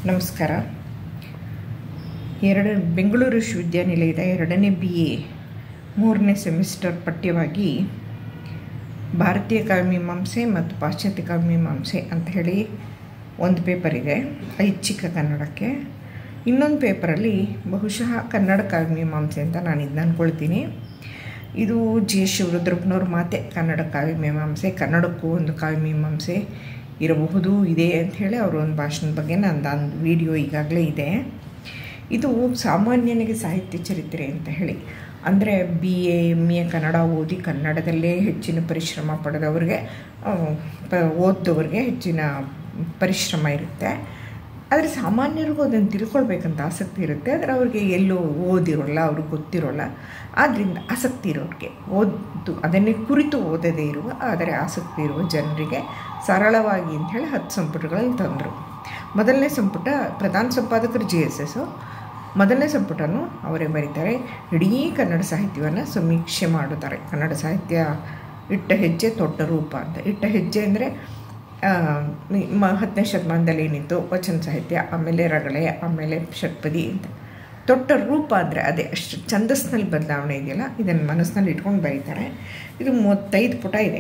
ನಮಸ್ಕಾರ ಎರಡು ಬೆಂಗಳೂರು ವಿಶ್ವವಿದ್ಯಾನಿಲಯದ ಎರಡನೇ ಬಿ ಎ ಮೂರನೇ ಸೆಮಿಸ್ಟರ್ ಪಠ್ಯವಾಗಿ ಭಾರತೀಯ ಕಾವ್ಯಮೀಮಾಂಸೆ ಮತ್ತು ಪಾಶ್ಚಾತ್ಯ ಕಾವ್ಯಮೀಮಾಂಸೆ ಅಂತ ಹೇಳಿ ಒಂದು ಪೇಪರ್ ಇದೆ ಐಚ್ಛಿಕ ಕನ್ನಡಕ್ಕೆ ಇನ್ನೊಂದು ಪೇಪರಲ್ಲಿ ಬಹುಶಃ ಕನ್ನಡ ಕಾವ್ಯಮೀಮಾಂಸೆ ಅಂತ ನಾನು ಇದನ್ನ ಅಂದ್ಕೊಳ್ತೀನಿ ಇದು ಜಿ ಎಸ್ ಶಿವರುದ್ರಪ್ಪನವ್ರ ಮಾತೆ ಕನ್ನಡ ಕಾವ್ಯಮೀಮಾಂಸೆ ಕನ್ನಡಕ್ಕೂ ಒಂದು ಕಾವ್ಯಮೀಮಾಂಸೆ ಇರಬಹುದು ಇದೆ ಅಂಥೇಳಿ ಅವರ ಒಂದು ಭಾಷಣದ ಬಗ್ಗೆ ನಂದು ಒಂದು ವಿಡಿಯೋ ಈಗಾಗಲೇ ಇದೆ ಇದು ಸಾಮಾನ್ಯನಿಗೆ ಸಾಹಿತ್ಯ ಚರಿತ್ರೆ ಅಂತ ಹೇಳಿ ಅಂದರೆ B A M A Kannada ಓದಿ ಕನ್ನಡದಲ್ಲೇ ಹೆಚ್ಚಿನ ಪರಿಶ್ರಮ ಪಡೆದವ್ರಿಗೆ ಪ ಓದ್ದವ್ರಿಗೆ ಹೆಚ್ಚಿನ ಪರಿಶ್ರಮ ಇರುತ್ತೆ ಆದರೆ ಸಾಮಾನ್ಯರಿಗೂ ಅದನ್ನು ತಿಳ್ಕೊಳ್ಬೇಕಂತ ಆಸಕ್ತಿ ಇರುತ್ತೆ ಆದರೆ ಅವ್ರಿಗೆ ಎಲ್ಲೂ ಓದಿರೋಲ್ಲ ಅವ್ರಿಗೆ ಗೊತ್ತಿರೋಲ್ಲ ಆದ್ದರಿಂದ ಆಸಕ್ತಿ ಇರೋರಿಗೆ ಓದು ಅದನ್ನೇ ಕುರಿತು ಓದದೇ ಇರುವ ಆದರೆ ಆಸಕ್ತಿ ಇರುವ ಜನರಿಗೆ ಸರಳವಾಗಿ ಅಂಥೇಳಿ ಹತ್ತು ಸಂಪುಟಗಳಲ್ಲಿ ತಂದರು ಮೊದಲನೇ ಸಂಪುಟ ಪ್ರಧಾನ ಸಂಪಾದಕರು ಜಿ ಎಸ್ ಎಸ್ಸು ಮೊದಲನೇ ಸಂಪುಟನೂ ಅವರೇ ಬರೀತಾರೆ ಇಡೀ ಕನ್ನಡ ಸಾಹಿತ್ಯವನ್ನು ಸಮೀಕ್ಷೆ ಮಾಡುತ್ತಾರೆ ಕನ್ನಡ ಸಾಹಿತ್ಯ ಇಟ್ಟ ಹೆಜ್ಜೆ ತೊಟ್ಟ ರೂಪ ಅಂತ ಇಟ್ಟ ಹೆಜ್ಜೆ ಅಂದರೆ ಮ ಹತ್ತನೇ ಶತಮಾನದಲ್ಲಿ ಏನಿತ್ತು ವಚನ ಸಾಹಿತ್ಯ ಆಮೇಲೆ ರಗಳೆ ಆಮೇಲೆ ಷಟ್ಪದಿ ಅಂತ ತೊಟ್ಟ ರೂಪ ಅಂದರೆ ಅದೇ ಅಷ್ಟು ಛಂದಸ್ನಲ್ಲಿ ಬದಲಾವಣೆ ಇದೆಯಲ್ಲ ಇದನ್ನು ಮನಸ್ಸಿನಲ್ಲಿ ಇಟ್ಕೊಂಡು ಬರೀತಾರೆ ಇದು ಮೂವತ್ತೈದು ಪುಟ ಇದೆ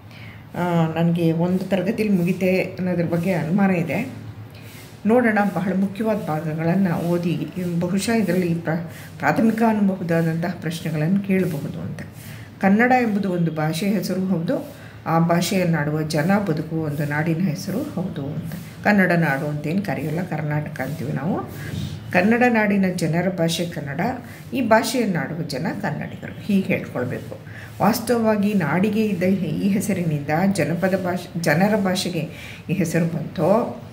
ನನಗೆ ಒಂದು ತರಗತಿಲಿ ಮುಗಿತೆ ಅನ್ನೋದ್ರ ಬಗ್ಗೆ ಅನುಮಾನ ಇದೆ ನೋಡೋಣ ಬಹಳ ಮುಖ್ಯವಾದ ಭಾಗಗಳನ್ನು ಓದಿ ಬಹುಶಃ ಇದರಲ್ಲಿ ಪ್ರ ಪ್ರಾಥಮಿಕ ಅನುಭವದಾದಂತಹ ಪ್ರಶ್ನೆಗಳನ್ನು ಕೇಳಬಹುದು ಅಂತ ಕನ್ನಡ ಎಂಬುದು ಒಂದು ಭಾಷೆಯ ಹೆಸರು ಹೌದು ಆ ಭಾಷೆಯನ್ನಾಡುವ ಜನ ಬದುಕುವ ಒಂದು ನಾಡಿನ ಹೆಸರು ಹೌದು ಅಂತ ಕನ್ನಡ ನಾಡು ಅಂತೇನು ಕರೆಯೋಲ್ಲ ಕರ್ನಾಟಕ ಅಂತೀವಿ ನಾವು ಕನ್ನಡ ನಾಡಿನ ಜನರ ಭಾಷೆ ಕನ್ನಡ ಈ ಭಾಷೆಯನ್ನಾಡುವ ಜನ ಕನ್ನಡಿಗರು ಹೀಗೆ ಹೇಳ್ಕೊಳ್ಬೇಕು ವಾಸ್ತವವಾಗಿ ನಾಡಿಗೆ ಇದ್ದ ಈ ಹೆಸರಿನಿಂದ ಜನಪದ ಭಾಷೆ ಜನರ ಭಾಷೆಗೆ ಈ ಹೆಸರು ಬಂತೋ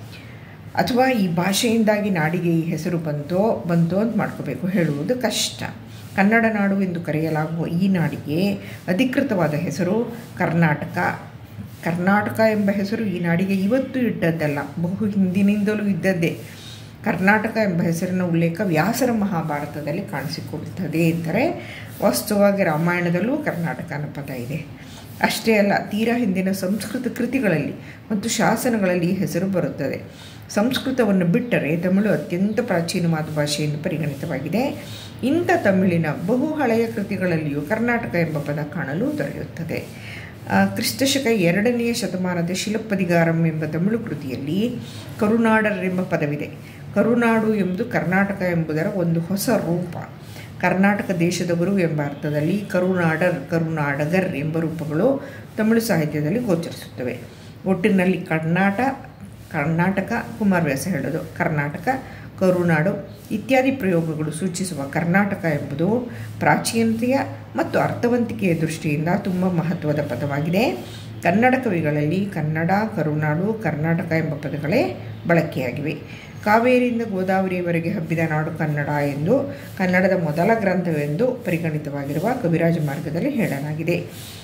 ಅಥವಾ ಈ ಭಾಷೆಯಿಂದಾಗಿ ನಾಡಿಗೆ ಈ ಹೆಸರು ಬಂತೋ ಬಂತೋ ಅಂತ ಮಾಡ್ಕೋಬೇಕು ಹೇಳುವುದು ಕಷ್ಟ ಕನ್ನಡ ನಾಡು ಎಂದು ಕರೆಯಲಾಗುವ ಈ ನಾಡಿಗೆ ಅಧಿಕೃತವಾದ ಹೆಸರು ಕರ್ನಾಟಕ ಕರ್ನಾಟಕ ಎಂಬ ಹೆಸರು ಈ ನಾಡಿಗೆ ಇವತ್ತು ಇಟ್ಟದ್ದಲ್ಲ ಬಹು ಹಿಂದಿನಿಂದಲೂ ಇದ್ದದ್ದೇ ಕರ್ನಾಟಕ ಎಂಬ ಹೆಸರಿನ ಉಲ್ಲೇಖ ವ್ಯಾಸರ ಮಹಾಭಾರತದಲ್ಲಿ ಕಾಣಿಸಿಕೊಳ್ಳುತ್ತದೆ ಎಂದರೆ ವಾಸ್ತವವಾಗಿ ರಾಮಾಯಣದಲ್ಲೂ ಕರ್ನಾಟಕ ಅನ್ನೋ ಪದ ಇದೆ ಅಷ್ಟೇ ಅಲ್ಲ ತೀರಾ ಹಿಂದಿನ ಸಂಸ್ಕೃತ ಕೃತಿಗಳಲ್ಲಿ ಮತ್ತು ಶಾಸನಗಳಲ್ಲಿ ಹೆಸರು ಬರುತ್ತದೆ ಸಂಸ್ಕೃತವನ್ನು ಬಿಟ್ಟರೆ ತಮಿಳು ಅತ್ಯಂತ ಪ್ರಾಚೀನವಾದ ಭಾಷೆ ಎಂದು ಪರಿಗಣಿತವಾಗಿದೆ ಇಂಥ ತಮಿಳಿನ ಬಹು ಹಳೆಯ ಕೃತಿಗಳಲ್ಲಿಯೂ ಕರ್ನಾಟಕ ಎಂಬ ಪದ ಕಾಣಲು ದೊರೆಯುತ್ತದೆ ಕ್ರಿಸ್ತಶಕ ಎರಡನೆಯ ಶತಮಾನದ ಶಿಲಪ್ಪದಿಗಾರಂ ಎಂಬ ತಮಿಳು ಕೃತಿಯಲ್ಲಿ ಕರುನಾಡರ್ ಎಂಬ ಪದವಿದೆ ಕರುನಾಡು ಎಂಬುದು ಕರ್ನಾಟಕ ಎಂಬುದರ ಒಂದು ಹೊಸ ರೂಪ ಕರ್ನಾಟಕ ದೇಶದವರು ಎಂಬ ಅರ್ಥದಲ್ಲಿ ಕರುನಾಡರ್ ಕರುನಾಡಗರ್ ಎಂಬ ರೂಪಗಳು ತಮಿಳು ಸಾಹಿತ್ಯದಲ್ಲಿ ಗೋಚರಿಸುತ್ತವೆ ಒಟ್ಟಿನಲ್ಲಿ ಕರ್ನಾಟ ಕರ್ನಾಟಕ ಕುಮಾರವ್ಯಾಸ ಹೇಳೋದು ಕರ್ನಾಟಕ ಕರುನಾಡು ಇತ್ಯಾದಿ ಪ್ರಯೋಗಗಳು ಸೂಚಿಸುವ ಕರ್ನಾಟಕ ಎಂಬುದು ಪ್ರಾಚೀನತೆಯ ಮತ್ತು ಅರ್ಥವಂತಿಕೆಯ ದೃಷ್ಟಿಯಿಂದ ತುಂಬ ಮಹತ್ವದ ಪದವಾಗಿದೆ ಕನ್ನಡ ಕವಿಗಳಲ್ಲಿ ಕನ್ನಡ ಕರುನಾಡು ಕರ್ನಾಟಕ ಎಂಬ ಪದಗಳೇ ಬಳಕೆಯಾಗಿವೆ ಕಾವೇರಿಯಿಂದ ಗೋದಾವರಿಯವರೆಗೆ ಹಬ್ಬಿದ ನಾಡು ಕನ್ನಡ ಎಂದು ಕನ್ನಡದ ಮೊದಲ ಗ್ರಂಥವೆಂದು ಪರಿಗಣಿತವಾಗಿರುವ ಕವಿರಾಜ ಮಾರ್ಗದಲ್ಲಿ ಹೇಳಲಾಗಿದೆ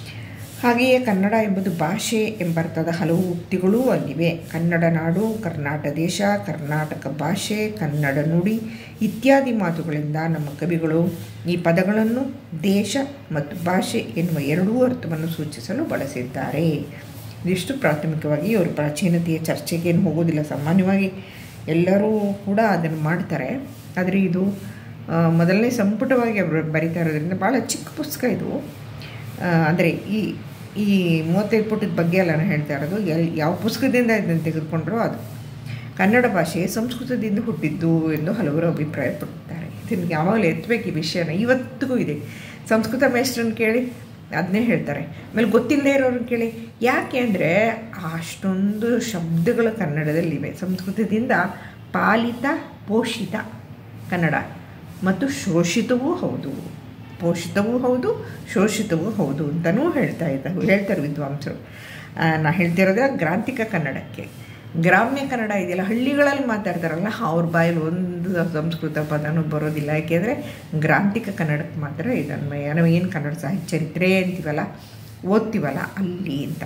ಹಾಗೆಯೇ ಕನ್ನಡ ಎಂಬುದು ಭಾಷೆ ಎಂಬರ್ಥದ ಹಲವು ಉಕ್ತಿಗಳೂ ಅಲ್ಲಿವೆ ಕನ್ನಡ ನಾಡು ಕರ್ನಾಟಕ ದೇಶ ಕರ್ನಾಟಕ ಭಾಷೆ ಕನ್ನಡ ನುಡಿ ಇತ್ಯಾದಿ ಮಾತುಗಳಿಂದ ನಮ್ಮ ಕವಿಗಳು ಈ ಪದಗಳನ್ನು ದೇಶ ಮತ್ತು ಭಾಷೆ ಎನ್ನುವ ಎರಡೂ ಅರ್ಥವನ್ನು ಸೂಚಿಸಲು ಬಳಸಿದ್ದಾರೆ ಇದಿಷ್ಟು ಪ್ರಾಥಮಿಕವಾಗಿ ಅವರು ಪ್ರಾಚೀನತೆಯ ಚರ್ಚೆಗೇನು ಹೋಗೋದಿಲ್ಲ ಸಾಮಾನ್ಯವಾಗಿ ಎಲ್ಲರೂ ಕೂಡ ಅದನ್ನು ಮಾಡ್ತಾರೆ ಆದರೆ ಇದು ಮೊದಲನೇ ಸಂಪುಟವಾಗಿ ಅವರು ಬರಿತಾ ಇರೋದ್ರಿಂದ ಭಾಳ ಚಿಕ್ಕ ಪುಸ್ತಕ ಇದು ಅಂದರೆ ಈ ಈ ಮೂವತ್ತೈದು ಪುಟದ ಬಗ್ಗೆ ಎಲ್ಲ ನಾನು ಹೇಳ್ತಾ ಇರೋದು ಎಲ್ಲಿ ಯಾವ ಪುಸ್ತಕದಿಂದ ಇದನ್ನು ತೆಗೆದುಕೊಂಡ್ರೋ ಅದು ಕನ್ನಡ ಭಾಷೆ ಸಂಸ್ಕೃತದಿಂದ ಹುಟ್ಟಿದ್ದು ಎಂದು ಹಲವರು ಅಭಿಪ್ರಾಯಪಡುತ್ತಾರೆ ಇದನ್ನು ಯಾವಾಗಲೂ ಎತ್ತಬೇಕು ಈ ವಿಷಯನ ಇವತ್ತಿಗೂ ಇದೆ ಸಂಸ್ಕೃತ ಮೇಸ್ಟ್ರನ್ನ ಕೇಳಿ ಅದನ್ನೇ ಹೇಳ್ತಾರೆ ಆಮೇಲೆ ಗೊತ್ತಿಲ್ಲದೆ ಇರೋರನ್ನ ಕೇಳಿ ಯಾಕೆ ಅಂದರೆ ಅಷ್ಟೊಂದು ಶಬ್ದಗಳು ಕನ್ನಡದಲ್ಲಿವೆ ಸಂಸ್ಕೃತದಿಂದ ಪಾಲಿತ ಪೋಷಿತ ಕನ್ನಡ ಮತ್ತು ಶೋಷಿತವೂ ಹೌದು ಪೋಷಿತವೂ ಹೌದು ಶೋಷಿತವೂ ಹೌದು ಅಂತಲೂ ಹೇಳ್ತಾ ಇದ್ದರು ಹೇಳ್ತಾರೆ ವಿದ್ವಾಂಸರು ನಾ ಹೇಳ್ತಿರೋದ್ರೆ ಗ್ರಾಂಥಿಕ ಕನ್ನಡಕ್ಕೆ ಗ್ರಾಮ್ಯ ಕನ್ನಡ ಇದೆಯಲ್ಲ ಹಳ್ಳಿಗಳಲ್ಲಿ ಮಾತಾಡ್ತಾರಲ್ಲ ಅವ್ರ ಬಾಯಲ್ಲಿ ಒಂದು ಸಂಸ್ಕೃತ ಪದನೂ ಬರೋದಿಲ್ಲ ಯಾಕೆಂದರೆ ಗ್ರಾಂಥಿಕ ಕನ್ನಡಕ್ಕೆ ಮಾತ್ರ ಇದನ್ನು ನಾವು ಏನು ಕನ್ನಡ ಸಾಹಿತ್ಯ ಚರಿತ್ರೆ ಅಂತೀವಲ್ಲ ಓದ್ತೀವಲ್ಲ ಅಲ್ಲಿ ಅಂತ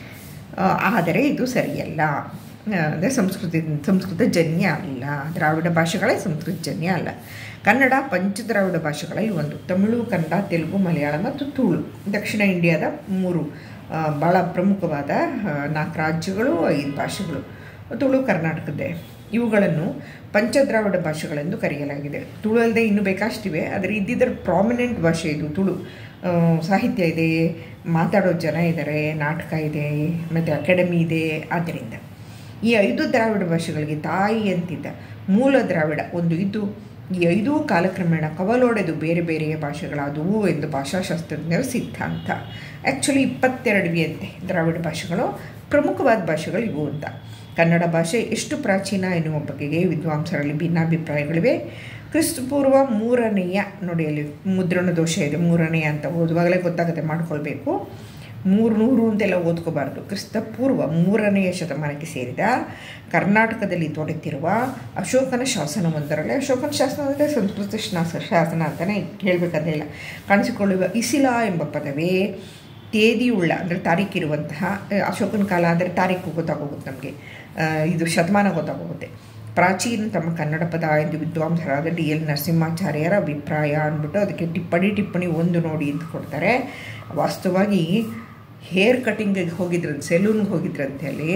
ಆದರೆ ಇದು ಸರಿಯಲ್ಲ ಅಂದರೆ ಸಂಸ್ಕೃತ ಸಂಸ್ಕೃತ ಜನ್ಯ ಅಲ್ಲ ದ್ರಾವಿಡ ಭಾಷೆಗಳೇ ಸಂಸ್ಕೃತ ಜನ್ಯ ಅಲ್ಲ ಕನ್ನಡ ಪಂಚದ್ರಾವಿಡ ಭಾಷೆಗಳಲ್ಲಿ ಒಂದು ತಮಿಳು ಕನ್ನಡ ತೆಲುಗು ಮಲಯಾಳ ಮತ್ತು ತುಳು ದಕ್ಷಿಣ ಇಂಡಿಯಾದ ಮೂರು ಭಾಳ ಪ್ರಮುಖವಾದ ನಾಲ್ಕು ರಾಜ್ಯಗಳು ಐದು ಭಾಷೆಗಳು ತುಳು ಕರ್ನಾಟಕದ್ದೇ ಇವುಗಳನ್ನು ಪಂಚದ್ರಾವಿಡ ಭಾಷೆಗಳೆಂದು ಕರೆಯಲಾಗಿದೆ ತುಳು ಅಲ್ಲದೆ ಇನ್ನೂ ಬೇಕಷ್ಟಿವೆ ಆದರೆ ಇದ್ದಿದ್ದರ ಪ್ರಾಮಿನೆಂಟ್ ಭಾಷೆ ಇದು ತುಳು ಆ, ಸಾಹಿತ್ಯ ಇದೆ ಮಾತಾಡೋ ಜನ ಇದ್ದಾರೆ ನಾಟಕ ಇದೆ ಮತ್ತು ಅಕಾಡೆಮಿ ಇದೆ ಆದ್ದರಿಂದ ಈ ಐದು ದ್ರಾವಿಡ ಭಾಷೆಗಳಿಗೆ ತಾಯಿ ಅಂತಿದ್ದ ಮೂಲ ದ್ರಾವಿಡ ಒಂದು ಇದ್ದು ಈ ಐದೂ ಕಾಲಕ್ರಮೇಣ ಕವಲೊಡೆದು ಬೇರೆ ಬೇರೆಯ ಭಾಷೆಗಳಾದವು ಎಂದು ಭಾಷಾಶಾಸ್ತ್ರಜ್ಞರ ಸಿದ್ಧಾಂತ ಆ್ಯಕ್ಚುಲಿ ಇಪ್ಪತ್ತೆರಡು ಅಂತೆ ದ್ರಾವಿಡ ಭಾಷೆಗಳು ಪ್ರಮುಖವಾದ ಭಾಷೆಗಳು ಇವು ಅಂತ ಕನ್ನಡ ಭಾಷೆ ಎಷ್ಟು ಪ್ರಾಚೀನ ಎನ್ನುವ ಬಗೆಗೆ ವಿದ್ವಾಂಸರಲ್ಲಿ ಭಿನ್ನಾಭಿಪ್ರಾಯಗಳಿವೆ ಕ್ರಿಸ್ತಪೂರ್ವ ಮೂರನೆಯ ನೋಡಿ ಅಲ್ಲಿ ಮುದ್ರಣ ದೋಷ ಇದೆ ಮೂರನೆಯ ಅಂತ ಓದುವಾಗಲೇ ಗೊತ್ತಾಗುತ್ತೆ ಮಾಡ್ಕೊಳ್ಬೇಕು ಮೂರು ನೂರು ಅಂತೆಲ್ಲ ಓದ್ಕೋಬಾರ್ದು ಕ್ರಿಸ್ತ ಪೂರ್ವ ಮೂರನೆಯ ಶತಮಾನಕ್ಕೆ ಸೇರಿದ ಕರ್ನಾಟಕದಲ್ಲಿ ದೊರೆತಿರುವ ಅಶೋಕನ ಶಾಸನವೊಂದರಲ್ಲಿ ಅಶೋಕನ ಶಾಸನ ಅಂದರೆ ಸಂಸ್ಕೃತ ಶಾಸ ಶಾಸನ ಅಂತಲೇ ಹೇಳಬೇಕಾದ್ರೆ ಇಲ್ಲ ಕಾಣಿಸಿಕೊಳ್ಳುವ ಇಸಿಲಾ ಎಂಬ ಪದವೇ ತೇದಿಯುಳ್ಳ ಅಂದರೆ ತಾರೀಕಿರುವಂತಹ ಆ, ಅಶೋಕನ ಕಾಲ ಅಂದರೆ ತಾರೀಕು ಗೊತ್ತಾಗೋಗುತ್ತೆ ನಮಗೆ ಇದು ಶತಮಾನ ಗೊತ್ತಾಗೋಗುತ್ತೆ ಪ್ರಾಚೀನ ತಮ್ಮ ಕನ್ನಡ ಪದ ಎಂದು ವಿದ್ವಾಂಸರಾದ ಡಿ ಎಲ್ ನರಸಿಂಹಾಚಾರ್ಯರ ಅಭಿಪ್ರಾಯ ಅಂದ್ಬಿಟ್ಟು ಅದಕ್ಕೆ ಟಿಪ್ಪಣಿ ಟಿಪ್ಪಣಿ ಒಂದು ನೋಡಿ ಅಂತ ಕೊಡ್ತಾರೆ ವಾಸ್ತವವಾಗಿ ಹೇರ್ ಕಟಿಂಗಿಗೆ ಹೋಗಿದ್ರಂತೆ ಸೆಲೂನ್ಗೆ ಹೋಗಿದ್ರಂತೆ ಅಲ್ಲಿ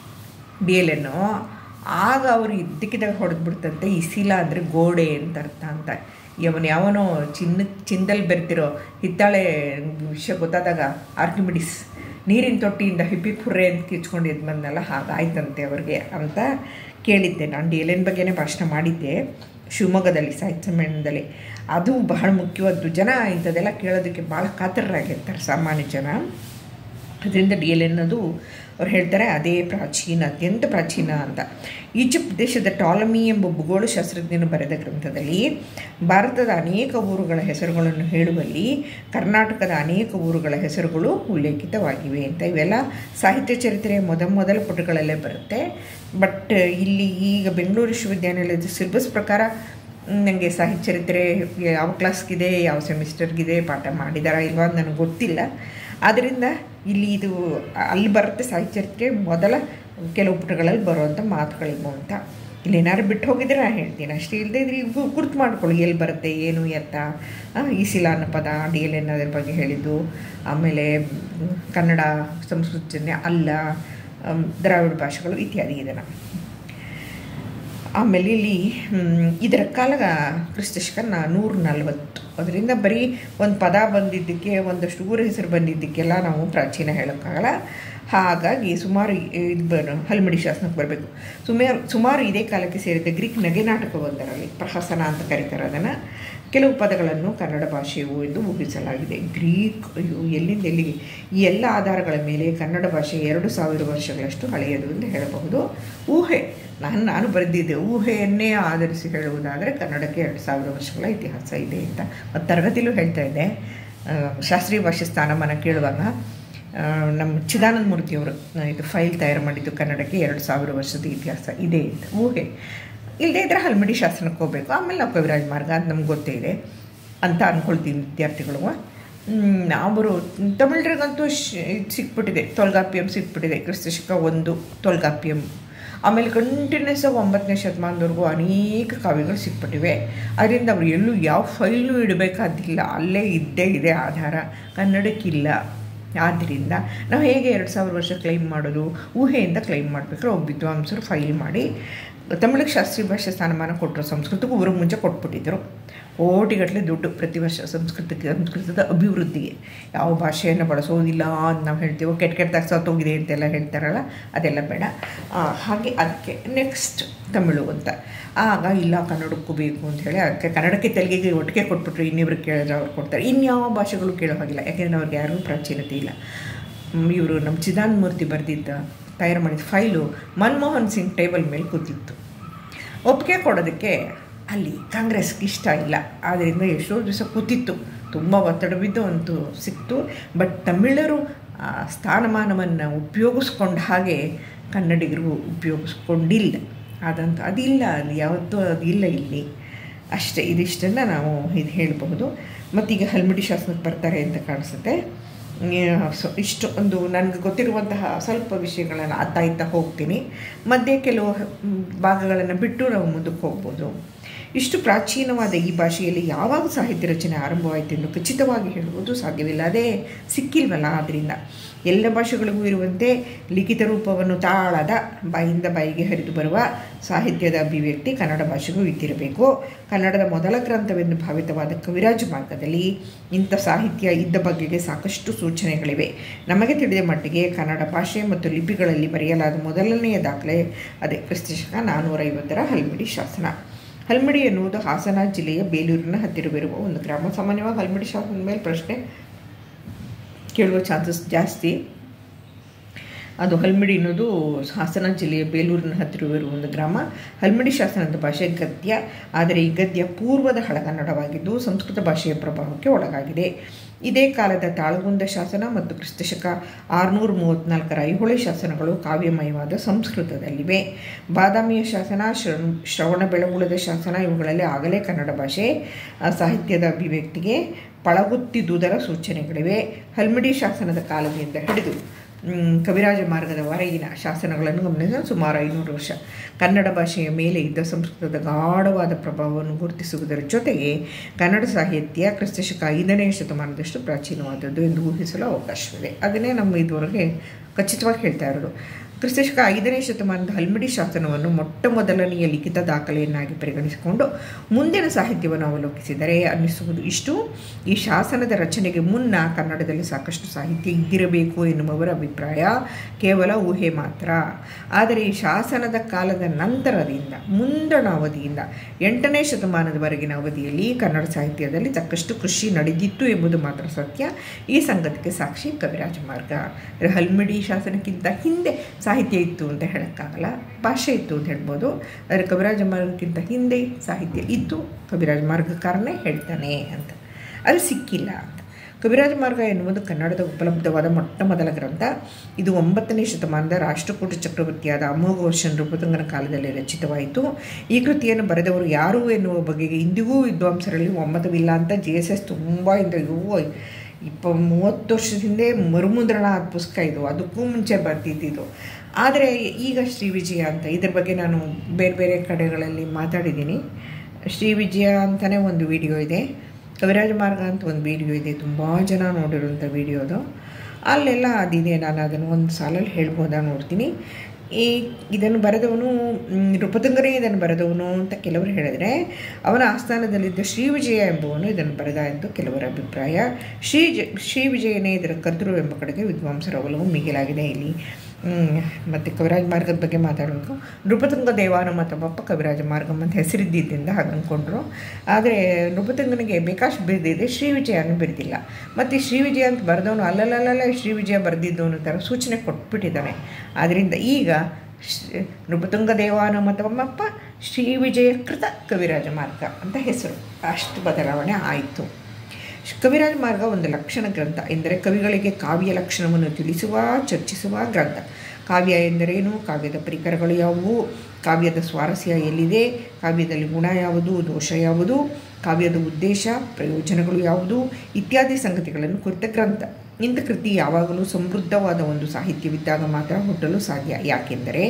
ಡಿ ಎಲ್ ಎನ್ನು ಆಗ ಅವರು ಇದ್ದಕ್ಕಿದ್ದಾಗ ಹೊಡೆದ್ಬಿಡ್ತಂತೆ ಇಸಿಲ ಅಂದರೆ ಗೋಡೆ ಅಂತ ಅರ್ಥ ಅಂತ ಇವನು ಯಾವನೋ ಚಿನ್ನ ಚಿನ್ನದಲ್ಲಿ ಬೆರ್ತಿರೋ ಹಿತ್ತಾಳೆ ವಿಷಯ ಗೊತ್ತಾದಾಗ ಆರ್ಕಿಮಿಡಿಸ್ ನೀರಿನ ತೊಟ್ಟಿಯಿಂದ ಹಿಪ್ಪಿ ಪುರ್ರೆ ಅಂತ ಕಿಚ್ಕೊಂಡು ಎದ್ದು ಬಂದಲ್ಲ ಹಾಗಾಯ್ತಂತೆ ಅವ್ರಿಗೆ ಅಂತ ಕೇಳಿದ್ದೆ ನಾನು ಡಿ ಎಲ್ ಎನ್ ಬಗ್ಗೆನೇ ಭಾಷಣ ಮಾಡಿದ್ದೆ ಶಿವಮೊಗ್ಗದಲ್ಲಿ ಸಾಹಿತ್ಯ ಸಮ್ಮೇಳನದಲ್ಲಿ ಅದು ಬಹಳ ಮುಖ್ಯವಾದ್ದು ಜನ ಇಂಥದ್ದೆಲ್ಲ ಕೇಳೋದಕ್ಕೆ ಭಾಳ ಕಾತರರಾಗಿರ್ತಾರೆ ಸಾಮಾನ್ಯ ಜನ ಅದರಿಂದ ಡಿ ಎಲ್ ಅನ್ನೋದು ಅವ್ರು ಹೇಳ್ತಾರೆ ಅದೇ ಪ್ರಾಚೀನ ಅತ್ಯಂತ ಪ್ರಾಚೀನ ಅಂತ ಈಜಿಪ್ಟ್ ದೇಶದ ಟಾಲಮಿ ಎಂಬ ಭೂಗೋಳ ಶಾಸ್ತ್ರಜ್ಞನು ಬರೆದ ಗ್ರಂಥದಲ್ಲಿ ಭಾರತದ ಅನೇಕ ಊರುಗಳ ಹೆಸರುಗಳನ್ನು ಹೇಳುವಲ್ಲಿ ಕರ್ನಾಟಕದ ಅನೇಕ ಊರುಗಳ ಹೆಸರುಗಳು ಉಲ್ಲೇಖಿತವಾಗಿವೆ ಅಂತ ಇವೆಲ್ಲ ಸಾಹಿತ್ಯ ಚರಿತ್ರೆಯ ಮೊದ ಮೊದಲ ಪುಟಗಳಲ್ಲೇ ಬರುತ್ತೆ ಬಟ್ ಇಲ್ಲಿ ಈಗ ಬೆಂಗಳೂರು ವಿಶ್ವವಿದ್ಯಾನಿಲಯದ ಸಿಲೆಬಸ್ ಪ್ರಕಾರ ನನಗೆ ಸಾಹಿತ್ಯ ಚರಿತ್ರೆ ಯಾವ ಕ್ಲಾಸ್ಗಿದೆ ಯಾವ ಸೆಮಿಸ್ಟರ್ಗಿದೆ ಪಾಠ ಮಾಡಿದಾರಾ ಇಲ್ವಾ ಅಂತ ನನಗೆ ಗೊತ್ತಿಲ್ಲ ಆದ್ದರಿಂದ ಇಲ್ಲಿ ಇದು ಅಲ್ಲಿ ಬರುತ್ತೆ ಸಾಹಿತ್ಯ ಚರಿತ್ರೆ ಮೊದಲ ಕೆಲವು ಪುಟಗಳಲ್ಲಿ ಬರುವಂಥ ಮಾತುಗಳಿವು ಅಂತ ಇಲ್ಲಿ ಏನಾದ್ರು ಬಿಟ್ಟು ಹೋಗಿದ್ರೆ ನಾನು ಹೇಳ್ತೀನಿ ಅಷ್ಟೇ ಇಲ್ಲದೆ ಇದ್ರೆ ಈಗ ಗುರ್ತು ಮಾಡ್ಕೊಳ್ಳಿ ಎಲ್ಲಿ ಬರುತ್ತೆ ಏನು ಎತ್ತ ಆ, ಈ ಸಿಲ ಅನ್ನೋ ಪದ ಡಿ ಎಲ್ ಎನ್ ಅದ್ರ ಬಗ್ಗೆ ಹೇಳಿದ್ದು ಆಮೇಲೆ ಮ್, ಕನ್ನಡ ಸಂಸ್ಕೃತ ಜನ್ಯ ಅಲ್ಲ ಆಮ್, ದ್ರಾವಿಡ ಭಾಷೆಗಳು ಇತ್ಯಾದಿ ಇದನ್ನು ಆಮೇಲೆ ಇಲ್ಲಿ ಮ್, ಇದರ ಕಾಲ ಕ್ರಿಸ್ತಶಕ ನೂರ ನಲ್ವತ್ತು ಅದರಿಂದ ಬರೀ ಒಂದು ಪದ ಬಂದಿದ್ದಕ್ಕೆ ಒಂದಷ್ಟು ಊರ ಹೆಸರು ಬಂದಿದ್ದಕ್ಕೆಲ್ಲ ನಾವು ಪ್ರಾಚೀನ ಹೇಳೋಕ್ಕಾಗಲ್ಲ ಹಾಗಾಗಿ ಸುಮಾರು ಇದು ಬರ ಹಲ್ಮಿಡಿ ಶಾಸನಕ್ಕೆ ಬರಬೇಕು ಸುಮಾರು ಸುಮಾರು ಇದೇ ಕಾಲಕ್ಕೆ ಸೇರಿದ ಗ್ರೀಕ್ ನಗೆ ನಾಟಕವೊಂದರಲ್ಲಿ ಪ್ರಹಸನ ಅಂತ ಕರೀತಾರೆ ಅದನ್ನು ಕೆಲವು ಪದಗಳನ್ನು ಕನ್ನಡ ಭಾಷೆಯು ಎಂದು ಊಹಿಸಲಾಗಿದೆ ಗ್ರೀಕ್ ಅಯ್ಯೋ ಎಲ್ಲಿಂದ ಎಲ್ಲಿಗೆ ಈ ಎಲ್ಲ ಆಧಾರಗಳ ಮೇಲೆ ಕನ್ನಡ ಭಾಷೆ ಎರಡು ಸಾವಿರ ವರ್ಷಗಳಷ್ಟು ಹಳೆಯದು ಎಂದು ಹೇಳಬಹುದು ಊಹೆ ನಾನು ನಾನು ಬರೆದಿದ್ದೆ ಊಹೆಯನ್ನೇ ಆಧರಿಸಿ ಹೇಳುವುದಾದರೆ ಕನ್ನಡಕ್ಕೆ ಎರಡು ಸಾವಿರ ವರ್ಷಗಳ ಇತಿಹಾಸ ಇದೆ ಅಂತ ಮತ್ತು ತರಗತಿಲೂ ಹೇಳ್ತಾ ಇದ್ದೆ ಆ, ಶಾಸ್ತ್ರೀಯ ಭಾಷೆ ಸ್ಥಾನಮಾನ ಕೇಳುವಾಗ ಆ, ನಮ್ಮ ಚಿದಾನಂದ ಮೂರ್ತಿಯವರು ಇದು ಫೈಲ್ ತಯಾರು ಮಾಡಿದ್ದು ಕನ್ನಡಕ್ಕೆ ಎರಡು ಸಾವಿರ ವರ್ಷದ ಇತಿಹಾಸ ಇದೆ ಅಂತ ಊಹೆ ಇಲ್ಲದೇ ಇದ್ರೆ ಹಲ್ಮಿಡಿ ಶಾಸನಕ್ಕೆ ಹೋಗಬೇಕು ಆಮೇಲೆ ನಾವು ಕವಿರಾಜ್ ಮಾರ್ಗ ಅದು ನಮ್ಗೆ ಗೊತ್ತೇ ಇದೆ ಅಂತ ಅಂದ್ಕೊಳ್ತೀನಿ ವಿದ್ಯಾರ್ಥಿಗಳು ಹ್ಮ್, ಅವರು ತಮಿಳರಿಗಂತೂ ಶ್ ಇದು ಸಿಕ್ಬಿಟ್ಟಿದೆ ತೊಲ್ಗಾಪ್ಯಂ ಸಿಕ್ಬಿಟ್ಟಿದೆ ಕ್ರಿಸ್ತಶಕ ಒಂದು ತೊಲ್ಗಾಪ್ಯಂ ಆಮೇಲೆ ಕಂಟಿನ್ಯೂಸ್ ಆಗಿ ಒಂಬತ್ತನೇ ಶತಮಾನದವರೆಗೂ ಅನೇಕ ಕಾವ್ಯಗಳು ಸಿಕ್ಬಿಟ್ಟಿವೆ ಅದರಿಂದ ಅವರು ಎಲ್ಲೂ ಯಾವ ಫೈಲು ಇಡಬೇಕಾದಿಲ್ಲ ಅಲ್ಲೇ ಇದ್ದೇ ಇದೆ ಆಧಾರ ಕನ್ನಡಕ್ಕಿಲ್ಲ ಆದ್ದರಿಂದ ನಾವು ಹೇಗೆ ಎರಡು ಸಾವಿರ ವರ್ಷ ಕ್ಲೈಮ್ ಮಾಡೋದು ಊಹೆಯಿಂದ ಕ್ಲೈಮ್ ಮಾಡಬೇಕಾದ್ರೆ ಒಬ್ಬ ವಿದ್ವಾಂಸರು ಫೈಲ್ ಮಾಡಿ ತಮಿಳಿಗೆ ಶಾಸ್ತ್ರೀಯ ಭಾಷೆ ಸ್ಥಾನಮಾನ ಕೊಟ್ಟರು ಸಂಸ್ಕೃತಕ್ಕೂ ಊರಿಗೆ ಮುಂಚೆ ಕೊಟ್ಬಿಟ್ಟಿದ್ದರು ಕೋಟಿಗಟ್ಟಲೆ ದುಡ್ಡು ಪ್ರತಿ ವರ್ಷ ಸಂಸ್ಕೃತಕ್ಕೆ ಸಂಸ್ಕೃತದ ಅಭಿವೃದ್ಧಿಗೆ ಯಾವ ಭಾಷೆಯನ್ನು ಬಳಸೋದಿಲ್ಲ ಅಂತ ನಾವು ಹೇಳ್ತೀವೋ ಕೆಟ್ಟ ಕೆಟ್ಟದಾಗ ಸತ್ತೋಗಿದೆ ಅಂತೆಲ್ಲ ಹೇಳ್ತಾರಲ್ಲ ಅದೆಲ್ಲ ಬೇಡ ಆ, ಹಾಗೆ ಅದಕ್ಕೆ ನೆಕ್ಸ್ಟ್ ತಮಿಳು ಅಂತ ಆಗ ಇಲ್ಲ ಕನ್ನಡಕ್ಕೂ ಬೇಕು ಅಂತ ಹೇಳಿ ಅದಕ್ಕೆ ಕನ್ನಡಕ್ಕೆ ತೆಲುಗಿಗೆ ಒಟ್ಟಿಗೆ ಕೊಟ್ಬಿಟ್ರು ಇನ್ನಿಬ್ರು ಕೇಳಿದ್ರೆ ಅವ್ರು ಕೊಡ್ತಾರೆ ಇನ್ಯಾವ ಭಾಷೆಗಳು ಕೇಳೋ ಹಾಗಿಲ್ಲ ಯಾಕೆಂದರೆ ಅವ್ರಿಗೆ ಯಾರಿಗೂ ಪ್ರಾಚೀನತೆ ಇಲ್ಲ ಇವರು ನಮ್ಮ ಚಿದಾನಂದ ಮೂರ್ತಿ ಬರೆದಿದ್ದ ತಯಾರು ಮಾಡಿದ ಫೈಲು ಮನಮೋಹನ್ ಸಿಂಗ್ ಟೇಬಲ್ ಮೇಲೆ ಕೂತಿತ್ತು ಒಪ್ಪಿಗೆ ಕೊಡೋದಕ್ಕೆ ಅಲ್ಲಿ ಕಾಂಗ್ರೆಸ್ಗೆ ಇಷ್ಟ ಇಲ್ಲ ಆದ್ದರಿಂದ ಎಷ್ಟೋ ದಿವಸ ಕೂತಿತ್ತು ತುಂಬ ಒತ್ತಡ ಬಿದ್ದು ಅಂತೂ ಸಿಕ್ತು ಬಟ್ ತಮಿಳರು ಆ ಸ್ಥಾನಮಾನವನ್ನು ಉಪಯೋಗಿಸ್ಕೊಂಡ ಹಾಗೆ ಕನ್ನಡಿಗರು ಉಪಯೋಗಿಸ್ಕೊಂಡಿಲ್ಲ ಅದಂತ ಅದಿಲ್ಲ ಅಲ್ಲಿ ಯಾವತ್ತೂ ಅದಿಲ್ಲ ಇಲ್ಲಿ ಅಷ್ಟೇ ಇದಿಷ್ಟನ್ನು ನಾವು ಇದು ಹೇಳಬಹುದು ಮತ್ತೀಗ ಹಲ್ಮಿಡಿ ಶಾಸನಕ್ಕೆ ಬರ್ತಾರೆ ಅಂತ ಕಾಣಿಸುತ್ತೆ ಸೊ ಇಷ್ಟು ಒಂದು ನನಗೆ ಗೊತ್ತಿರುವಂತಹ ಸ್ವಲ್ಪ ವಿಷಯಗಳನ್ನು ಅತ್ತಾಯ್ತಾ ಹೋಗ್ತೀನಿ ಮಧ್ಯೆ ಕೆಲವು ಭಾಗಗಳನ್ನು ಬಿಟ್ಟು ನಾವು ಮುಂದಕ್ಕೆ ಹೋಗ್ಬೋದು ಇಷ್ಟು ಪ್ರಾಚೀನವಾದ ಈ ಭಾಷೆಯಲ್ಲಿ ಯಾವಾಗ ಸಾಹಿತ್ಯ ರಚನೆ ಆರಂಭವಾಯಿತು ಎಂದು ಖಚಿತವಾಗಿ ಹೇಳುವುದು ಸಾಧ್ಯವಿಲ್ಲ ಅದೇ ಸಿಕ್ಕಿಲ್ವಲ್ಲ ಆದ್ದರಿಂದ ಎಲ್ಲ ಭಾಷೆಗಳಿಗೂ ಇರುವಂತೆ ಲಿಖಿತ ರೂಪವನ್ನು ತಾಳದ ಬಾಯಿಂದ ಬಾಯಿಗೆ ಹರಿದು ಬರುವ ಸಾಹಿತ್ಯದ ಅಭಿವ್ಯಕ್ತಿ ಕನ್ನಡ ಭಾಷೆಗೂ ಇದ್ದಿರಬೇಕು ಕನ್ನಡದ ಮೊದಲ ಗ್ರಂಥವೆಂದು ಭಾವಿತವಾದ ಕವಿರಾಜ ಮಾರ್ಗದಲ್ಲಿ ಇಂಥ ಸಾಹಿತ್ಯ ಇದ್ದ ಬಗೆಗೆ ಸಾಕಷ್ಟು ಸೂಚನೆಗಳಿವೆ ನಮಗೆ ತಿಳಿದ ಮಟ್ಟಿಗೆ ಕನ್ನಡ ಭಾಷೆ ಮತ್ತು ಲಿಪಿಗಳಲ್ಲಿ ಬರೆಯಲಾದ ಮೊದಲನೆಯ ದಾಖಲೆ ಅದೇ ಕ್ರಿಸ್ತಶಕ ನಾನ್ನೂರೈವತ್ತರ ಹಲ್ಮಿಡಿ ಶಾಸನ ಹಲ್ಮಿಡಿ ಎನ್ನುವುದು ಹಾಸನ ಜಿಲ್ಲೆಯ ಬೇಲೂರಿನ ಹತ್ತಿರವಿರುವ ಒಂದು ಗ್ರಾಮ ಸಾಮಾನ್ಯವಾಗಿ ಹಲ್ಮಿಡಿ ಶಾಸನದ ಮೇಲೆ ಪ್ರಶ್ನೆ ಕೇಳುವ ಚಾನ್ಸಸ್ ಜಾಸ್ತಿ ಅದು ಹಲ್ಮಿಡಿ ಅನ್ನೋದು ಹಾಸನ ಜಿಲ್ಲೆಯ ಬೇಲೂರಿನ ಹತ್ತಿರವಿರುವ ಒಂದು ಗ್ರಾಮ ಹಲ್ಮಿಡಿ ಶಾಸನದ ಭಾಷೆ ಗದ್ಯ ಆದರೆ ಈ ಗದ್ಯ ಪೂರ್ವದ ಹಳಗನ್ನಡವಾಗಿದ್ದು ಸಂಸ್ಕೃತ ಭಾಷೆಯ ಪ್ರಭಾವಕ್ಕೆ ಒಳಗಾಗಿದೆ ಇದೇ ಕಾಲದ ತಾಳಗುಂದ ಶಾಸನ ಮತ್ತು ಕ್ರಿಸ್ತಶಕ ಆರುನೂರ ಮೂವತ್ತ್ನಾಲ್ಕರ ಐಹೊಳೆ ಶಾಸನಗಳು ಕಾವ್ಯಮಯವಾದ ಸಂಸ್ಕೃತದಲ್ಲಿವೆ ಬಾದಾಮಿಯ ಶಾಸನ ಶ್ರವಣ ಬೆಳಗುಳದ ಶಾಸನ ಇವುಗಳಲ್ಲಿ ಆಗಲೇ ಕನ್ನಡ ಭಾಷೆ ಸಾಹಿತ್ಯದ ಅಭಿವ್ಯಕ್ತಿಗೆ ಪಳಗುತ್ತಿದ್ದುದರ ಸೂಚನೆಗಳಿವೆ ಹಲ್ಮಿಡಿ ಶಾಸನದ ಕಾಲದಿಂದ ಹಿಡಿದು ಕವಿರಾಜ ಮಾರ್ಗದ ವರೆಗಿನ ಶಾಸನಗಳನ್ನು ಗಮನಿಸಿದ ಸುಮಾರು ಐನೂರು ವರ್ಷ ಕನ್ನಡ ಭಾಷೆಯ ಮೇಲೆ ಇದ್ದ ಸಂಸ್ಕೃತದ ಗಾಢವಾದ ಪ್ರಭಾವವನ್ನು ಗುರುತಿಸುವುದರ ಜೊತೆಗೆ ಕನ್ನಡ ಸಾಹಿತ್ಯ ಕ್ರಿಸ್ತಶಕ ಐದನೇ ಶತಮಾನದಷ್ಟು ಪ್ರಾಚೀನವಾದದ್ದು ಎಂದು ಊಹಿಸಲು ಅವಕಾಶವಿದೆ ಅದನ್ನೇ ನಮ್ಮ ಇದುವರೆಗೆ ಖಚಿತವಾಗಿ ಹೇಳ್ತಾ ಇರೋದು ಕ್ರಿಸ್ತಶಕ ಐದನೇ ಶತಮಾನದ ಹಲ್ಮಿಡಿ ಶಾಸನವನ್ನು ಮೊಟ್ಟ ಮೊದಲನೆಯ ಲಿಖಿತ ದಾಖಲೆಯನ್ನಾಗಿ ಪರಿಗಣಿಸಿಕೊಂಡು ಮುಂದಿನ ಸಾಹಿತ್ಯವನ್ನು ಅವಲೋಕಿಸಿದರೆ ಅನ್ನಿಸುವುದು ಇಷ್ಟು ಈ ಶಾಸನದ ರಚನೆಗೆ ಮುನ್ನ ಕನ್ನಡದಲ್ಲಿ ಸಾಕಷ್ಟು ಸಾಹಿತ್ಯ ಇದ್ದಿರಬೇಕು ಎನ್ನುವವರ ಅಭಿಪ್ರಾಯ ಕೇವಲ ಊಹೆ ಮಾತ್ರ ಆದರೆ ಈ ಶಾಸನದ ಕಾಲದ ನಂತರದಿಂದ ಮುಂದಣ ಅವಧಿಯಿಂದ ಎಂಟನೇ ಶತಮಾನದವರೆಗಿನ ಅವಧಿಯಲ್ಲಿ ಕನ್ನಡ ಸಾಹಿತ್ಯದಲ್ಲಿ ಸಾಕಷ್ಟು ಕೃಷಿ ನಡೆದಿತ್ತು ಎಂಬುದು ಮಾತ್ರ ಸತ್ಯ ಈ ಸಂಗತಿಗೆ ಸಾಕ್ಷಿ ಕವಿರಾಜ ಮಾರ್ಗ ಹಲ್ಮಿಡಿ ಶಾಸನಕ್ಕಿಂತ ಹಿಂದೆ ಸಾಹಿತ್ಯ ಇತ್ತು ಅಂತ ಹೇಳೋಕ್ಕಾಗಲ್ಲ ಭಾಷೆ ಇತ್ತು ಅಂತ ಹೇಳ್ಬೋದು ಆದರೆ ಕವಿರಾಜ ಮಾರ್ಗಕ್ಕಿಂತ ಹಿಂದೆ ಸಾಹಿತ್ಯ ಇತ್ತು ಕವಿರಾಜ ಮಾರ್ಗಕಾರನೇ ಹೇಳ್ತಾನೆ ಅಂತ ಅದು ಸಿಕ್ಕಿಲ್ಲ ಅಂತ ಕವಿರಾಜ ಮಾರ್ಗ ಎನ್ನುವುದು ಕನ್ನಡದ ಉಪಲಬ್ಧವಾದ ಮೊಟ್ಟ ಮೊದಲ ಗ್ರಂಥ ಇದು ಒಂಬತ್ತನೇ ಶತಮಾನದ ರಾಷ್ಟ್ರಕೂಟ ಚಕ್ರವರ್ತಿಯಾದ ಅಮೋಘ ವರ್ಷ ನೃಪತುಂಗನ ಕಾಲದಲ್ಲಿ ರಚಿತವಾಯಿತು ಈ ಕೃತಿಯನ್ನು ಬರೆದವರು ಯಾರು ಎನ್ನುವ ಬಗೆಗೆ ಇಂದಿಗೂ ವಿದ್ವಾಂಸರಲ್ಲಿ ಒಮ್ಮತವಿಲ್ಲ ಅಂತ ಜೆ ಎಸ್ ಎಸ್ ತುಂಬ ಇಂದ ಇವು ಇಪ್ಪ ಮೂವತ್ತು ವರ್ಷದ ಹಿಂದೆ ಮರುಮುದ್ರಣ ಆದ ಪುಸ್ತಕ ಇದು ಅದಕ್ಕೂ ಮುಂಚೆ ಬರ್ತಿದ್ದಿದ್ದು ಆದರೆ ಈಗ ಶ್ರೀ ವಿಜಯ ಅಂತ ಇದ್ರ ಬಗ್ಗೆ ನಾನು ಬೇರೆ ಬೇರೆ ಕಡೆಗಳಲ್ಲಿ ಮಾತಾಡಿದ್ದೀನಿ ಶ್ರೀ ವಿಜಯ ಅಂತಲೇ ಒಂದು ವಿಡಿಯೋ ಇದೆ ಕವಿರಾಜ ಮಾರ್ಗ ಅಂತ ಒಂದು ವಿಡಿಯೋ ಇದೆ ತುಂಬ ಜನ ನೋಡಿರೋಂಥ ವಿಡಿಯೋ ಅದು ಅಲ್ಲೆಲ್ಲ ಅದಿದೆ ನಾನು ಅದನ್ನು ಒಂದು ಸಾಲಲ್ಲಿ ಹೇಳ್ಬೋದಾ ನೋಡ್ತೀನಿ ಈ ಇದನ್ನು ಬರೆದವನು ನೃಪತುಂಗನೇ ಇದನ್ನು ಬರೆದವನು ಅಂತ ಕೆಲವರು ಹೇಳಿದರೆ ಅವನ ಆಸ್ಥಾನದಲ್ಲಿದ್ದ ಶ್ರೀ ವಿಜಯ ಎಂಬುವನು ಇದನ್ನು ಬರೆದ ಎಂದು ಕೆಲವರ ಅಭಿಪ್ರಾಯ ಶ್ರೀ ಜ ಶ್ರೀ ವಿಜಯನೇ ಇದರ ಕರ್ತೃ ಎಂಬ ಕಡೆಗೆ ವಿದ್ವಾಂಸರ ಒಲವು ಮಿಗಿಲಾಗಿದೆ ಇಲ್ಲಿ ಮತ್ತು ಕವಿರಾಜ ಮಾರ್ಗದ ಬಗ್ಗೆ ಮಾತಾಡಬೇಕು ನೃಪತುಂಗ ದೇವಾನಮ ತಮ್ಮಪ್ಪ ಕವಿರಾಜ ಮಾರ್ಗಂ ಅಂತ ಹೆಸರಿದ್ದಿದ್ದರಿಂದ ಹಾಗೆ ಅಂದ್ಕೊಂಡ್ರು ಆದರೆ ನೃಪತುಂಗನಿಗೆ ಬೇಕಾಷ್ಟು ಬಿರಿದಿದೆ ಶ್ರೀ ವಿಜಯನೂ ಬಿರಿದಿಲ್ಲ ಮತ್ತು ಶ್ರೀ ವಿಜಯ ಅಂತ ಬರೆದವನು ಅಲ್ಲಲ್ಲಲ್ಲ ಶ್ರೀ ವಿಜಯ ಬರೆದಿದ್ದು ಅನ್ನೋ ಥರ ಸೂಚನೆ ಕೊಟ್ಬಿಟ್ಟಿದ್ದಾನೆ ಆದ್ದರಿಂದ ಈಗ ನೃಪತುಂಗ ದೇವಾನಮ ತಮ್ಮಪ್ಪ ಶ್ರೀ ವಿಜಯಕೃತ ಕವಿರಾಜ ಮಾರ್ಗ ಅಂತ ಹೆಸರು ಅಷ್ಟು ಬದಲಾವಣೆ ಆಯಿತು ಕವಿರಾಜ ಮಾರ್ಗ ಒಂದು ಲಕ್ಷಣ ಗ್ರಂಥ ಎಂದರೆ ಕವಿಗಳಿಗೆ ಕಾವ್ಯ ಲಕ್ಷಣವನ್ನು ತಿಳಿಸುವ ಚರ್ಚಿಸುವ ಗ್ರಂಥ ಕಾವ್ಯ ಎಂದರೇನು ಕಾವ್ಯದ ಪರಿಕರಗಳು ಯಾವುವು ಕಾವ್ಯದ ಸ್ವಾರಸ್ಯ ಎಲ್ಲಿದೆ ಕಾವ್ಯದಲ್ಲಿ ಗುಣ ಯಾವುದು ದೋಷ ಯಾವುದು ಕಾವ್ಯದ ಉದ್ದೇಶ ಪ್ರಯೋಜನಗಳು ಯಾವುದು ಇತ್ಯಾದಿ ಸಂಗತಿಗಳನ್ನು ಕುರಿತ ಗ್ರಂಥ ಇಂಥ ಕೃತಿ ಯಾವಾಗಲೂ ಸಮೃದ್ಧವಾದ ಒಂದು ಸಾಹಿತ್ಯವಿದ್ದಾಗ ಮಾತ್ರ ಹುಟ್ಟಲು ಸಾಧ್ಯ ಯಾಕೆಂದರೆ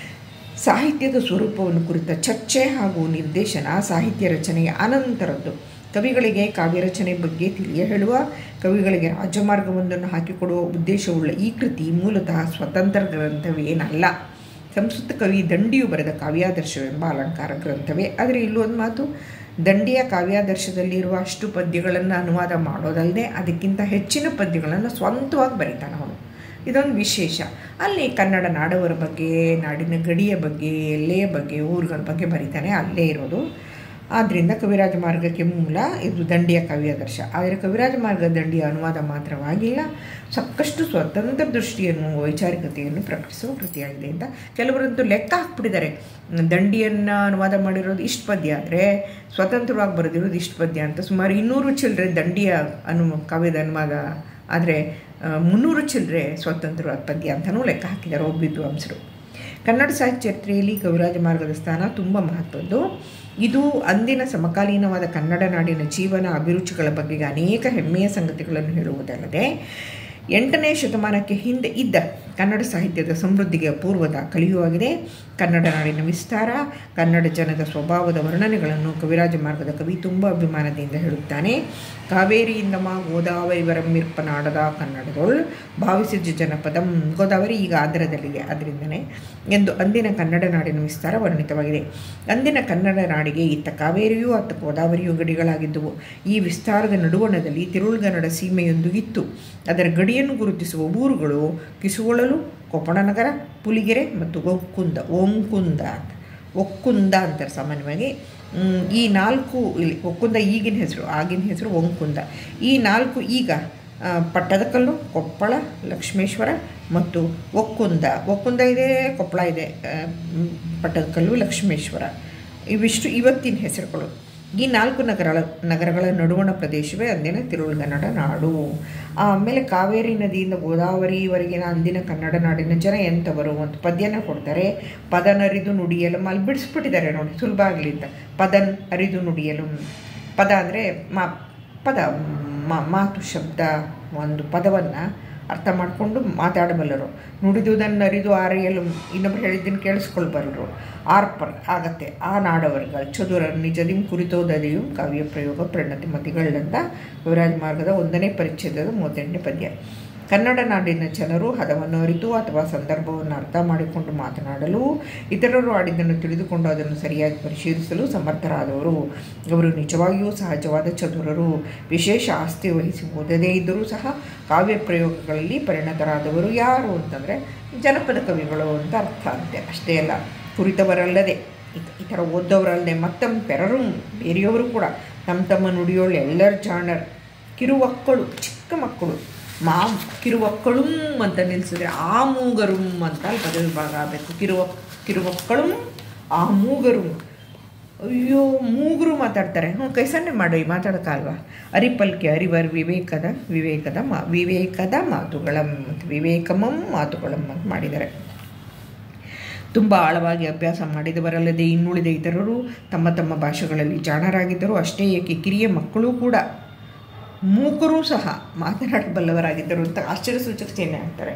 ಸಾಹಿತ್ಯದ ಸ್ವರೂಪವನ್ನು ಕುರಿತ ಚರ್ಚೆ ಹಾಗೂ ನಿರ್ದೇಶನ ಸಾಹಿತ್ಯ ರಚನೆಯ ಅನಂತರದ್ದು ಕವಿಗಳಿಗೆ ಕಾವ್ಯರಚನೆ ಬಗ್ಗೆ ತಿಳಿಯ ಹೇಳುವ ಕವಿಗಳಿಗೆ ರಾಜಮಾರ್ಗವೊಂದನ್ನು ಹಾಕಿಕೊಡುವ ಉದ್ದೇಶವುಳ್ಳ ಈ ಕೃತಿ ಮೂಲತಃ ಸ್ವತಂತ್ರ ಗ್ರಂಥವೇನಲ್ಲ ಸಂಸ್ಕೃತ ಕವಿ ದಂಡಿಯು ಬರೆದ ಕಾವ್ಯಾದರ್ಶವೆಂಬ ಅಲಂಕಾರ ಗ್ರಂಥವೇ ಆದರೆ ಇಲ್ಲೊಂದು ಮಾತು ದಂಡಿಯ ಕಾವ್ಯಾದರ್ಶದಲ್ಲಿರುವ ಅಷ್ಟು ಪದ್ಯಗಳನ್ನು ಅನುವಾದ ಮಾಡೋದಲ್ಲದೆ ಅದಕ್ಕಿಂತ ಹೆಚ್ಚಿನ ಪದ್ಯಗಳನ್ನು ಸ್ವಂತವಾಗಿ ಬರೀತಾನೆ ಅವನು ಇದೊಂದು ವಿಶೇಷ ಅಲ್ಲಿ ಕನ್ನಡ ನಾಡವರ ಬಗ್ಗೆ ನಾಡಿನ ಗಡಿಯ ಬಗ್ಗೆ ಎಲ್ಲೆಯ ಬಗ್ಗೆ ಊರುಗಳ ಬಗ್ಗೆ ಬರೀತಾನೆ ಅಲ್ಲೇ ಇರೋದು ಆದ್ದರಿಂದ ಕವಿರಾಜ ಮಾರ್ಗಕ್ಕೆ ಮೂಲ ಇದು ದಂಡಿಯ ಕಾವ್ಯಾದರ್ಶ ಆದರೆ ಕವಿರಾಜ ಮಾರ್ಗ ದಂಡಿಯ ಅನುವಾದ ಮಾತ್ರವಾಗಿಲ್ಲ ಸಾಕಷ್ಟು ಸ್ವತಂತ್ರ ದೃಷ್ಟಿಯನ್ನು ವೈಚಾರಿಕತೆಯನ್ನು ಪ್ರಕಟಿಸುವ ಕೃತಿಯಾಗಿದೆ ಅಂತ ಕೆಲವರಂತೂ ಲೆಕ್ಕ ಹಾಕ್ಬಿಟ್ಟಿದ್ದಾರೆ ದಂಡಿಯನ್ನು ಅನುವಾದ ಮಾಡಿರೋದು ಇಷ್ಟು ಪದ್ಯ ಆದರೆ ಸ್ವತಂತ್ರವಾಗಿ ಬರೆದಿರೋದು ಇಷ್ಟು ಪದ್ಯ ಅಂತ ಸುಮಾರು ಇನ್ನೂರು ಚಿಲ್ಲರೆ ದಂಡಿಯ ಅನು ಕಾವ್ಯದ ಅನುವಾದ ಆದರೆ ಮುನ್ನೂರು ಚಿಲ್ಲರೆ ಸ್ವತಂತ್ರವಾದ ಪದ್ಯ ಅಂತಲೂ ಲೆಕ್ಕ ಹಾಕಿದ್ದಾರೆ ಒಬ್ಬ ವಿದ್ವಾಂಸರು ಕನ್ನಡ ಸಾಹಿತ್ಯ ಚರಿತ್ರೆಯಲ್ಲಿ ಕವಿರಾಜ ಮಾರ್ಗದ ಸ್ಥಾನ ತುಂಬ ಮಹತ್ವದ್ದು ಇದು ಅಂದಿನ ಸಮಕಾಲೀನವಾದ ಕನ್ನಡ ನಾಡಿನ ಜೀವನ ಅಭಿರುಚಿಗಳ ಬಗೆಗೆ ಅನೇಕ ಹೆಮ್ಮೆಯ ಸಂಗತಿಗಳನ್ನು ಹೇಳುವುದಲ್ಲದೆ ಎಂಟನೇ ಶತಮಾನಕ್ಕೆ ಹಿಂದೆ ಇದ್ದ ಕನ್ನಡ ಸಾಹಿತ್ಯದ ಸಮೃದ್ಧಿಗೆ ಅಪೂರ್ವದ ಕಲಿಯುವಾಗಿದೆ ಕನ್ನಡ ನಾಡಿನ ವಿಸ್ತಾರ ಕನ್ನಡ ಜನದ ಸ್ವಭಾವದ ವರ್ಣನೆಗಳನ್ನು ಕವಿರಾಜ ಮಾರ್ಗದ ಕವಿ ತುಂಬ ಅಭಿಮಾನದಿಂದ ಹೇಳುತ್ತಾನೆ ಕಾವೇರಿಯಿಂದ ಮಾ ಗೋದಾವರಿ ವರಮಿರ್ಪನಾಡದ ಕನ್ನಡದೊಳ್ ಭಾವಿಸಿದ ಜನಪದಂ ಗೋದಾವರಿ ಈಗ ಆಂಧ್ರದಲ್ಲಿದೆ ಅದರಿಂದನೇ ಎಂದು ಅಂದಿನ ಕನ್ನಡ ನಾಡಿನ ವಿಸ್ತಾರ ವರ್ಣಿತವಾಗಿದೆ ಅಂದಿನ ಕನ್ನಡ ನಾಡಿಗೆ ಇತ್ತ ಕಾವೇರಿಯೂ ಅತ್ತ ಗೋದಾವರಿಯೂ ಗಡಿಗಳಾಗಿದ್ದುವು ಈ ವಿಸ್ತಾರದ ನಡುವಣದಲ್ಲಿ ತಿರುಳುಗನ್ನಡ ಸೀಮೆಯೊಂದು ಇತ್ತು ಅದರ ಗಡಿಯನ್ನು ಗುರುತಿಸುವ ಊರುಗಳು ಕಿಸುಗೊಳಲು ಕೊಪ್ಪಳನಗರ ಪುಲಿಗೆರೆ ಮತ್ತು ಒಕ್ಕುಂದ ಓಂಕುಂದ ಅಂತ ಒಕ್ಕುಂದ ಅಂತಾರೆ ಸಾಮಾನ್ಯವಾಗಿ ಈ ನಾಲ್ಕು ಇಲ್ಲಿ ಒಕ್ಕುಂದ ಈಗಿನ ಹೆಸರು ಆಗಿನ ಹೆಸರು ಒಂಕುಂದ ಈ ನಾಲ್ಕು ಈಗ ಪಟ್ಟದಕಲ್ಲು ಕೊಪ್ಪಳ ಲಕ್ಷ್ಮೇಶ್ವರ ಮತ್ತು ಒಕ್ಕುಂದ ಒಕ್ಕುಂದ ಇದೆ ಕೊಪ್ಪಳ ಇದೆ ಪಟ್ಟದಕಲ್ಲು ಲಕ್ಷ್ಮೇಶ್ವರ ಇವಿಷ್ಟು ಇವತ್ತಿನ ಹೆಸರುಗಳು ಈ ನಾಲ್ಕು ನಗರಗಳ ನಗರಗಳ ನಡುವಣ ಪ್ರದೇಶವೇ ಅಂದಿನ ತಿರುಳುಗನ್ನಡ ನಾಡು ಆಮೇಲೆ ಕಾವೇರಿ ನದಿಯಿಂದ ಗೋದಾವರಿವರೆಗಿನ ಅಂದಿನ ಕನ್ನಡ ನಾಡಿನ ಜನ ಎಂಥವರು ಅಂತ ಪದ್ಯನ ಕೊಡ್ತಾರೆ ಪದನ್ ಅರಿದು ನುಡಿಯಲು ಅಲ್ಲಿ ಬಿಡಿಸ್ಬಿಟ್ಟಿದ್ದಾರೆ ನೋಡಿ ಸುಲಭ ಆಗಲಿ ಅಂತ ಪದನ್ ಅರಿದು ನುಡಿಯಲು ಪದ ಅಂದರೆ ಮಾ ಪದ ಮಾತು ಶಬ್ದ ಒಂದು ಪದವನ್ನು ಅರ್ಥ ಮಾಡಿಕೊಂಡು ಮಾತಾಡಬಲ್ಲರು ನುಡಿದುದನ್ನು ಅರಿದು ಆರೆಯಲು ಇನ್ನೊಬ್ರು ಹೇಳಿದ್ದನ್ನು ಕೇಳಿಸ್ಕೊಳ್ಬಲ್ಲರು ಆರ್ಪರ್ ಆಗತ್ತೆ ಆ ನಾಡವರ್ಗ ಚದುರ ನಿಜದಿಂ ಕುರಿತೋದದೆಯು ಕಾವ್ಯ ಪ್ರಯೋಗ ಪ್ರಣತಿ ಮತಿಗಳಂತ ಯುವರಾಜ ಮಾರ್ಗದ ಒಂದನೇ ಪರಿಚ್ಛೇದದ ಮೂವತ್ತೆಂಟನೇ ಪದ್ಯ ಕನ್ನಡ ನಾಡಿನ ಜನರು ಹದವನ್ನು ಅರಿತು ಅಥವಾ ಸಂದರ್ಭವನ್ನು ಅರ್ಥ ಮಾಡಿಕೊಂಡು ಮಾತನಾಡಲು ಇತರರು ಆಡಿದ್ದನ್ನು ತಿಳಿದುಕೊಂಡು ಅದನ್ನು ಸರಿಯಾಗಿ ಪರಿಶೀಲಿಸಲು ಸಮರ್ಥರಾದವರು ಅವರು ನಿಜವಾಗಿಯೂ ಸಹಜವಾದ ಚತುರರು ವಿಶೇಷ ಆಸ್ತಿ ವಹಿಸಿ ಓದದೇ ಇದ್ದರೂ ಸಹ ಕಾವ್ಯ ಪ್ರಯೋಗಗಳಲ್ಲಿ ಪರಿಣತರಾದವರು ಯಾರು ಅಂತಂದರೆ ಜನಪದ ಕವಿಗಳು ಅಂತ ಅರ್ಥ ಅಂತೆ ಅಷ್ಟೇ ಅಲ್ಲ ಕುರಿತವರಲ್ಲದೆ ಈ ಥರ ಓದವರಲ್ಲದೆ ಮತ್ತಮ್ಮ ಪೆರರು ಬೇರೆಯವರು ಕೂಡ ತಮ್ಮ ತಮ್ಮ ನುಡಿಯೋಳು ಎಲ್ಲರ ಜಾಣರ್ ಕಿರುವಕ್ಕಳು ಚಿಕ್ಕ ಮಕ್ಕಳು ಮಾ ಕಿರುವಕ್ಕಳುಂ ಅಂತ ನಿಲ್ಲಿಸಿದ್ರೆ ಆ ಮೂಗರುಂ ಅಂತ ಅಲ್ಲಿ ಪದ ವಿಭಾಗ ಆಗಬೇಕು ಕಿರುವ ಕಿರುವಕ್ಕಳುಂ ಆ ಮೂಗರುಂ ಅಯ್ಯೋ ಮೂಗರು ಮಾತಾಡ್ತಾರೆ ಹ್ಞೂ ಕೈಸನ್ನೆ ಮಾಡೋ ಈ ಮಾತಾಡೋಕ್ಕಲ್ವಾ ಅರಿಪಲ್ಕೆ ಅರಿವರ್ ವಿವೇಕದ ವಿವೇಕದ ಮಾ ವಿವೇಕದ ಮಾತುಗಳಂ ಮತ್ತು ವಿವೇಕಮಂ ಮಾತುಗಳಂ ಅಂತ ಮಾಡಿದ್ದಾರೆ ತುಂಬ ಆಳವಾಗಿ ಅಭ್ಯಾಸ ಮಾಡಿದವರಲ್ಲದೆ ಇನ್ನುಳಿದ ಇತರರು ತಮ್ಮ ತಮ್ಮ ಭಾಷೆಗಳಲ್ಲಿ ಜಾಣರಾಗಿದ್ದರು ಅಷ್ಟೇ ಏಕೆ ಕಿರಿಯ ಮಕ್ಕಳು ಕೂಡ ಮೂಕರೂ ಸಹ ಮಾತನಾಡಬಲ್ಲವರಾಗಿದ್ದರು ಅಂತ ಆಶ್ಚರ್ಯ ಸೂಚಕ ಚಿಹ್ನೆ ಹಾಕ್ತಾರೆ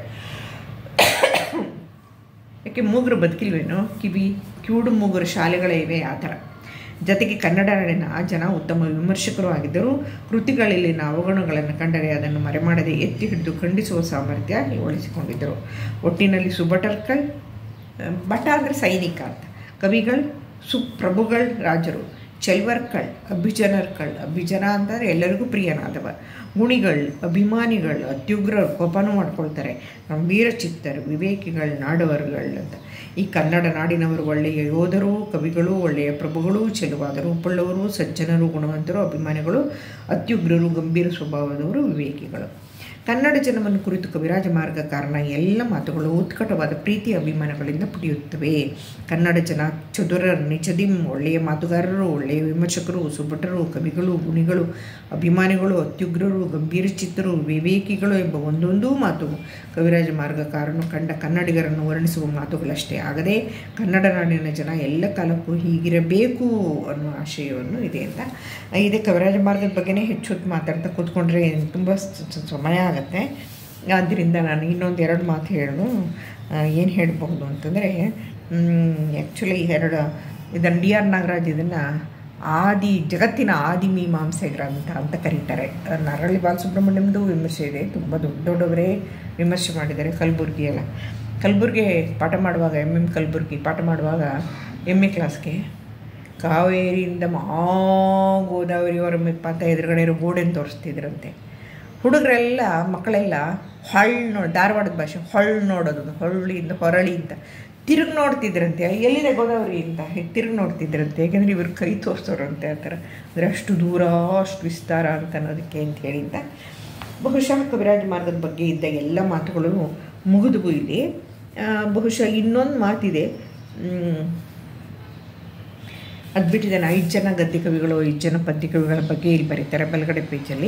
ಯಾಕೆ ಮೂಗರು ಬದುಕಿಲ್ವೇನೋ ಕಿವಿ ಕಿವುಡು ಮೂಗರು ಶಾಲೆಗಳೇ ಇವೆ ಆ ಥರ ಜೊತೆಗೆ ಕನ್ನಡ ನಾಡಿನ ಜನ ಉತ್ತಮ ವಿಮರ್ಶಕರು ಆಗಿದ್ದರು ಕೃತಿಗಳಲ್ಲಿನ ಅವಗುಣಗಳನ್ನು ಕಂಡರೆ ಅದನ್ನು ಮರೆಮಾಡದೆ ಎತ್ತಿ ಹಿಡಿದು ಖಂಡಿಸುವ ಸಾಮರ್ಥ್ಯ ಉಳಿಸಿಕೊಂಡಿದ್ದರು ಒಟ್ಟಿನಲ್ಲಿ ಸುಬಟರ್ಕಲ್ ಭಟ ಅಂದರೆ ಸೈನಿಕ ಅಂತ ಕವಿಗಳು ಸುಪ್ರಭುಗಳು ರಾಜರು ಚೆಲ್ವರ್ಕಳ್ ಅಭಿಜನರ್ಕಳ್ ಅಭಿಜನ ಅಂತಂದರೆ ಎಲ್ಲರಿಗೂ ಪ್ರಿಯನಾದವ ಗುಣಿಗಳು ಅಭಿಮಾನಿಗಳು ಅತ್ಯುಗ್ರರು ಕೋಪನೂ ಮಾಡ್ಕೊಳ್ತಾರೆ ಗಂಭೀರ ಚಿತ್ತರು ವಿವೇಕಿಗಳು ನಾಡವರುಗಳು ಅಂತ ಈ ಕನ್ನಡ ನಾಡಿನವರು ಒಳ್ಳೆಯ ಯೋಧರು ಕವಿಗಳು ಒಳ್ಳೆಯ ಪ್ರಭುಗಳು ಚೆಲುವಾದರು ಉಪ್ಪಳ್ಳವರು ಸಜ್ಜನರು ಗುಣವಂತರು ಅಭಿಮಾನಿಗಳು ಅತ್ಯುಗ್ರರು ಗಂಭೀರ ಸ್ವಭಾವದವರು ವಿವೇಕಿಗಳು ಕನ್ನಡ ಜನವನ್ನು ಕುರಿತು ಕವಿರಾಜ ಮಾರ್ಗ ಕಾರಣ ಎಲ್ಲ ಮಾತುಗಳು ಉತ್ಕಟವಾದ ಪ್ರೀತಿ ಅಭಿಮಾನಗಳಿಂದ ಪುಟಿಯುತ್ತವೆ ಕನ್ನಡ ಜನ ಚದುರ ನಿಜದಿಂ ಒಳ್ಳೆಯ ಮಾತುಗಾರರು ಒಳ್ಳೆಯ ವಿಮರ್ಶಕರು ಸುಭಟರು ಕವಿಗಳು ಗುಣಿಗಳು ಅಭಿಮಾನಿಗಳು ಅತ್ಯುಗ್ರರು ಗಂಭೀರ ಚಿತ್ತರು ವಿವೇಕಿಗಳು ಎಂಬ ಒಂದೊಂದೂ ಮಾತು ಕವಿರಾಜ ಮಾರ್ಗಕಾರನು ಕಂಡ ಕನ್ನಡಿಗರನ್ನು ವರ್ಣಿಸುವ ಮಾತುಗಳಷ್ಟೇ ಆಗದೆ ಕನ್ನಡ ನಾಡಿನ ಜನ ಎಲ್ಲ ಕಾಲಕ್ಕೂ ಹೀಗಿರಬೇಕು ಅನ್ನೋ ಆಶಯವನ್ನು ಇದೆ ಅಂತ ಇದೇ ಕವಿರಾಜ ಮಾರ್ಗದ ಬಗ್ಗೆನೇ ಹೆಚ್ಚು ಹೊತ್ತು ಮಾತಾಡ್ತಾ ಕೂತ್ಕೊಂಡ್ರೆ ತುಂಬ ಸಮಯ ಆಗುತ್ತೆ ಆದ್ದರಿಂದ ನಾನು ಇನ್ನೊಂದು ಎರಡು ಮಾತು ಹೇಳೋದು ಏನು ಹೇಳಬಹುದು ಅಂತಂದರೆ ಆ್ಯಕ್ಚುಲಿ ಎರಡು ಇದನ್ನು ಡಿ ಆರ್ ನಾಗರಾಜ್ ಇದನ್ನು ಆದಿ ಜಗತ್ತಿನ ಆದಿ ಮೀಮಾಂಸೆ ಗ್ರಂಥ ಅಂತ ಕರೀತಾರೆ ನರಳಿ ಬಾಲಸುಬ್ರಹ್ಮಣ್ಯಮ್ದು ವಿಮರ್ಶೆ ಇದೆ ತುಂಬ ದೊಡ್ಡ ದೊಡ್ಡವರೇ ವಿಮರ್ಶೆ ಮಾಡಿದ್ದಾರೆ ಕಲಬುರ್ಗಿ ಎಲ್ಲ ಕಲಬುರ್ಗಿ ಪಾಠ ಮಾಡುವಾಗ ಎಮ್ ಎಮ್ ಕಲಬುರ್ಗಿ ಪಾಠ ಮಾಡುವಾಗ ಎಮ್ ಎ ಕ್ಲಾಸ್ಗೆ ಕಾವೇರಿಯಿಂದ ಮಹಾ ಗೋದಾವರಿಯವರ ಮೆಪ್ಪಂತ ಎದುರುಗಡೆ ಇರೋ ಗೋಡೆನ ತೋರಿಸ್ತಿದ್ರಂತೆ ಹುಡುಗರೆಲ್ಲ ಮಕ್ಕಳೆಲ್ಲ ಹೊಳ್ಳು ನೋಡಿ ಧಾರವಾಡದ ಭಾಷೆ ಹೊಳ್ಳು ನೋಡೋದು ಹೊಳ್ಳಿಯಿಂದ ಹೊರಳಿ ಅಂತ ತಿರುಗಿ ನೋಡ್ತಿದ್ರಂತೆ ಎಲ್ಲಿದೆ ಗೋದಾವರಿ ಅಂತ ತಿರುಗಿ ನೋಡ್ತಿದ್ರಂತೆ ಯಾಕೆಂದರೆ ಇವ್ರು ಕೈ ತೋರಿಸೋರಂತೆ ಆ ಥರ ಅಂದರೆ ಅಷ್ಟು ದೂರ ಅಷ್ಟು ವಿಸ್ತಾರ ಅಂತ ಅನ್ನೋದಕ್ಕೆ ಅಂತ ಹೇಳಿದ್ದ ಬಹುಶಃ ಕವಿರಾಜ ಮಾರ್ಗದ ಬಗ್ಗೆ ಇದ್ದ ಎಲ್ಲ ಮಾತುಗಳು ಮುಗಿದುಗೂ ಇದೆ ಬಹುಶಃ ಇನ್ನೊಂದು ಮಾತಿದೆ ಅದು ಬಿಟ್ಟಿದ್ದಾನೆ ಐದು ಜನ ಗದ್ಯ ಕವಿಗಳು ಐದು ಜನ ಪದ್ಯ ಕವಿಗಳ ಬಗ್ಗೆ ಇಲ್ಲಿ ಬರೀತಾರೆ ಬಲಗಡೆ ಪೇಜಲ್ಲಿ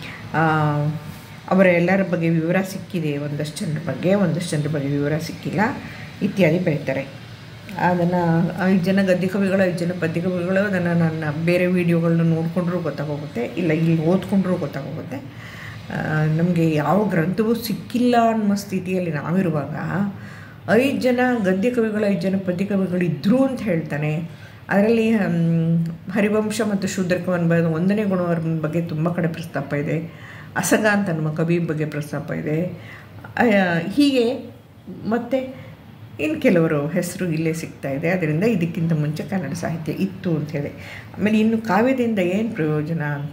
ಅವರ ಎಲ್ಲರ ಬಗ್ಗೆ ವಿವರ ಸಿಕ್ಕಿದೆ ಒಂದಷ್ಟು ಜನರ ಬಗ್ಗೆ ಒಂದಷ್ಟು ಜನರ ಬಗ್ಗೆ ವಿವರ ಸಿಕ್ಕಿಲ್ಲ ಇತ್ಯಾದಿ ಬರೀತಾರೆ ಅದನ್ನು ಐದು ಜನ ಗದ್ಯ ಕವಿಗಳು ಐದು ಜನ ಪದ್ಯ ಕವಿಗಳು ಅದನ್ನು ನನ್ನ ಬೇರೆ ವೀಡಿಯೋಗಳನ್ನ ನೋಡಿಕೊಂಡ್ರೂ ಗೊತ್ತಾಗೋಗುತ್ತೆ ಇಲ್ಲ ಇಲ್ಲಿ ಓದ್ಕೊಂಡ್ರೂ ಗೊತ್ತಾಗೋಗುತ್ತೆ ನಮಗೆ ಯಾವ ಗ್ರಂಥವೂ ಸಿಕ್ಕಿಲ್ಲ ಅನ್ನೋ ಸ್ಥಿತಿಯಲ್ಲಿ ನಾವಿರುವಾಗ ಐದು ಜನ ಗದ್ಯ ಕವಿಗಳು ಐದು ಜನ ಪದ್ಯ ಕವಿಗಳು ಇದ್ದರು ಅಂತ ಹೇಳ್ತಾನೆ ಅದರಲ್ಲಿ ಹರಿವಂಶ ಮತ್ತು ಶೂದ್ರಕವನ್ ಬರೆದ ಒಂದನೇ ಗುಣವರ್ಮನ ಬಗ್ಗೆ ತುಂಬ ಕಡೆ ಪ್ರಸ್ತಾಪ ಇದೆ ಅಸಗ ಅಂತ ನಮ್ಮ ಕವಿ ಬಗ್ಗೆ ಪ್ರಸ್ತಾಪ ಇದೆ ಹೀಗೆ ಮತ್ತು ಇನ್ನು ಕೆಲವರು ಹೆಸರು ಇಲ್ಲೇ ಸಿಗ್ತಾ ಇದೆ ಅದರಿಂದ ಇದಕ್ಕಿಂತ ಮುಂಚೆ ಕನ್ನಡ ಸಾಹಿತ್ಯ ಇತ್ತು ಅಂಥೇಳಿ ಆಮೇಲೆ ಇನ್ನು ಕಾವ್ಯದಿಂದ ಏನು ಪ್ರಯೋಜನ ಅಂತ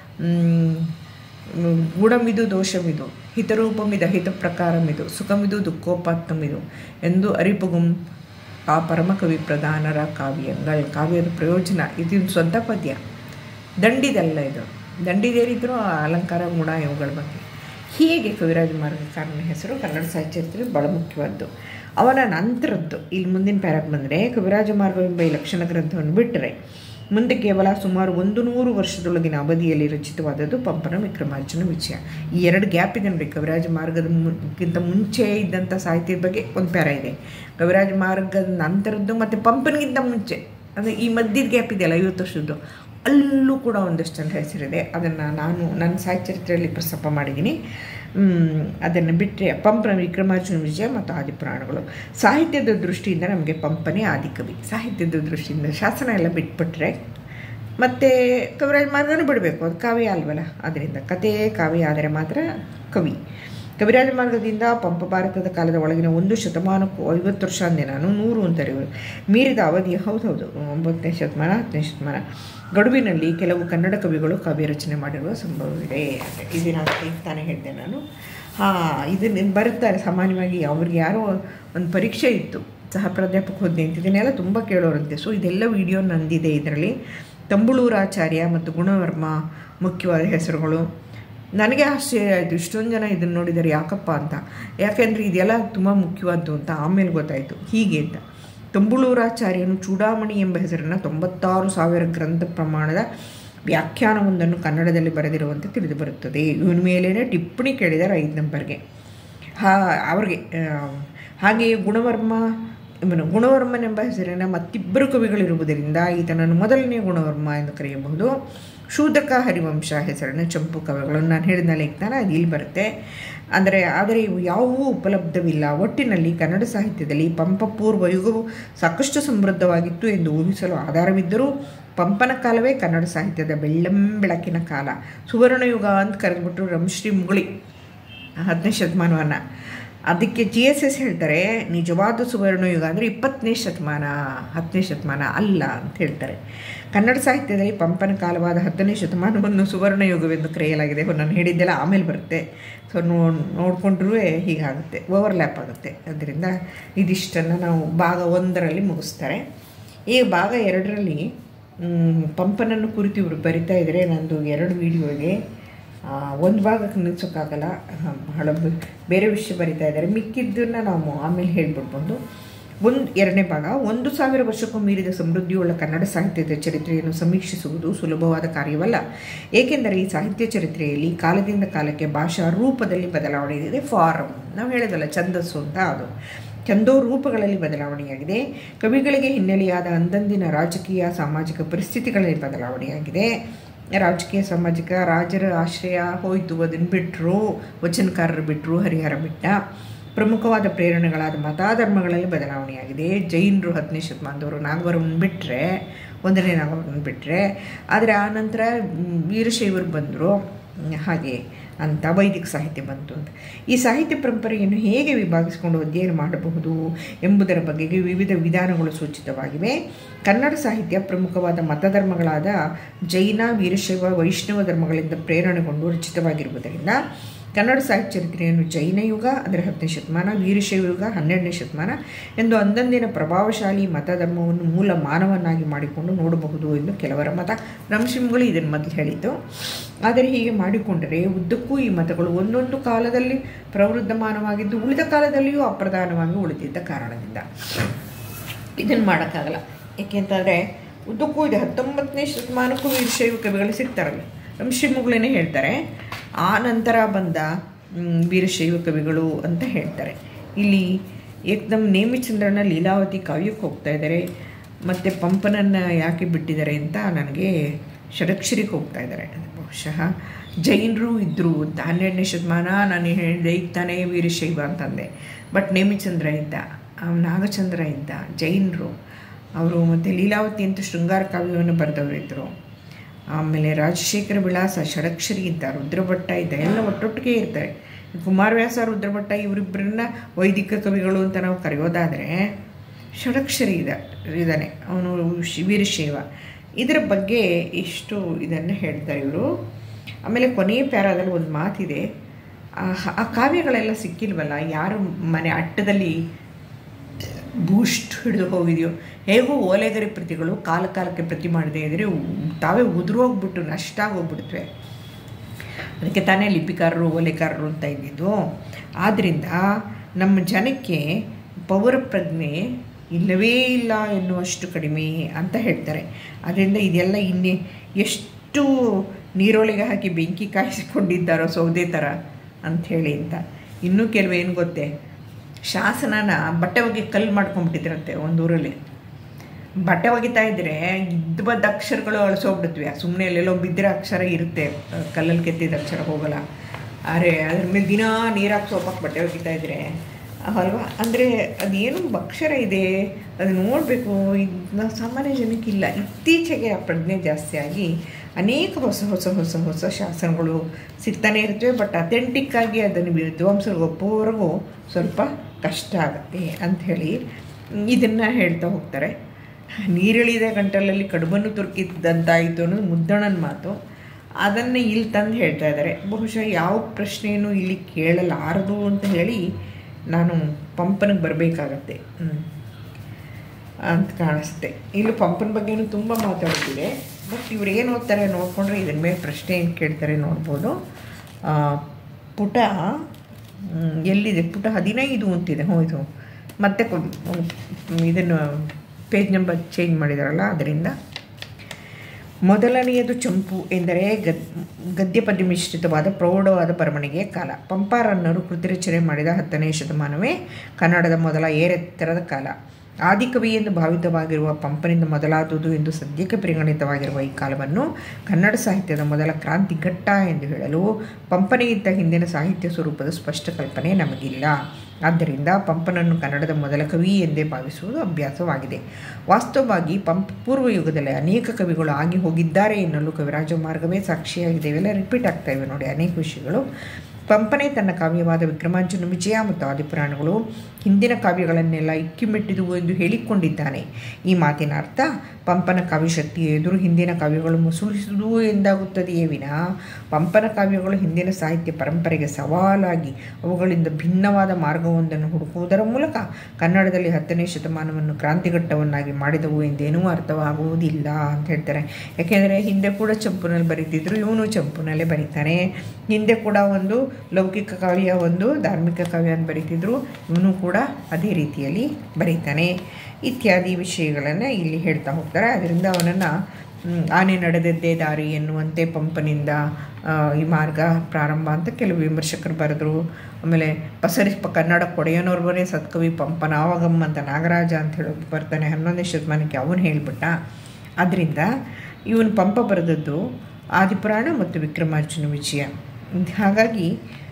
ಗುಣಮಿದು ದೋಷಮಿದು ಹಿತರೂಪಮಿದ ಹಿತ ಪ್ರಕಾರಮಿದು ಸುಖಮಿದು ದುಃಖೋಪಾತ್ತಮಿದು ಎಂದು ಅರಿಪುಗುಂ ಆ ಪರಮಕವಿ ಪ್ರಧಾನರ ಕಾವ್ಯಂಗಳು ಕಾವ್ಯದ ಪ್ರಯೋಜನ ಇದು ಸ್ವಂತ ಪದ್ಯ ದಂಡಿದಲ್ಲ ಇದು ದಂಡಿದೇರಿದ್ರು ಅಲಂಕಾರ ಗುಣ ಇವುಗಳ ಬಗ್ಗೆ ಹೀಗೆ ಕವಿರಾಜ ಮಾರ್ಗಕಾರನ ಹೆಸರು ಕನ್ನಡ ಸಾಹಿತ್ಯದಲ್ಲಿ ಭಾಳ ಮುಖ್ಯವಾದ್ದು ಅವನ ನಂತರದ್ದು ಇಲ್ಲಿ ಮುಂದಿನ ಪ್ಯಾರಾಗ್ ಬಂದರೆ ಕವಿರಾಜ ಮಾರ್ಗವೆಂಬ ಈ ಲಕ್ಷಣ ಗ್ರಂಥವನ್ನು ಬಿಟ್ಟರೆ ಮುಂದೆ ಕೇವಲ ಸುಮಾರು ಒಂದು ನೂರು ವರ್ಷದೊಳಗಿನ ಅವಧಿಯಲ್ಲಿ ರಚಿತವಾದದ್ದು ಪಂಪನ ವಿಕ್ರಮಾರ್ಜುನ ವಿಜಯ ಈ ಎರಡು ಗ್ಯಾಪ್ ಇದೆ ನೋಡಿ ಕವಿರಾಜ ಮಾರ್ಗದ ಮುಕ್ಕಿಂತ ಮುಂಚೆ ಇದ್ದಂಥ ಸಾಹಿತ್ಯದ ಬಗ್ಗೆ ಒಂದು ಪ್ಯಾರ ಇದೆ ಕವಿರಾಜ ಮಾರ್ಗದ ನಂತರದ್ದು ಮತ್ತು ಪಂಪನಿಗಿಂತ ಮುಂಚೆ ಅಂದರೆ ಈ ಮಧ್ಯದ ಗ್ಯಾಪ್ ಇದೆಯಲ್ಲ ಐವತ್ತು ವರ್ಷದ್ದು ಅಲ್ಲೂ ಕೂಡ ಒಂದಷ್ಟು ಜನರ ಹೆಸರಿದೆ ಅದನ್ನು ನಾನು ನನ್ನ ಸಾಹಿತ್ಯ ಚರಿತ್ರೆಯಲ್ಲಿ ಪ್ರಸ್ತಾಪ ಮಾಡಿದ್ದೀನಿ ಅದನ್ನು ಬಿಟ್ಟರೆ ಪಂಪನ ವಿಕ್ರಮಾರ್ಜುನ ವಿಜಯ ಮತ್ತು ಆದಿಪುರಾಣಗಳು ಸಾಹಿತ್ಯದ ದೃಷ್ಟಿಯಿಂದ ನಮಗೆ ಪಂಪನೇ ಆದಿಕವಿ ಸಾಹಿತ್ಯದ ದೃಷ್ಟಿಯಿಂದ ಶಾಸನ ಎಲ್ಲ ಬಿಟ್ಬಿಟ್ರೆ ಮತ್ತು ಕವಿರಾಜ ಮಾರ್ಗನೂ ಬಿಡಬೇಕು ಅದು ಕಾವ್ಯ ಅಲ್ವಲ್ಲ ಅದರಿಂದ ಕತೆ ಕಾವ್ಯ ಆದರೆ ಮಾತ್ರ ಕವಿ ಕವಿರಾಜ ಮಾರ್ಗದಿಂದ ಪಂಪ ಭಾರತದ ಕಾಲದ ಒಳಗಿನ ಒಂದು ಶತಮಾನಕ್ಕೂ ಐವತ್ತು ವರ್ಷ ಅಂದೆ ನಾನು ನೂರು ಅಂತಾರೆ ಇವರು ಮೀರಿದ ಅವಧಿ ಹೌದೌದು ಒಂಬತ್ತನೇ ಶತಮಾನ ಹತ್ತನೇ ಶತಮಾನ ಗಡುವಿನಲ್ಲಿ ಕೆಲವು ಕನ್ನಡ ಕವಿಗಳು ಕಾವ್ಯ ರಚನೆ ಮಾಡಿರುವ ಸಂಭವವಿದೆ ಇದನ್ನ ತಾನೇ ಹೇಳಿದೆ ನಾನು ಹಾಂ ಇದನ್ನು ಬರ್ತಾರೆ ಸಾಮಾನ್ಯವಾಗಿ ಅವ್ರಿಗೆ ಯಾರೋ ಒಂದು ಪರೀಕ್ಷೆ ಇತ್ತು ಸಹ ಪ್ರಾಧ್ಯಾಪಕ ಹುದ್ದೆ ಅಂತ ಇದನ್ನೆಲ್ಲ ತುಂಬ ಕೇಳೋರಂತೆ ಸೊ ಇದೆಲ್ಲ ವಿಡಿಯೋ ನಂದಿದೆ ಇದರಲ್ಲಿ ತಂಬುಳೂರಾಚಾರ್ಯ ಮತ್ತು ಗುಣವರ್ಮ ಮುಖ್ಯವಾದ ಹೆಸರುಗಳು ನನಗೆ ಆಶ್ಚರ್ಯ ಆಯಿತು ಇಷ್ಟೊಂದು ಜನ ಇದನ್ನು ನೋಡಿದ್ದಾರೆ ಯಾಕಪ್ಪ ಅಂತ ಯಾಕೆಂದರೆ ಇದೆಲ್ಲ ತುಂಬ ಮುಖ್ಯವಾದ್ದು ಅಂತ ಆಮೇಲೆ ಗೊತ್ತಾಯಿತು ಹೀಗೆ ಅಂತ ತಂಬುಳೂರಾಚಾರ್ಯನು ಚೂಡಾಮಣಿ ಎಂಬ ಹೆಸರನ್ನು ತೊಂಬತ್ತಾರು ಸಾವಿರ ಗ್ರಂಥ ಪ್ರಮಾಣದ ವ್ಯಾಖ್ಯಾನವೊಂದನ್ನು ಕನ್ನಡದಲ್ಲಿ ಬರೆದಿರುವಂತೆ ತಿಳಿದು ಬರುತ್ತದೆ ಇವನ ಮೇಲೇ ಟಿಪ್ಪಣಿ ಕೇಳಿದ್ದಾರೆ ಐದು ನಂಬರ್ಗೆ ಹಾ ಅವ್ರಿಗೆ ಹಾಗೆಯೇ ಗುಣವರ್ಮ ಇವನು ಗುಣವರ್ಮನೆಂಬ ಹೆಸರಿನ ಮತ್ತಿಬ್ಬರು ಕವಿಗಳಿರುವುದರಿಂದ ಈತನನ್ನು ಮೊದಲನೇ ಗುಣವರ್ಮ ಎಂದು ಕರೆಯಬಹುದು ಶೂದ್ರಕ ಹರಿವಂಶ ಹೆಸರಿನ ಚಂಪು ಕವಿಗಳನ್ನು ನಾನು ಹೇಳಿದ ಲೇಖನ ಅದು ಇಲ್ಲಿ ಬರುತ್ತೆ ಅಂದರೆ ಆದರೆ ಇವು ಯಾವುವೂ ಉಪಲಬ್ಧವಿಲ್ಲ ಒಟ್ಟಿನಲ್ಲಿ ಕನ್ನಡ ಸಾಹಿತ್ಯದಲ್ಲಿ ಪಂಪ ಪೂರ್ವ ಯುಗವು ಸಾಕಷ್ಟು ಸಮೃದ್ಧವಾಗಿತ್ತು ಎಂದು ಊಹಿಸಲು ಆಧಾರವಿದ್ದರೂ ಪಂಪನ ಕಾಲವೇ ಕನ್ನಡ ಸಾಹಿತ್ಯದ ಬೆಳ್ಳಂಬೆಳಕಿನ ಕಾಲ ಸುವರ್ಣಯುಗ ಅಂತ ಕರೆದ್ಬಿಟ್ರು ರಮಶ್ರೀ ಮುಗುಳಿ ಹತ್ತನೇ ಶತಮಾನವನ್ನು ಅದಕ್ಕೆ ಜಿ ಎಸ್ ಎಸ್ ಹೇಳ್ತಾರೆ ನಿಜವಾದ ಸುವರ್ಣಯುಗ ಅಂದರೆ ಇಪ್ಪತ್ತನೇ ಶತಮಾನ ಹತ್ತನೇ ಶತಮಾನ ಅಲ್ಲ ಅಂತ ಹೇಳ್ತಾರೆ ಕನ್ನಡ ಸಾಹಿತ್ಯದಲ್ಲಿ ಪಂಪನ ಕಾಲವಾದ ಹತ್ತನೇ ಶತಮಾನವನ್ನು ಸುವರ್ಣಯುಗವೆಂದು ಕರೆಯಲಾಗಿದೆ ನಾನು ಹೇಳಿದ್ದೆಲ್ಲ ಆಮೇಲೆ ಬರುತ್ತೆ ಸೊ ನೋ ನೋಡಿಕೊಂಡ್ರೂ ಹೀಗಾಗುತ್ತೆ ಓವರ್ಲ್ಯಾಪ್ ಆಗುತ್ತೆ ಅದರಿಂದ ಇದಿಷ್ಟನ್ನು ನಾವು ಭಾಗ ಒಂದರಲ್ಲಿ ಮುಗಿಸ್ತಾರೆ ಈ ಭಾಗ ಎರಡರಲ್ಲಿ ಪಂಪನನ್ನು ಕುರಿತು ಇವರು ಬರಿತಾ ಇದ್ದರೆ ನಂದು ಎರಡು ವೀಡಿಯೋಗೆ ಒಂದು ಭಾಗಕ್ಕೆ ನಿಲ್ಸೋಕ್ಕಾಗಲ್ಲ ಬಹಳ ಬೇರೆ ವಿಷಯ ಬರಿತಾ ಇದ್ದಾರೆ ಮಿಕ್ಕಿದ್ದನ್ನು ನಾವು ಆಮೇಲೆ ಹೇಳ್ಬಿಡ್ಬೋದು ಒಂದು ಎರಡನೇ ಭಾಗ ಒಂದು ಸಾವಿರ ವರ್ಷಕ್ಕೂ ಮೀರಿದ ಸಮೃದ್ಧಿಯುಳ್ಳ ಕನ್ನಡ ಸಾಹಿತ್ಯದ ಚರಿತ್ರೆಯನ್ನು ಸಮೀಕ್ಷಿಸುವುದು ಸುಲಭವಾದ ಕಾರ್ಯವಲ್ಲ ಏಕೆಂದರೆ ಈ ಸಾಹಿತ್ಯ ಚರಿತ್ರೆಯಲ್ಲಿ ಕಾಲದಿಂದ ಕಾಲಕ್ಕೆ ಭಾಷಾ ರೂಪದಲ್ಲಿ ಬದಲಾವಣೆ ಇದೆ ಫಾರಮ್ ನಾವು ಹೇಳಿದಲ್ಲ ಛಂದಸ್ಸು ಅಂತ ಅದು ಛಂದೋ ರೂಪಗಳಲ್ಲಿ ಬದಲಾವಣೆಯಾಗಿದೆ ಕವಿಗಳಿಗೆ ಹಿನ್ನೆಲೆಯಾದ ಅಂದಂದಿನ ರಾಜಕೀಯ ಸಾಮಾಜಿಕ ಪರಿಸ್ಥಿತಿಗಳಲ್ಲಿ ಬದಲಾವಣೆಯಾಗಿದೆ ರಾಜಕೀಯ ಸಾಮಾಜಿಕ ರಾಜರ ಆಶ್ರಯ ಹೋಯಿತು ಅದನ್ನು ಬಿಟ್ಟರು ವಚನಕಾರರು ಬಿಟ್ಟರು ಹರಿಹರ ಬಿಟ್ಟ ಪ್ರಮುಖವಾದ ಪ್ರೇರಣೆಗಳಾದ ಮತಾಧರ್ಮಗಳಲ್ಲಿ ಬದಲಾವಣೆಯಾಗಿದೆ ಜೈನರು ಹತ್ತನೇ ಶತಮಾನದವರು ನಾಗವರವನ್ನು ಬಿಟ್ಟರೆ ಒಂದನೇ ನಾಗವರನ್ನು ಬಿಟ್ಟರೆ ಆದರೆ ಆ ನಂತರ ವೀರಶೈವರು ಬಂದರು ಹಾಗೆ ಅಂತ ವೈದಿಕ ಸಾಹಿತ್ಯ ಬಂತು ಅಂತ ಈ ಸಾಹಿತ್ಯ ಪರಂಪರೆಯನ್ನು ಹೇಗೆ ವಿಭಾಗಿಸಿಕೊಂಡು ಅಧ್ಯಯನ ಮಾಡಬಹುದು ಎಂಬುದರ ಬಗೆಗೆ ವಿವಿಧ ವಿಧಾನಗಳು ಸೂಚಿತವಾಗಿವೆ ಕನ್ನಡ ಸಾಹಿತ್ಯ ಪ್ರಮುಖವಾದ ಮತಧರ್ಮಗಳಾದ ಜೈನ ವೀರಶೈವ ವೈಷ್ಣವ ಧರ್ಮಗಳಿಂದ ಪ್ರೇರಣೆಗೊಂಡು ರಚಿತವಾಗಿರುವುದರಿಂದ ಕನ್ನಡ ಸಾಹಿತ್ಯ ಚರಿತ್ರೆಯನ್ನು ಜೈನ ಯುಗ ಅಂದರೆ ಹತ್ತನೇ ಶತಮಾನ ವೀರಶೈವ ಯುಗ ಹನ್ನೆರಡನೇ ಶತಮಾನ ಎಂದು ಅಂದಂದಿನ ಪ್ರಭಾವಶಾಲಿ ಮತಧರ್ಮವನ್ನು ಮೂಲ ಮಾನವನ್ನಾಗಿ ಮಾಡಿಕೊಂಡು ನೋಡಬಹುದು ಎಂದು ಕೆಲವರ ಮತ ರಂಶಿಮ್ಗಳು ಇದನ್ನು ಮೊದಲು ಹೇಳಿದ್ದು ಆದರೆ ಹೀಗೆ ಮಾಡಿಕೊಂಡರೆ ಉದ್ದಕ್ಕೂ ಈ ಮತಗಳು ಒಂದೊಂದು ಕಾಲದಲ್ಲಿ ಪ್ರವೃದ್ಧಮಾನವಾಗಿದ್ದು ಉಳಿದ ಕಾಲದಲ್ಲಿಯೂ ಅಪ್ರಧಾನವಾಗಿ ಉಳಿದಿದ್ದ ಕಾರಣದಿಂದ ಇದನ್ನು ಮಾಡೋಕ್ಕಾಗಲ್ಲ ಏಕೆಂತಂದರೆ ಉದ್ದಕ್ಕೂ ಇದೆ ಹತ್ತೊಂಬತ್ತನೇ ಶತಮಾನಕ್ಕೂ ವೀರಶೈವ ಕವಿಗಳು ಸಿಗ್ತಾರಲ್ಲ ರಂಶಿಮುಗಳೇನೆ ಹೇಳ್ತಾರೆ ಆ ನಂತರ ಬಂದ ವೀರಶೈವ ಕವಿಗಳು ಅಂತ ಹೇಳ್ತಾರೆ ಇಲ್ಲಿ ಏಕದಮ್ ನೇಮಿಚಂದ್ರನ ಲೀಲಾವತಿ ಕಾವ್ಯಕ್ಕೆ ಹೋಗ್ತಾ ಇದ್ದಾರೆ ಮತ್ತು ಪಂಪನನ್ನು ಯಾಕೆ ಬಿಟ್ಟಿದ್ದಾರೆ ಅಂತ ನನಗೆ ಷಡಕ್ಷರಿಗೆ ಹೋಗ್ತಾ ಇದ್ದಾರೆ ಬಹುಶಃ ಜೈನರು ಇದ್ದರು ಅಂತ ಹನ್ನೆರಡನೇ ಶತಮಾನ ನಾನು ಹೇಳಿದೆ ಇತ್ತಾನೆ ವೀರಶೈವ ಅಂತಂದೆ ಬಟ್ ನೇಮಿಚಂದ್ರ ಇದ್ದ ನಾಗಚಂದ್ರ ಇದ್ದ ಜೈನರು ಅವರು ಮತ್ತು ಲೀಲಾವತಿ ಅಂತ ಶೃಂಗಾರ ಕಾವ್ಯವನ್ನು ಬರೆದವರಿದ್ದರು ಆಮೇಲೆ ರಾಜಶೇಖರ ವಿಳಾಸ ಷಡಕ್ಷರಿ ಇದ್ದ ರುದ್ರಭಟ್ಟ ಇದ್ದ ಎಲ್ಲ ಒಟ್ಟೊಟ್ಟಿಗೆ ಇರ್ತಾರೆ ಕುಮಾರವ್ಯಾಸ ರುದ್ರಭಟ್ಟ ಇವರಿಬ್ಬರನ್ನ ವೈದಿಕ ಕವಿಗಳು ಅಂತ ನಾವು ಕರೆಯೋದಾದರೆ ಷಡಕ್ಷರಿ ಇದ ಇದ್ದಾನೆ ಅವನು ವೀರಶೈವ ಇದರ ಬಗ್ಗೆ ಇಷ್ಟು ಇದನ್ನು ಹೇಳ್ತಾರೆ ಇವರು ಆಮೇಲೆ ಕೊನೆಯ ಪ್ಯಾರಾದಲ್ಲಿ ಒಂದು ಮಾತಿದೆ ಆ ಕಾವ್ಯಗಳೆಲ್ಲ ಸಿಕ್ಕಿಲ್ವಲ್ಲ ಯಾರು ಮನೆ ಅಟ್ಟದಲ್ಲಿ ಬೂಸ್ಟ್ ಹಿಡಿದು ಹೋಗಿದೆಯೋ ಹೇಗೂ ಓಲೆಗರಿ ಪ್ರತಿಗಳು ಕಾಲ ಕಾಲಕ್ಕೆ ಪ್ರತಿ ಮಾಡದೇ ಇದ್ದರೆ ತಾವೇ ಉದುರೋಗ್ಬಿಟ್ಟು ನಷ್ಟ ಆಗೋಗ್ಬಿಡ್ತವೆ ಅದಕ್ಕೆ ತಾನೇ ಲಿಪಿಕಾರರು ಓಲೆಕಾರರು ಅಂತ ಇದ್ದಿದ್ದು ಆದ್ದರಿಂದ ನಮ್ಮ ಜನಕ್ಕೆ ಪೌರ ಪ್ರಜ್ಞೆ ಇಲ್ಲವೇ ಇಲ್ಲ ಎನ್ನುವಷ್ಟು ಕಡಿಮೆ ಅಂತ ಹೇಳ್ತಾರೆ ಅದರಿಂದ ಇದೆಲ್ಲ ಇನ್ನೇ ಎಷ್ಟು ನೀರೊಳಗೆ ಹಾಕಿ ಬೆಂಕಿ ಕಾಯಿಸಿಕೊಂಡಿದ್ದಾರೋ ಸೌದೆ ಥರ ಅಂಥೇಳಿ ಅಂತ ಇನ್ನೂ ಕೆಲವು ಏನು ಗೊತ್ತೇ ಶಾಸನನ ಬಟ್ಟೆ ಒಗೆ ಕಲ್ಲು ಮಾಡ್ಕೊಂಬಿಟ್ಟಿದ್ರಂತೆ ಒಂದು ಊರಲ್ಲಿ ಬಟ್ಟೆ ಒಗಿತಾ ಇದ್ದರೆ ಇದ್ದ ಬದ್ದ ಅಕ್ಷರಗಳು ಅಳಿಸೋಗ್ಬಿಡ್ತವೆ ಸುಮ್ಮನೆ ಎಲ್ಲೆಲ್ಲೋ ಬಿದ್ದರೆ ಅಕ್ಷರ ಇರುತ್ತೆ ಕಲ್ಲಲ್ಲಿ ಕೆತ್ತಿದ ಅಕ್ಷರ ಹೋಗಲ್ಲ ಆದರೆ ಅದ್ರ ಮೇಲೆ ದಿನ ನೀರಾಕಿ ಸೋಪಾಕಿ ಬಟ್ಟೆ ಒಗಿತಾ ಇದ್ರೆ ಅಲ್ವಾ ಅಂದರೆ ಅದೇನು ಅಕ್ಷರ ಇದೆ ಅದು ನೋಡಬೇಕು ಇದು ಸಾಮಾನ್ಯ ಜನಕ್ಕಿಲ್ಲ ಇತ್ತೀಚೆಗೆ ಆ ಪ್ರಜ್ಞೆ ಜಾಸ್ತಿ ಆಗಿ ಅನೇಕ ಹೊಸ ಹೊಸ ಹೊಸ ಹೊಸ ಶಾಸನಗಳು ಸಿಗ್ತಾನೆ ಇರ್ತವೆ ಬಟ್ ಅಥೆಂಟಿಕ್ಕಾಗಿ ಅದನ್ನು ವಿದ್ವಾಂಸರಿಗೆ ಒಪ್ಪುವವರೆಗೂ ಸ್ವಲ್ಪ ಕಷ್ಟ ಆಗುತ್ತೆ ಅಂಥೇಳಿ ಇದನ್ನು ಹೇಳ್ತಾ ಹೋಗ್ತಾರೆ ನೀರಿಳಿದ ಗಂಟಲಲ್ಲಿ ಕಡುಬನ್ನು ತುರುಕಿದ್ದಂತಾಯಿತು ಅನ್ನೋದು ಮುದ್ದಣ್ಣನ ಮಾತು ಅದನ್ನು ಇಲ್ಲಿ ತಂದು ಹೇಳ್ತಾ ಇದ್ದಾರೆ ಬಹುಶಃ ಯಾವ ಪ್ರಶ್ನೆಯೂ ಇಲ್ಲಿ ಕೇಳಲಾರದು ಅಂತ ಹೇಳಿ ನಾನು ಪಂಪನಿಗೆ ಬರಬೇಕಾಗತ್ತೆ ಅಂತ ಕಾಣಿಸುತ್ತೆ ಇಲ್ಲಿ ಪಂಪನ ಬಗ್ಗೆನೂ ತುಂಬ ಮಾತಾಡ್ತಿದೆ ಬಟ್ ಇವ್ರು ಏನು ಓದ್ತಾರೆ ನೋಡಿಕೊಂಡ್ರೆ ಇದ್ರ ಮೇಲೆ ಪ್ರಶ್ನೆ ಏನು ಕೇಳ್ತಾರೆ ನೋಡ್ಬೋದು ಪುಟ ಎಲ್ಲಿದೆ ಪುಟ ಹದಿನೈದು ಅಂತಿದೆ ಹ್ಞೂ ಇದು ಮತ್ತೆ ಇದನ್ನು ಪೇಜ್ ನಂಬರ್ ಚೇಂಜ್ ಮಾಡಿದಾರಲ್ಲ ಅದರಿಂದ ಮೊದಲನೆಯದು ಚಂಪು ಎಂದರೆ ಗದ್ ಗದ್ಯ ಪದ್ಯ ಮಿಶ್ರಿತವಾದ ಪ್ರೌಢವಾದ ಬರವಣಿಗೆಯ ಕಾಲ ಪಂಪಾರನ್ನರು ಕೃತಿರಚನೆ ಮಾಡಿದ ಹತ್ತನೇ ಶತಮಾನವೇ ಕನ್ನಡದ ಮೊದಲ ಏರೆತ್ತರದ ಕಾಲ ಆದಿಕವಿ ಎಂದು ಭಾವಿತವಾಗಿರುವ ಪಂಪನಿಂದ ಮೊದಲಾದುದು ಎಂದು ಸದ್ಯಕ್ಕೆ ಪರಿಗಣಿತವಾಗಿರುವ ಈ ಕಾಲವನ್ನು ಕನ್ನಡ ಸಾಹಿತ್ಯದ ಮೊದಲ ಕ್ರಾಂತಿ ಘಟ್ಟ ಎಂದು ಹೇಳಲು ಪಂಪನಿಗಿಂತ ಹಿಂದಿನ ಸಾಹಿತ್ಯ ಸ್ವರೂಪದ ಸ್ಪಷ್ಟ ಕಲ್ಪನೆ ನಮಗಿಲ್ಲ ಆದ್ದರಿಂದ ಪಂಪನನ್ನು ಕನ್ನಡದ ಮೊದಲ ಕವಿ ಎಂದೇ ಭಾವಿಸುವುದು ಅಭ್ಯಾಸವಾಗಿದೆ ವಾಸ್ತವವಾಗಿ ಪಂಪ ಪೂರ್ವ ಯುಗದಲ್ಲಿ ಅನೇಕ ಕವಿಗಳು ಆಗಿ ಹೋಗಿದ್ದಾರೆ ಎನ್ನಲು ಕವಿರಾಜ ಮಾರ್ಗವೇ ಸಾಕ್ಷಿಯಾಗಿದೆ ಇವೆಲ್ಲ ರಿಪೀಟ್ ಆಗ್ತಾ ಇವೆ ನೋಡಿ ಅನೇಕ ವಿಷಯಗಳು ಪಂಪನೇ ತನ್ನ ಕಾವ್ಯವಾದ ವಿಕ್ರಮಾಂಜನ ವಿಜಯ ಮತ್ತು ಆದಿಪುರಾಣಗಳು ಹಿಂದಿನ ಕಾವ್ಯಗಳನ್ನೆಲ್ಲ ಇಕ್ಕಿಮೆಟ್ಟಿದುವು ಎಂದು ಹೇಳಿಕೊಂಡಿದ್ದಾನೆ ಈ ಮಾತಿನ ಅರ್ಥ ಪಂಪನ ಕಾವ್ಯಶಕ್ತಿಯ ಎದುರು ಹಿಂದಿನ ಕಾವ್ಯಗಳು ಮುಸುಳಿಸುವುದು ಎಂದಾಗುತ್ತದೆಯೇ ವಿನ ಪಂಪನ ಕಾವ್ಯಗಳು ಹಿಂದಿನ ಸಾಹಿತ್ಯ ಪರಂಪರೆಗೆ ಸವಾಲಾಗಿ ಅವುಗಳಿಂದ ಭಿನ್ನವಾದ ಮಾರ್ಗವೊಂದನ್ನು ಹುಡುಕುವುದರ ಮೂಲಕ ಕನ್ನಡದಲ್ಲಿ ಹತ್ತನೇ ಶತಮಾನವನ್ನು ಕ್ರಾಂತಿಘಟ್ಟವನ್ನಾಗಿ ಮಾಡಿದವು ಎಂದೇನೂ ಅರ್ಥವಾಗುವುದಿಲ್ಲ ಅಂತ ಹೇಳ್ತಾರೆ ಯಾಕೆಂದರೆ ಹಿಂದೆ ಕೂಡ ಚಂಪುನಲ್ಲಿ ಬರೀತಿದ್ರು ಇವನು ಚಂಪುನಲ್ಲೇ ಬರೀತಾನೆ ಹಿಂದೆ ಕೂಡ ಒಂದು ಲೌಕಿಕ ಕಾವ್ಯ ಒಂದು ಧಾರ್ಮಿಕ ಕಾವ್ಯವನ್ನು ಬರೀತಿದ್ರು ಇವನು ಕೂಡ ಅದೇ ರೀತಿಯಲ್ಲಿ ಬರೀತಾನೆ ಇತ್ಯಾದಿ ವಿಷಯಗಳನ್ನು ಇಲ್ಲಿ ಹೇಳ್ತಾ ಹೋಗ್ತಾರೆ ಅದರಿಂದ ಅವನನ್ನು ಆನೆ ನಡೆದದ್ದೇ ದಾರಿ ಎನ್ನುವಂತೆ ಪಂಪನಿಂದ ಈ ಮಾರ್ಗ ಪ್ರಾರಂಭ ಅಂತ ಕೆಲವು ವಿಮರ್ಶಕರು ಬರೆದರು ಆಮೇಲೆ ಪಸರಿ ಕನ್ನಡ ಕೊಡೆಯನೋರ್ವನೇ ಸತ್ಕವಿ ಪಂಪನ ಆವಾಗಮ್ಮ ಅಂತ ನಾಗರಾಜ ಅಂತ ಹೇಳಿ ಬರ್ತಾನೆ ಹನ್ನೊಂದನೇ ಶತಮಾನಕ್ಕೆ ಅವನು ಹೇಳಿಬಿಟ್ಟ ಆದ್ದರಿಂದ ಇವನು ಪಂಪ ಬರೆದದ್ದು ಆದಿಪುರಾಣ ಮತ್ತು ವಿಕ್ರಮಾರ್ಜುನ ವಿಜಯ ಹಾಗಾಗಿ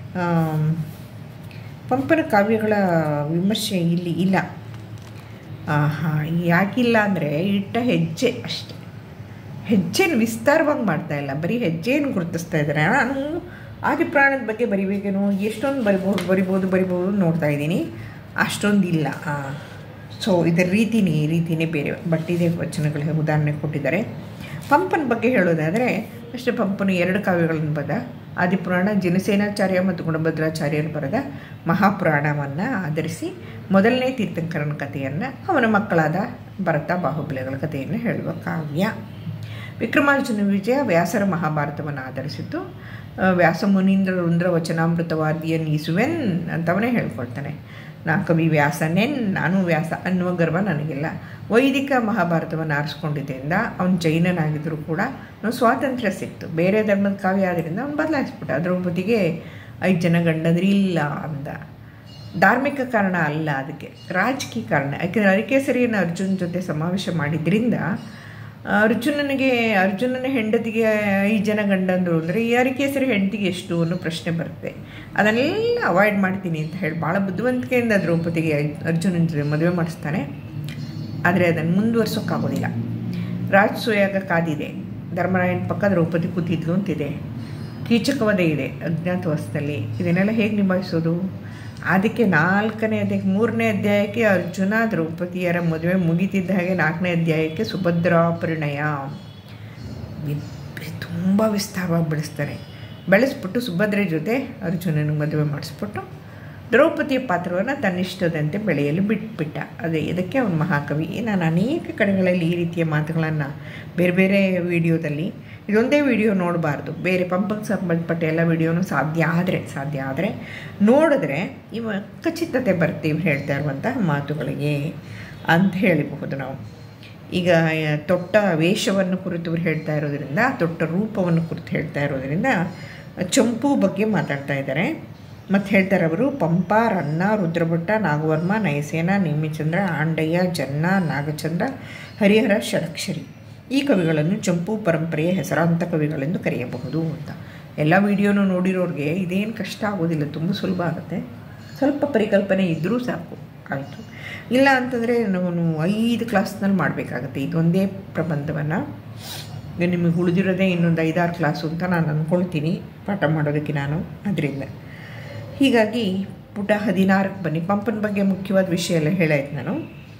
ಪಂಪನ ಕಾವ್ಯಗಳ ವಿಮರ್ಶೆ ಇಲ್ಲಿ ಇಲ್ಲ ಹಾಂ ಯಾಕಿಲ್ಲ ಅಂದರೆ ಇಟ್ಟ ಹೆಜ್ಜೆ ಅಷ್ಟೆ ಹೆಜ್ಜೆನ ವಿಸ್ತಾರವಾಗಿ ಮಾಡ್ತಾ ಇಲ್ಲ ಬರೀ ಹೆಜ್ಜೆಯನ್ನು ಗುರುತಿಸ್ತಾ ಇದ್ದಾರೆ ನಾನು ಆದಿಪುರಾಣದ ಬಗ್ಗೆ ಬರಿಬೇಕೇನೋ ಎಷ್ಟೊಂದು ಬರಿಬೋದು ಬರಿಬೋದು ಬರಿಬೋದು ನೋಡ್ತಾ ಇದ್ದೀನಿ ಅಷ್ಟೊಂದು ಇಲ್ಲ ಸೊ ಇದರ ರೀತಿನೇ ರೀತಿನೇ ಬೇರೆ ಬಟ್ ಇದೇ ವಚನಗಳಿಗೆ ಉದಾಹರಣೆ ಕೊಟ್ಟಿದ್ದಾರೆ ಪಂಪನ ಬಗ್ಗೆ ಹೇಳೋದಾದರೆ ಅಷ್ಟೇ ಪಂಪನು ಎರಡು ಕಾವ್ಯಗಳನ್ನು ಬರೆದ ಆದಿಪುರಾಣ ಜನಸೇನಾಚಾರ್ಯ ಮತ್ತು ಗುಣಭದ್ರಾಚಾರ್ಯರು ಬರೆದ ಮಹಾಪುರಾಣವನ್ನು ಆಧರಿಸಿ ಮೊದಲನೇ ತೀರ್ಥಂಕರನ ಕಥೆಯನ್ನು ಅವನ ಮಕ್ಕಳಾದ ಭರತ ಬಾಹುಬಲಿಗಳ ಕಥೆಯನ್ನು ಹೇಳುವ ಕಾವ್ಯ ವಿಕ್ರಮಾರ್ಜುನ ವಿಜಯ ವ್ಯಾಸರ ಮಹಾಭಾರತವನ್ನು ಆಧರಿಸಿದ್ದು ವ್ಯಾಸ ಮುನೀಂದ್ರ ರುಂದ್ರ ವಚನಾಮೃತವಾದಿಯನ್ ಈಸುವೆನ್ ಅಂತವನೇ ಹೇಳ್ಕೊಳ್ತಾನೆ ನಾ ಕವಿ ವ್ಯಾಸನೇನ್ ನಾನು ವ್ಯಾಸ ಅನ್ನುವ ಗರ್ವ ನನಗಿಲ್ಲ ವೈದಿಕ ಮಹಾಭಾರತವನ್ನು ಆರಿಸ್ಕೊಂಡಿದ್ದರಿಂದ ಅವನು ಜೈನನಾಗಿದ್ದರೂ ಕೂಡ ಅವನು ಸ್ವಾತಂತ್ರ್ಯ ಸಿಕ್ತು ಬೇರೆ ಧರ್ಮದ ಕಾವ್ಯ ಆದ್ದರಿಂದ ಅವನು ಬದಲಾಯಿಸ್ಬಿಟ್ಟ ದ್ರೌಪದಿಗೆ ಐದು ಜನ ಗಂಡಂದ್ರೆ ಇಲ್ಲ ಅಂದ ಧಾರ್ಮಿಕ ಕಾರಣ ಅಲ್ಲ ಅದಕ್ಕೆ ರಾಜಕೀಯ ಕಾರಣ ಯಾಕೆಂದರೆ ಅರಿಕೇಸರಿಯನ್ನು ಅರ್ಜುನ್ ಜೊತೆ ಸಮಾವೇಶ ಮಾಡಿದ್ರಿಂದ ಅರ್ಜುನನಿಗೆ ಅರ್ಜುನನ ಹೆಂಡತಿಗೆ ಐದು ಜನ ಗಂಡಂದರು ಅಂದರೆ ಯಾರಿಕೇಸರಿ ಹೆಂಡತಿಗೆ ಎಷ್ಟು ಅನ್ನೋ ಪ್ರಶ್ನೆ ಬರುತ್ತೆ ಅದನ್ನೆಲ್ಲ ಅವಾಯ್ಡ್ ಮಾಡ್ತೀನಿ ಅಂತ ಹೇಳಿ ಭಾಳ ಬುದ್ಧಿವಂತಿಕೆಯಿಂದ ದ್ರೌಪದಿಗೆ ಅರ್ಜುನನ ಜೊತೆ ಮದುವೆ ಮಾಡಿಸ್ತಾನೆ ಆದರೆ ಅದನ್ನು ಮುಂದುವರ್ಸೋಕ್ಕಾಗೋದಿಲ್ಲ ರಾಜಸೂಯಾಗ ಕಾದಿದೆ ಧರ್ಮರಾಯನ ಪಕ್ಕ ದ್ರೌಪದಿ ಕೂತಿದ್ಲು ಅಂತಿದೆ ಕೀಚಕವಧೆ ಇದೆ ಅಜ್ಞಾತವಾಸದಲ್ಲಿ ಇದನ್ನೆಲ್ಲ ಹೇಗೆ ನಿಭಾಯಿಸೋದು ಅದಕ್ಕೆ ನಾಲ್ಕನೇ ಅಧ್ಯಾಯ ಮೂರನೇ ಅಧ್ಯಾಯಕ್ಕೆ ಅರ್ಜುನ ದ್ರೌಪದಿಯರ ಮದುವೆ ಮುಗಿತಿದ್ದ ಹಾಗೆ ನಾಲ್ಕನೇ ಅಧ್ಯಾಯಕ್ಕೆ ಸುಭದ್ರಾ ಪರಿಣಯ ತುಂಬ ವಿಸ್ತಾರವಾಗಿ ಬೆಳೆಸ್ತಾರೆ ಬೆಳೆಸ್ಬಿಟ್ಟು ಸುಭದ್ರೆ ಜೊತೆ ಅರ್ಜುನನಿಗೆ ಮದುವೆ ಮಾಡಿಸ್ಬಿಟ್ಟು ದ್ರೌಪದಿಯ ಪಾತ್ರವನ್ನು ತನ್ನಿಷ್ಟದಂತೆ ಬೆಳೆಯಲು ಬಿಟ್ಬಿಟ್ಟ ಅದೇ ಇದಕ್ಕೆ ಅವನು ಮಹಾಕವಿ ನಾನು ಅನೇಕ ಕಡೆಗಳಲ್ಲಿ ಈ ರೀತಿಯ ಮಾತುಗಳನ್ನು ಬೇರೆ ಬೇರೆ ವಿಡಿಯೋದಲ್ಲಿ ಇದೊಂದೇ ವಿಡಿಯೋ ನೋಡಬಾರ್ದು ಬೇರೆ ಪಂಪಕ್ಕೆ ಸಂಬಂಧಪಟ್ಟ ಎಲ್ಲ ವಿಡಿಯೋನು ಸಾಧ್ಯ ಆದರೆ ಸಾಧ್ಯ ಆದರೆ ನೋಡಿದ್ರೆ ಇವ ಖಚಿತತೆ ಬರುತ್ತೆ ಇವ್ರು ಹೇಳ್ತಾ ಇರುವಂತಹ ಮಾತುಗಳಿಗೆ ಅಂತ ಹೇಳಬಹುದು ನಾವು ಈಗ ತೊಟ್ಟ ವೇಷವನ್ನು ಕುರಿತು ಇವ್ರು ಹೇಳ್ತಾ ಇರೋದ್ರಿಂದ ತೊಟ್ಟ ರೂಪವನ್ನು ಕುರಿತು ಹೇಳ್ತಾ ಇರೋದ್ರಿಂದ ಚಂಪು ಬಗ್ಗೆ ಮಾತಾಡ್ತಾ ಇದ್ದಾರೆ ಮತ್ತು ಹೇಳ್ತಾರೆ ಅವರು ಪಂಪ ರನ್ನ ರುದ್ರಭಟ್ಟ ನಾಗವರ್ಮ ನಯಸೇನ ನೇಮಿಚಂದ್ರ ಆಂಡಯ್ಯ ಜನ್ನ ನಾಗಚಂದ್ರ ಹರಿಹರ ಷಡಕ್ಷರಿ ಈ ಕವಿಗಳನ್ನು ಚಂಪು ಪರಂಪರೆಯ ಹೆಸರಾಂತ ಕವಿಗಳೆಂದು ಕರೆಯಬಹುದು ಅಂತ ಎಲ್ಲ ವಿಡಿಯೋನು ನೋಡಿರೋರಿಗೆ ಇದೇನು ಕಷ್ಟ ಆಗೋದಿಲ್ಲ ತುಂಬ ಸುಲಭ ಆಗುತ್ತೆ ಸ್ವಲ್ಪ ಪರಿಕಲ್ಪನೆ ಇದ್ದರೂ ಸಾಕು ಆಯಿತು ಇಲ್ಲ ಅಂತಂದರೆ ನಾನು ಐದು ಕ್ಲಾಸ್ನಲ್ಲಿ ಮಾಡಬೇಕಾಗತ್ತೆ ಇದೊಂದೇ ಪ್ರಬಂಧವನ್ನು ನಿಮಗೆ ಉಳಿದಿರೋದೇ ಇನ್ನೊಂದು ಐದಾರು ಕ್ಲಾಸು ಅಂತ ನಾನು ಅಂದ್ಕೊಳ್ತೀನಿ ಪಾಠ ಮಾಡೋದಕ್ಕೆ ನಾನು ಅದರಿಂದ ಹೀಗಾಗಿ ಪುಟ ಹದಿನಾರಕ್ಕೆ ಬನ್ನಿ ಪಂಪನ ಬಗ್ಗೆ ಮುಖ್ಯವಾದ ವಿಷಯ ಎಲ್ಲ ಹೇಳಾಯ್ತು ನಾನು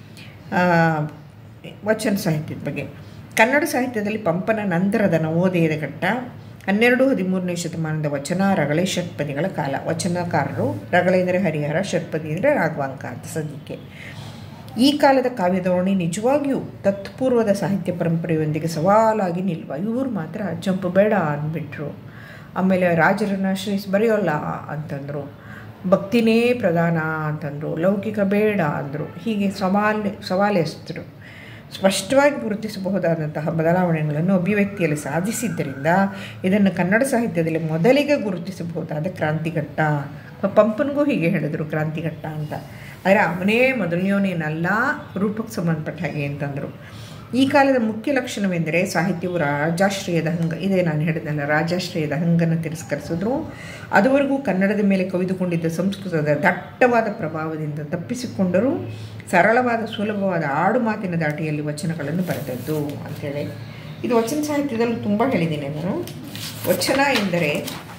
ವಚನ ಸಾಹಿತ್ಯದ ಬಗ್ಗೆ ಕನ್ನಡ ಸಾಹಿತ್ಯದಲ್ಲಿ ಪಂಪನ ನಂತರದ ನವೋದಯದ ಘಟ್ಟ ಹನ್ನೆರಡು ಹದಿಮೂರನೇ ಶತಮಾನದ ವಚನ ರಗಳೆ ಷಟ್ಪದಿಗಳ ಕಾಲ ವಚನಕಾರರು ರಗಳೆ ಅಂದರೆ ಹರಿಹರ ಷಟ್ಪದಿ ಅಂದರೆ ರಾಘವಾಂಕ ಅಂತ ಸದ್ಯಕ್ಕೆ ಈ ಕಾಲದ ಕಾವ್ಯಧೋರಣಿ ನಿಜವಾಗಿಯೂ ತತ್ಪೂರ್ವದ ಸಾಹಿತ್ಯ ಪರಂಪರೆಯೊಂದಿಗೆ ಸವಾಲಾಗಿ ನಿಲ್ವ ಇವರು ಮಾತ್ರ ಚಂಪು ಬೇಡ ಅಂದ್ಬಿಟ್ರು ಆಮೇಲೆ ರಾಜರನ್ನ ಶ್ರೀಸ್ ಬರೆಯೋಲ್ಲ ಅಂತಂದರು ಭಕ್ತಿನೇ ಪ್ರಧಾನ ಅಂತಂದರು ಲೌಕಿಕ ಬೇಡ ಅಂದರು ಹೀಗೆ ಸವಾಲ್ ಸವಾಲೆಸ್ತರು ಸ್ಪಷ್ಟವಾಗಿ ಗುರುತಿಸಬಹುದಾದಂತಹ ಬದಲಾವಣೆಗಳನ್ನು ಅಭಿವ್ಯಕ್ತಿಯಲ್ಲಿ ಸಾಧಿಸಿದ್ದರಿಂದ ಇದನ್ನು ಕನ್ನಡ ಸಾಹಿತ್ಯದಲ್ಲಿ ಮೊದಲಿಗೆ ಗುರುತಿಸಬಹುದಾದ ಕ್ರಾಂತಿಘಟ್ಟ ಪಂಪನಿಗೂ ಹೀಗೆ ಹೇಳಿದರು ಕ್ರಾಂತಿಘಟ್ಟ ಅಂತ ಆದರೆ ಅವನೇ ಮೊದಲನೆಯವನೇನಲ್ಲ ರೂಪಕ್ಕೆ ಸಂಬಂಧಪಟ್ಟ ಹಾಗೆ ಅಂತಂದರು ಈ ಕಾಲದ ಮುಖ್ಯ ಲಕ್ಷಣವೆಂದರೆ ಸಾಹಿತ್ಯವು ರಾಜಾಶ್ರಯದ ಹಂಗ ಇದೇ ನಾನು ಹೇಳಿದ್ನಲ್ಲ ರಾಜಾಶ್ರಯದ ಹಂಗನ್ನು ತಿರಸ್ಕರಿಸಿದ್ರು ಅದುವರೆಗೂ ಕನ್ನಡದ ಮೇಲೆ ಕವಿದುಕೊಂಡಿದ್ದ ಸಂಸ್ಕೃತದ ದಟ್ಟವಾದ ಪ್ರಭಾವದಿಂದ ತಪ್ಪಿಸಿಕೊಂಡರೂ ಸರಳವಾದ ಸುಲಭವಾದ ಆಡು ಮಾತಿನ ದಾಟಿಯಲ್ಲಿ ವಚನಗಳನ್ನು ಬರೆದದ್ದು ಅಂಥೇಳಿ ಇದು ವಚನ ಸಾಹಿತ್ಯದಲ್ಲೂ ತುಂಬ ಹೇಳಿದ್ದೀನಿ ನಾನು ವಚನ ಎಂದರೆ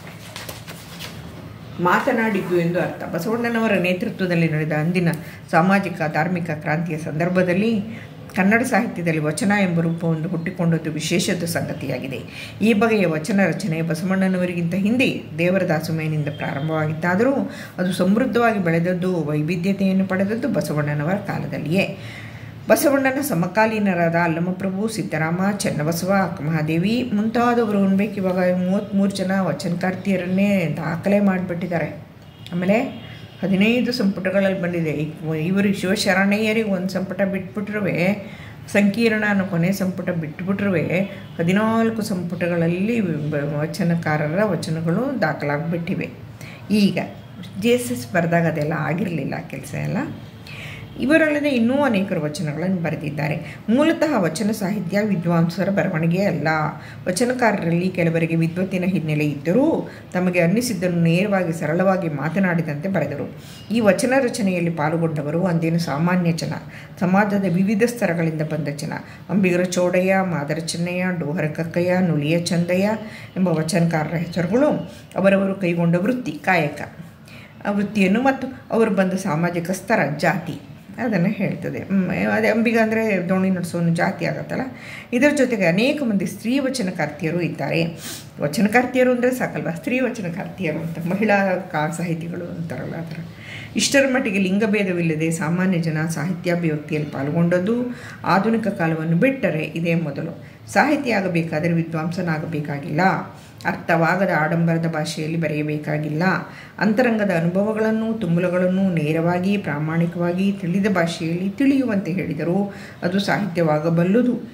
ಮಾತನಾಡಿದ್ದು ಎಂದು ಅರ್ಥ ಬಸವಣ್ಣನವರ ನೇತೃತ್ವದಲ್ಲಿ ನಡೆದ ಅಂದಿನ ಸಾಮಾಜಿಕ ಧಾರ್ಮಿಕ ಕ್ರಾಂತಿಯ ಸಂದರ್ಭದಲ್ಲಿ ಕನ್ನಡ ಸಾಹಿತ್ಯದಲ್ಲಿ ವಚನ ಎಂಬ ರೂಪವನ್ನು ಹುಟ್ಟಿಕೊಂಡದ್ದು ವಿಶೇಷದ ಸಂಗತಿಯಾಗಿದೆ ಈ ಬಗೆಯ ವಚನ ರಚನೆ ಬಸವಣ್ಣನವರಿಗಿಂತ ಹಿಂದೆ ದೇವರದಾಸುಮೇನಿಂದ ಪ್ರಾರಂಭವಾಗಿತ್ತಾದರೂ ಅದು ಸಮೃದ್ಧವಾಗಿ ಬೆಳೆದದ್ದು ವೈವಿಧ್ಯತೆಯನ್ನು ಪಡೆದದ್ದು ಬಸವಣ್ಣನವರ ಕಾಲದಲ್ಲಿಯೇ ಬಸವಣ್ಣನ ಸಮಕಾಲೀನರಾದ ಅಲ್ಲಮಪ್ರಭು ಸಿದ್ದರಾಮ ಚನ್ನಬಸವ ಅಕ್ಕಮಹಾದೇವಿ ಮುಂತಾದವರು ಅನ್ಬೇಕು ಇವಾಗ ಮೂವತ್ತ್ಮೂರು ಜನ ವಚನಕಾರ್ತಿಯರನ್ನೇ ದಾಖಲೆ ಮಾಡಿಬಿಟ್ಟಿದ್ದಾರೆ ಆಮೇಲೆ ಹದಿನೈದು ಸಂಪುಟಗಳಲ್ಲಿ ಬಂದಿದೆ ಇವರು ಶಿವಶರಣಯ್ಯರಿಗೆ ಒಂದು ಸಂಪುಟ ಬಿಟ್ಬಿಟ್ರೂ ಸಂಕೀರ್ಣ ಅನ್ನೋ ಕೊನೆ ಸಂಪುಟ ಬಿಟ್ಬಿಟ್ರೂ ಹದಿನಾಲ್ಕು ಸಂಪುಟಗಳಲ್ಲಿ ವಚನಕಾರರ ವಚನಗಳು ದಾಖಲಾಗಿಬಿಟ್ಟಿವೆ ಈಗ ಜಿ ಎಸ್ ಎಸ್ ಬರೆದಾಗ ಅದೆಲ್ಲ ಆಗಿರಲಿಲ್ಲ ಕೆಲಸ ಎಲ್ಲ ಇವರಲ್ಲದೆ ಇನ್ನೂ ಅನೇಕರು ವಚನಗಳನ್ನು ಬರೆದಿದ್ದಾರೆ ಮೂಲತಃ ವಚನ ಸಾಹಿತ್ಯ ವಿದ್ವಾಂಸರ ಬರವಣಿಗೆ ಅಲ್ಲ ವಚನಕಾರರಲ್ಲಿ ಕೆಲವರಿಗೆ ವಿದ್ವತ್ತಿನ ಹಿನ್ನೆಲೆ ಇದ್ದರೂ ತಮಗೆ ಅನ್ನಿಸಿದ್ದನ್ನು ನೇರವಾಗಿ ಸರಳವಾಗಿ ಮಾತನಾಡಿದಂತೆ ಬರೆದರು ಈ ವಚನ ರಚನೆಯಲ್ಲಿ ಪಾಲ್ಗೊಂಡವರು ಅಂದಿನ ಸಾಮಾನ್ಯ ಜನ ಸಮಾಜದ ವಿವಿಧ ಸ್ತರಗಳಿಂದ ಬಂದ ಜನ ಅಂಬಿಗರ ಚೌಡಯ್ಯ ಮಾದರ ಚೆನ್ನಯ್ಯ ಡೋಹರ ಕಕ್ಕಯ್ಯ ನುಲಿಯ ಚಂದಯ್ಯ ಎಂಬ ವಚನಕಾರರ ಹೆಸರುಗಳು ಅವರವರು ಕೈಗೊಂಡ ವೃತ್ತಿ ಕಾಯಕ ಆ ವೃತ್ತಿಯನ್ನು ಮತ್ತು ಅವರು ಬಂದ ಸಾಮಾಜಿಕ ಸ್ತರ ಜಾತಿ ಅದನ್ನು ಹೇಳ್ತದೆ ಅದೇ ಅಂಬಿಗ ಅಂದರೆ ದೋಣಿ ನಡೆಸೋನು ಜಾತಿ ಆಗತ್ತಲ್ಲ ಇದರ ಜೊತೆಗೆ ಅನೇಕ ಮಂದಿ ಸ್ತ್ರೀ ವಚನಕಾರ್ತಿಯರು ಇದ್ದಾರೆ ವಚನಕಾರ್ತಿಯರು ಅಂದರೆ ಸಾಕಲ್ವ ಸ್ತ್ರೀ ವಚನಕಾರ್ತಿಯರು ಅಂತ ಮಹಿಳಾ ಕಾ ಸಾಹಿತಿಗಳು ಅಂತಾರಲ್ಲ ಆ ಥರ ಇಷ್ಟರ ಮಟ್ಟಿಗೆ ಲಿಂಗಭೇದವಿಲ್ಲದೆ ಸಾಮಾನ್ಯ ಜನ ಸಾಹಿತ್ಯಾಭಿವ್ಯಕ್ತಿಯಲ್ಲಿ ಪಾಲ್ಗೊಂಡದ್ದು ಆಧುನಿಕ ಕಾಲವನ್ನು ಬಿಟ್ಟರೆ ಇದೇ ಮೊದಲು ಸಾಹಿತ್ಯ ಆಗಬೇಕಾದರೆ ವಿದ್ವಾಂಸನಾಗಬೇಕಾಗಿಲ್ಲ ಅರ್ಥವಾಗದ ಆಡಂಬರದ ಭಾಷೆಯಲ್ಲಿ ಬರೆಯಬೇಕಾಗಿಲ್ಲ ಅಂತರಂಗದ ಅನುಭವಗಳನ್ನು ತುಂಬುಲಗಳನ್ನು ನೇರವಾಗಿ ಪ್ರಾಮಾಣಿಕವಾಗಿ ತಿಳಿದ ಭಾಷೆಯಲ್ಲಿ ತಿಳಿಯುವಂತೆ ಹೇಳಿದರೂ ಅದು ಸಾಹಿತ್ಯವಾಗಬಲ್ಲುದು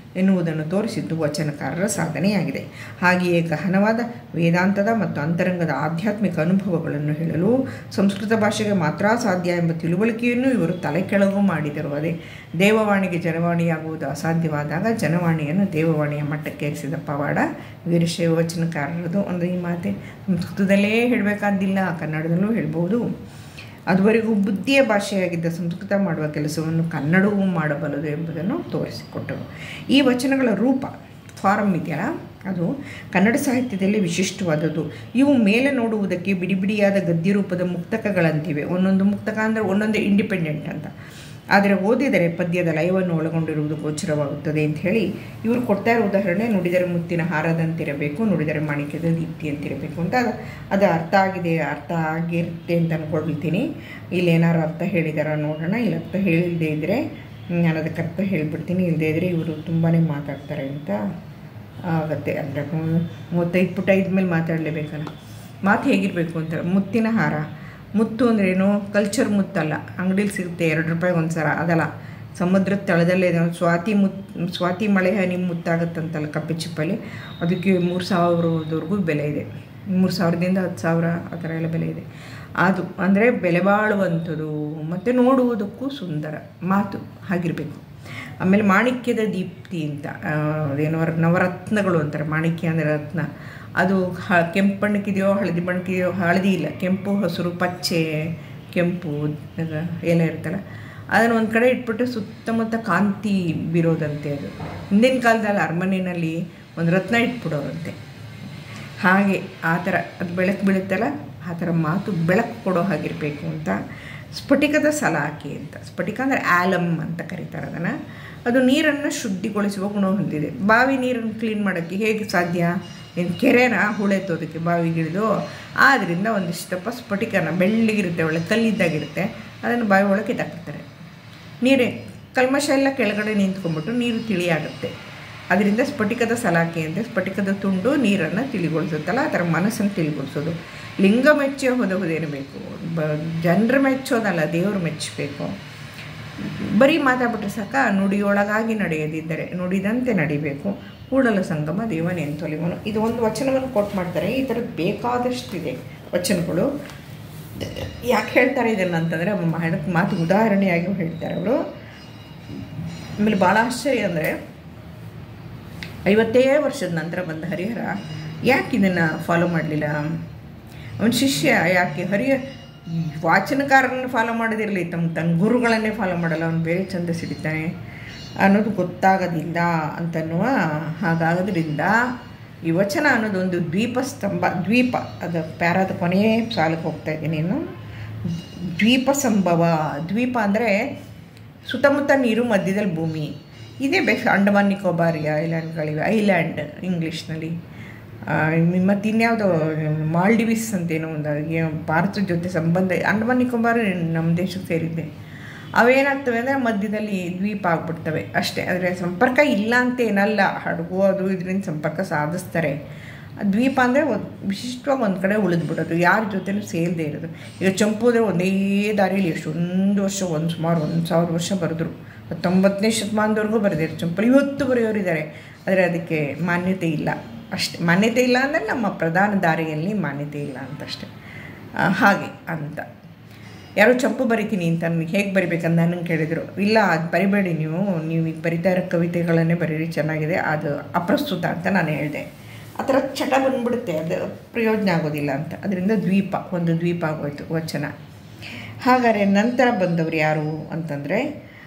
ಎನ್ನುವುದನ್ನು ತೋರಿಸಿದ್ದು ವಚನಕಾರರ ಸಾಧನೆಯಾಗಿದೆ ಹಾಗೆಯೇ ಗಹನವಾದ ವೇದಾಂತದ ಮತ್ತು ಅಂತರಂಗದ ಆಧ್ಯಾತ್ಮಿಕ ಅನುಭವಗಳನ್ನು ಹೇಳಲು ಸಂಸ್ಕೃತ ಭಾಷೆಗೆ ಮಾತ್ರ ಸಾಧ್ಯ ಎಂಬ ತಿಳುವಳಿಕೆಯನ್ನು ಇವರು ತಲೆ ಕೆಳಗು ಮಾಡಿದರು ಅದೇ ದೇವವಾಣಿಗೆ ಜನವಾಣಿಯಾಗುವುದು ಅಸಾಧ್ಯವಾದಾಗ ಜನವಾಣಿಯನ್ನು ದೇವವಾಣಿಯ ಮಟ್ಟಕ್ಕೇರಿಸಿದ ಪವಾಡ ವೀರಶೈವ ವಚನಕಾರರದು ಒಂದು ಈ ಮಾತೆ ಸಂಸ್ಕೃತದಲ್ಲೇ ಹೇಳಬೇಕಾದ್ದಿಲ್ಲ ಕನ್ನಡದಲ್ಲೂ ಹೇಳ್ಬೋದು ಅದುವರೆಗೂ ಬುದ್ಧಿಯ ಭಾಷೆಯಾಗಿದ್ದ ಸಂಸ್ಕೃತ ಮಾಡುವ ಕೆಲಸವನ್ನು ಕನ್ನಡವೂ ಮಾಡಬಲ್ಲದು ಎಂಬುದನ್ನು ತೋರಿಸಿಕೊಟ್ಟರು ಈ ವಚನಗಳ ರೂಪ ಫಾರಮ್ ಇದೆಯಲ್ಲ ಅದು ಕನ್ನಡ ಸಾಹಿತ್ಯದಲ್ಲಿ ವಿಶಿಷ್ಟವಾದದ್ದು ಇವು ಮೇಲೆ ನೋಡುವುದಕ್ಕೆ ಬಿಡಿ ಬಿಡಿಯಾದ ಗದ್ಯ ರೂಪದ ಮುಕ್ತಕಗಳಂತಿವೆ ಒಂದೊಂದು ಮುಕ್ತಕ ಅಂದರೆ ಒಂದೊಂದು ಇಂಡಿಪೆಂಡೆಂಟ್ ಅಂತ ಆದರೆ ಓದಿದರೆ ಪದ್ಯದ ಲಯವನ್ನು ಒಳಗೊಂಡಿರುವುದು ಗೋಚರವಾಗುತ್ತದೆ ಅಂತ ಹೇಳಿ ಇವರು ಕೊಡ್ತಾ ಇರೋ ಉದಾಹರಣೆ ನುಡಿದರೆ ಮುತ್ತಿನ ಹಾರದಂತಿರಬೇಕು ನುಡಿದರೆ ಮಾಣಿಕ್ಯದ ದೀಪ್ತಿಯಂತಿರಬೇಕು ಅಂತ ಅದು ಅದು ಅರ್ಥ ಆಗಿದೆ ಅರ್ಥ ಆಗಿರುತ್ತೆ ಅಂತ ಅಂದ್ಕೊಳ್ತೀನಿ ಇಲ್ಲಿ ಏನಾರು ಅರ್ಥ ಹೇಳಿದಾರ ನೋಡೋಣ ಇಲ್ಲಿ ಅರ್ಥ ಹೇಳಿಲ್ಲದೆ ಇದ್ದರೆ ನಾನು ಅದಕ್ಕೆ ಅರ್ಥ ಹೇಳಿಬಿಡ್ತೀನಿ ಇಲ್ಲದೇ ಇದ್ದರೆ ಇವರು ತುಂಬಾ ಮಾತಾಡ್ತಾರೆ ಅಂತ ಆಗುತ್ತೆ ಅಂದರೆ ಮೂವತ್ತೈದು ಪುಟ ಇದ್ಮೇಲೆ ಮಾತಾಡಲೇಬೇಕಲ್ಲ ಮಾತು ಹೇಗಿರಬೇಕು ಅಂತ ಮುತ್ತಿನ ಹಾರ ಮುತ್ತು ಅಂದ್ರೇನು ಕಲ್ಚರ್ ಮುತ್ತಲ್ಲ ಅಂಗಡೀಲಿ ಸಿಗುತ್ತೆ ಎರಡು ರೂಪಾಯಿ ಒಂದು ಸರ ಅದಲ್ಲ ಸಮುದ್ರದ ತಳದಲ್ಲೇ ಸ್ವಾತಿ ಮುತ್ ಸ್ವಾತಿ ಮಳೆ ಹನಿ ಮುತ್ತಾಗುತ್ತಂತಲ್ಲ ಕಪ್ಪೆ ಚಿಪ್ಪಲ್ಲಿ ಅದಕ್ಕೆ ಮೂರು ಸಾವಿರದವರೆಗೂ ಬೆಲೆ ಇದೆ ಮೂರು ಸಾವಿರದಿಂದ ಹತ್ತು ಸಾವಿರ ಆ ಥರ ಎಲ್ಲ ಬೆಲೆ ಇದೆ ಅದು ಅಂದರೆ ಬೆಲೆ ಬಾಳುವಂಥದ್ದು ಮತ್ತು ನೋಡುವುದಕ್ಕೂ ಸುಂದರ ಮಾತು ಹಾಗಿರಬೇಕು ಆಮೇಲೆ ಮಾಣಿಕ್ಯದ ದೀಪ್ತಿ ಅಂತ ಏನೋ ನವರತ್ನಗಳು ಅಂತಾರೆ ಮಾಣಿಕ್ಯ ಅಂದರೆ ರತ್ನ ಅದು ಹ ಕೆಂಪು ಬಣ್ಣಕ್ಕಿದೆಯೋ ಹಳದಿ ಬಣ್ಣಕ್ಕಿದೆಯೋ ಹಳದಿ ಇಲ್ಲ ಕೆಂಪು ಹಸಿರು ಪಚ್ಚೆ ಕೆಂಪು ಎಲ್ಲ ಇರ್ತಲ್ಲ ಅದನ್ನು ಒಂದು ಕಡೆ ಇಟ್ಬಿಟ್ಟು ಸುತ್ತಮುತ್ತ ಕಾಂತಿ ಬೀರೋದಂತೆ ಅದು ಹಿಂದಿನ ಕಾಲದಲ್ಲಿ ಅರಮನೆಯಲ್ಲಿ ಒಂದು ರತ್ನ ಇಟ್ಬಿಡೋರಂತೆ ಹಾಗೆ ಆ ಥರ ಅದು ಬೆಳಕು ಬೀಳುತ್ತಲ್ಲ ಆ ಥರ ಮಾತು ಬೆಳಕು ಕೊಡೋ ಹಾಗಿರಬೇಕು ಅಂತ ಸ್ಫಟಿಕದ ಸಲಾಕೆ ಅಂತ ಸ್ಫಟಿಕ ಅಂದರೆ ಆಲಮ್ ಅಂತ ಕರೀತಾರೆ ಅದನ್ನು ಅದು ನೀರನ್ನು ಶುದ್ಧಿಗೊಳಿಸುವ ಗುಣ ಹೊಂದಿದೆ ಬಾವಿ ನೀರನ್ನು ಕ್ಲೀನ್ ಮಾಡೋಕ್ಕೆ ಹೇಗೆ ಸಾಧ್ಯ ಏನು ಕೆರೆನ ಹುಳೆತ್ತೋದಕ್ಕೆ ಬಾವಿಗಿಳಿದು ಆದ್ದರಿಂದ ಒಂದಿಷ್ಟಪ್ಪ ಸ್ಫಟಿಕನ ಬೆಳ್ಳಿಗಿರುತ್ತೆ ಒಳ್ಳೆ ಕಲ್ಲಿದ್ದಾಗಿರುತ್ತೆ ಅದನ್ನು ಬಾವಿ ಒಳಗೆ ಕಿತ್ತಾಕ್ಬಿಡ್ತಾರೆ ನೀರೇ ಕಲ್ಮಶ ಎಲ್ಲ ಕೆಳಗಡೆ ನಿಂತ್ಕೊಂಡ್ಬಿಟ್ಟು ನೀರು ತಿಳಿಯಾಗುತ್ತೆ ಅದರಿಂದ ಸ್ಫಟಿಕದ ಸಲಾಕೆ ಅಂತ ಸ್ಫಟಿಕದ ತುಂಡು ನೀರನ್ನು ತಿಳಿಗೊಳಿಸುತ್ತಲ್ಲ ಆ ಥರ ಮನಸ್ಸನ್ನು ತಿಳಿಗೊಳಿಸೋದು ಲಿಂಗ ಮೆಚ್ಚಿ ಹೋದವುದೇನು ಬೇಕು ಬ ಜನರು ಮೆಚ್ಚೋದಲ್ಲ ದೇವರು ಮೆಚ್ಚಬೇಕು ಬರೀ ಮಾತಾಡ್ಬಿಟ್ರೆ ಸಾಕ ನುಡಿಯೊಳಗಾಗಿ ನಡೆಯದಿದ್ದರೆ ನುಡಿದಂತೆ ನಡಿಬೇಕು ಕೂಡಲ ಸಂಗಮ ದೇವನೇನು ತೊಲಿವನು ಇದು ಒಂದು ವಚನವನ್ನು ಕೋಟ್ ಮಾಡ್ತಾರೆ ಈ ಥರದ್ದು ಬೇಕಾದಷ್ಟಿದೆ ವಚನಗಳು ಯಾಕೆ ಹೇಳ್ತಾರೆ ಇದನ್ನು ಅಂತಂದರೆ ಮಾಡೋಕ್ಕೆ ಮಾತು ಉದಾಹರಣೆಯಾಗಿ ಹೇಳ್ತಾರೆ ಅವರು ಆಮೇಲೆ ಭಾಳ ಆಶ್ಚರ್ಯ ಅಂದರೆ ಐವತ್ತೇ ವರ್ಷದ ನಂತರ ಬಂದ ಹರಿಹರ ಯಾಕೆ ಇದನ್ನು ಫಾಲೋ ಮಾಡಲಿಲ್ಲ ಅವನ ಶಿಷ್ಯ ಯಾಕೆ ಹರಿಯ ವಾಚನಕಾರರನ್ನು ಫಾಲೋ ಮಾಡೋದಿರಲಿ ತಮ್ಮ ತನ್ನ ಗುರುಗಳನ್ನೇ ಫಾಲೋ ಮಾಡಲ್ಲ ಅವನು ಬೇರೆ ಚಂದ ಸಿಡಿತಾನೆ ಅನ್ನೋದು ಗೊತ್ತಾಗೋದಿಲ್ಲ ಅಂತನ್ನುವ ಹಾಗಾಗೋದ್ರಿಂದ ಈ ವಚನ ಅನ್ನೋದೊಂದು ದ್ವೀಪ ಸ್ತಂಭ ದ್ವೀಪ ಅದು ಪ್ಯಾರಾದ ಕೊನೆಯೇ ಸಾಲಕ್ಕೆ ಹೋಗ್ತಾ ಇದ್ದೀನಿ ಇನ್ನು ದ್ವೀಪ ಸಂಭವ ದ್ವೀಪ ಅಂದರೆ ಸುತ್ತಮುತ್ತ ನೀರು ಮಧ್ಯದಲ್ಲಿ ಭೂಮಿ ಇದೇ ಬೆಸ್ಟ್ ಅಂಡಮಾನ್ ನಿಕೋಬಾರಿ ಐಲ್ಯಾಂಡ್ಗಳಿವೆ ಐಲ್ಯಾಂಡ್ ಇಂಗ್ಲೀಷ್ನಲ್ಲಿ ಮತ್ತು ಇನ್ಯಾವುದೋ ಮಾಲ್ಡಿವಿಸ್ ಅಂತೇನೋ ಒಂದು ಭಾರತದ ಜೊತೆ ಸಂಬಂಧ ಅಂಡಮಾನ್ ನಿಕೋಬಾರ್ ನಮ್ಮ ದೇಶಕ್ಕೆ ಸೇರಿದ್ದೆ ಅವೇನಾಗ್ತವೆ ಅಂದರೆ ಮಧ್ಯದಲ್ಲಿ ದ್ವೀಪ ಆಗ್ಬಿಡ್ತವೆ ಅಷ್ಟೇ ಆದರೆ ಸಂಪರ್ಕ ಇಲ್ಲ ಅಂತ ಏನಲ್ಲ ಹಡಗು ಅದು ಇದರಿಂದ ಸಂಪರ್ಕ ಸಾಧಿಸ್ತಾರೆ ದ್ವೀಪ ಅಂದರೆ ಒಂದು ವಿಶಿಷ್ಟವಾಗಿ ಒಂದು ಕಡೆ ಉಳಿದ್ಬಿಡೋದು ಯಾರ ಜೊತೆಲೂ ಸೇರದೇ ಇರೋದು ಈಗ ಚಂಪುದ್ರೆ ಒಂದೇ ದಾರಿಯಲ್ಲಿ ಎಷ್ಟೊಂದು ವರ್ಷ ಒಂದು ಸುಮಾರು ಒಂದು ಸಾವಿರ ವರ್ಷ ಬರೆದ್ರು ಹತ್ತೊಂಬತ್ತನೇ ಶತಮಾನದವರೆಗೂ ಬರೆದಿರು ಚಂಪಲ್ ಇವತ್ತು ಬರೆಯೋರಿದ್ದಾರೆ ಆದರೆ ಅದಕ್ಕೆ ಮಾನ್ಯತೆ ಇಲ್ಲ ಅಷ್ಟೇ ಮಾನ್ಯತೆ ಇಲ್ಲ ಅಂದರೆ ನಮ್ಮ ಪ್ರಧಾನ ದಾರಿಯಲ್ಲಿ ಮಾನ್ಯತೆ ಇಲ್ಲ ಅಂತಷ್ಟೇ ಹಾಗೆ ಅಂತ ಯಾರೋ ಚಂಪು ಬರಿತೀನಿ ಅಂತ ನನಗೆ ಹೇಗೆ ಬರಿಬೇಕಂತ ನನಗೆ ಕೇಳಿದರು ಇಲ್ಲ ಅದು ಬರಿಬೇಡಿ ನೀವು ನೀವು ಈಗ ಬರಿತಾ ಇರೋ ಕವಿತೆಗಳನ್ನೇ ಬರೀರಿ ಚೆನ್ನಾಗಿದೆ ಅದು ಅಪ್ರಸ್ತುತ ಅಂತ ನಾನು ಹೇಳಿದೆ ಆ ಥರ ಚಟ ಬಂದ್ಬಿಡುತ್ತೆ ಅದು ಪ್ರಯೋಜನ ಆಗೋದಿಲ್ಲ ಅಂತ ಅದರಿಂದ ದ್ವೀಪ ಒಂದು ದ್ವೀಪ ಆಗೋಯ್ತು ವಚನ ಹಾಗಾದರೆ ನಂತರ ಬಂದವರು ಯಾರು ಅಂತಂದರೆ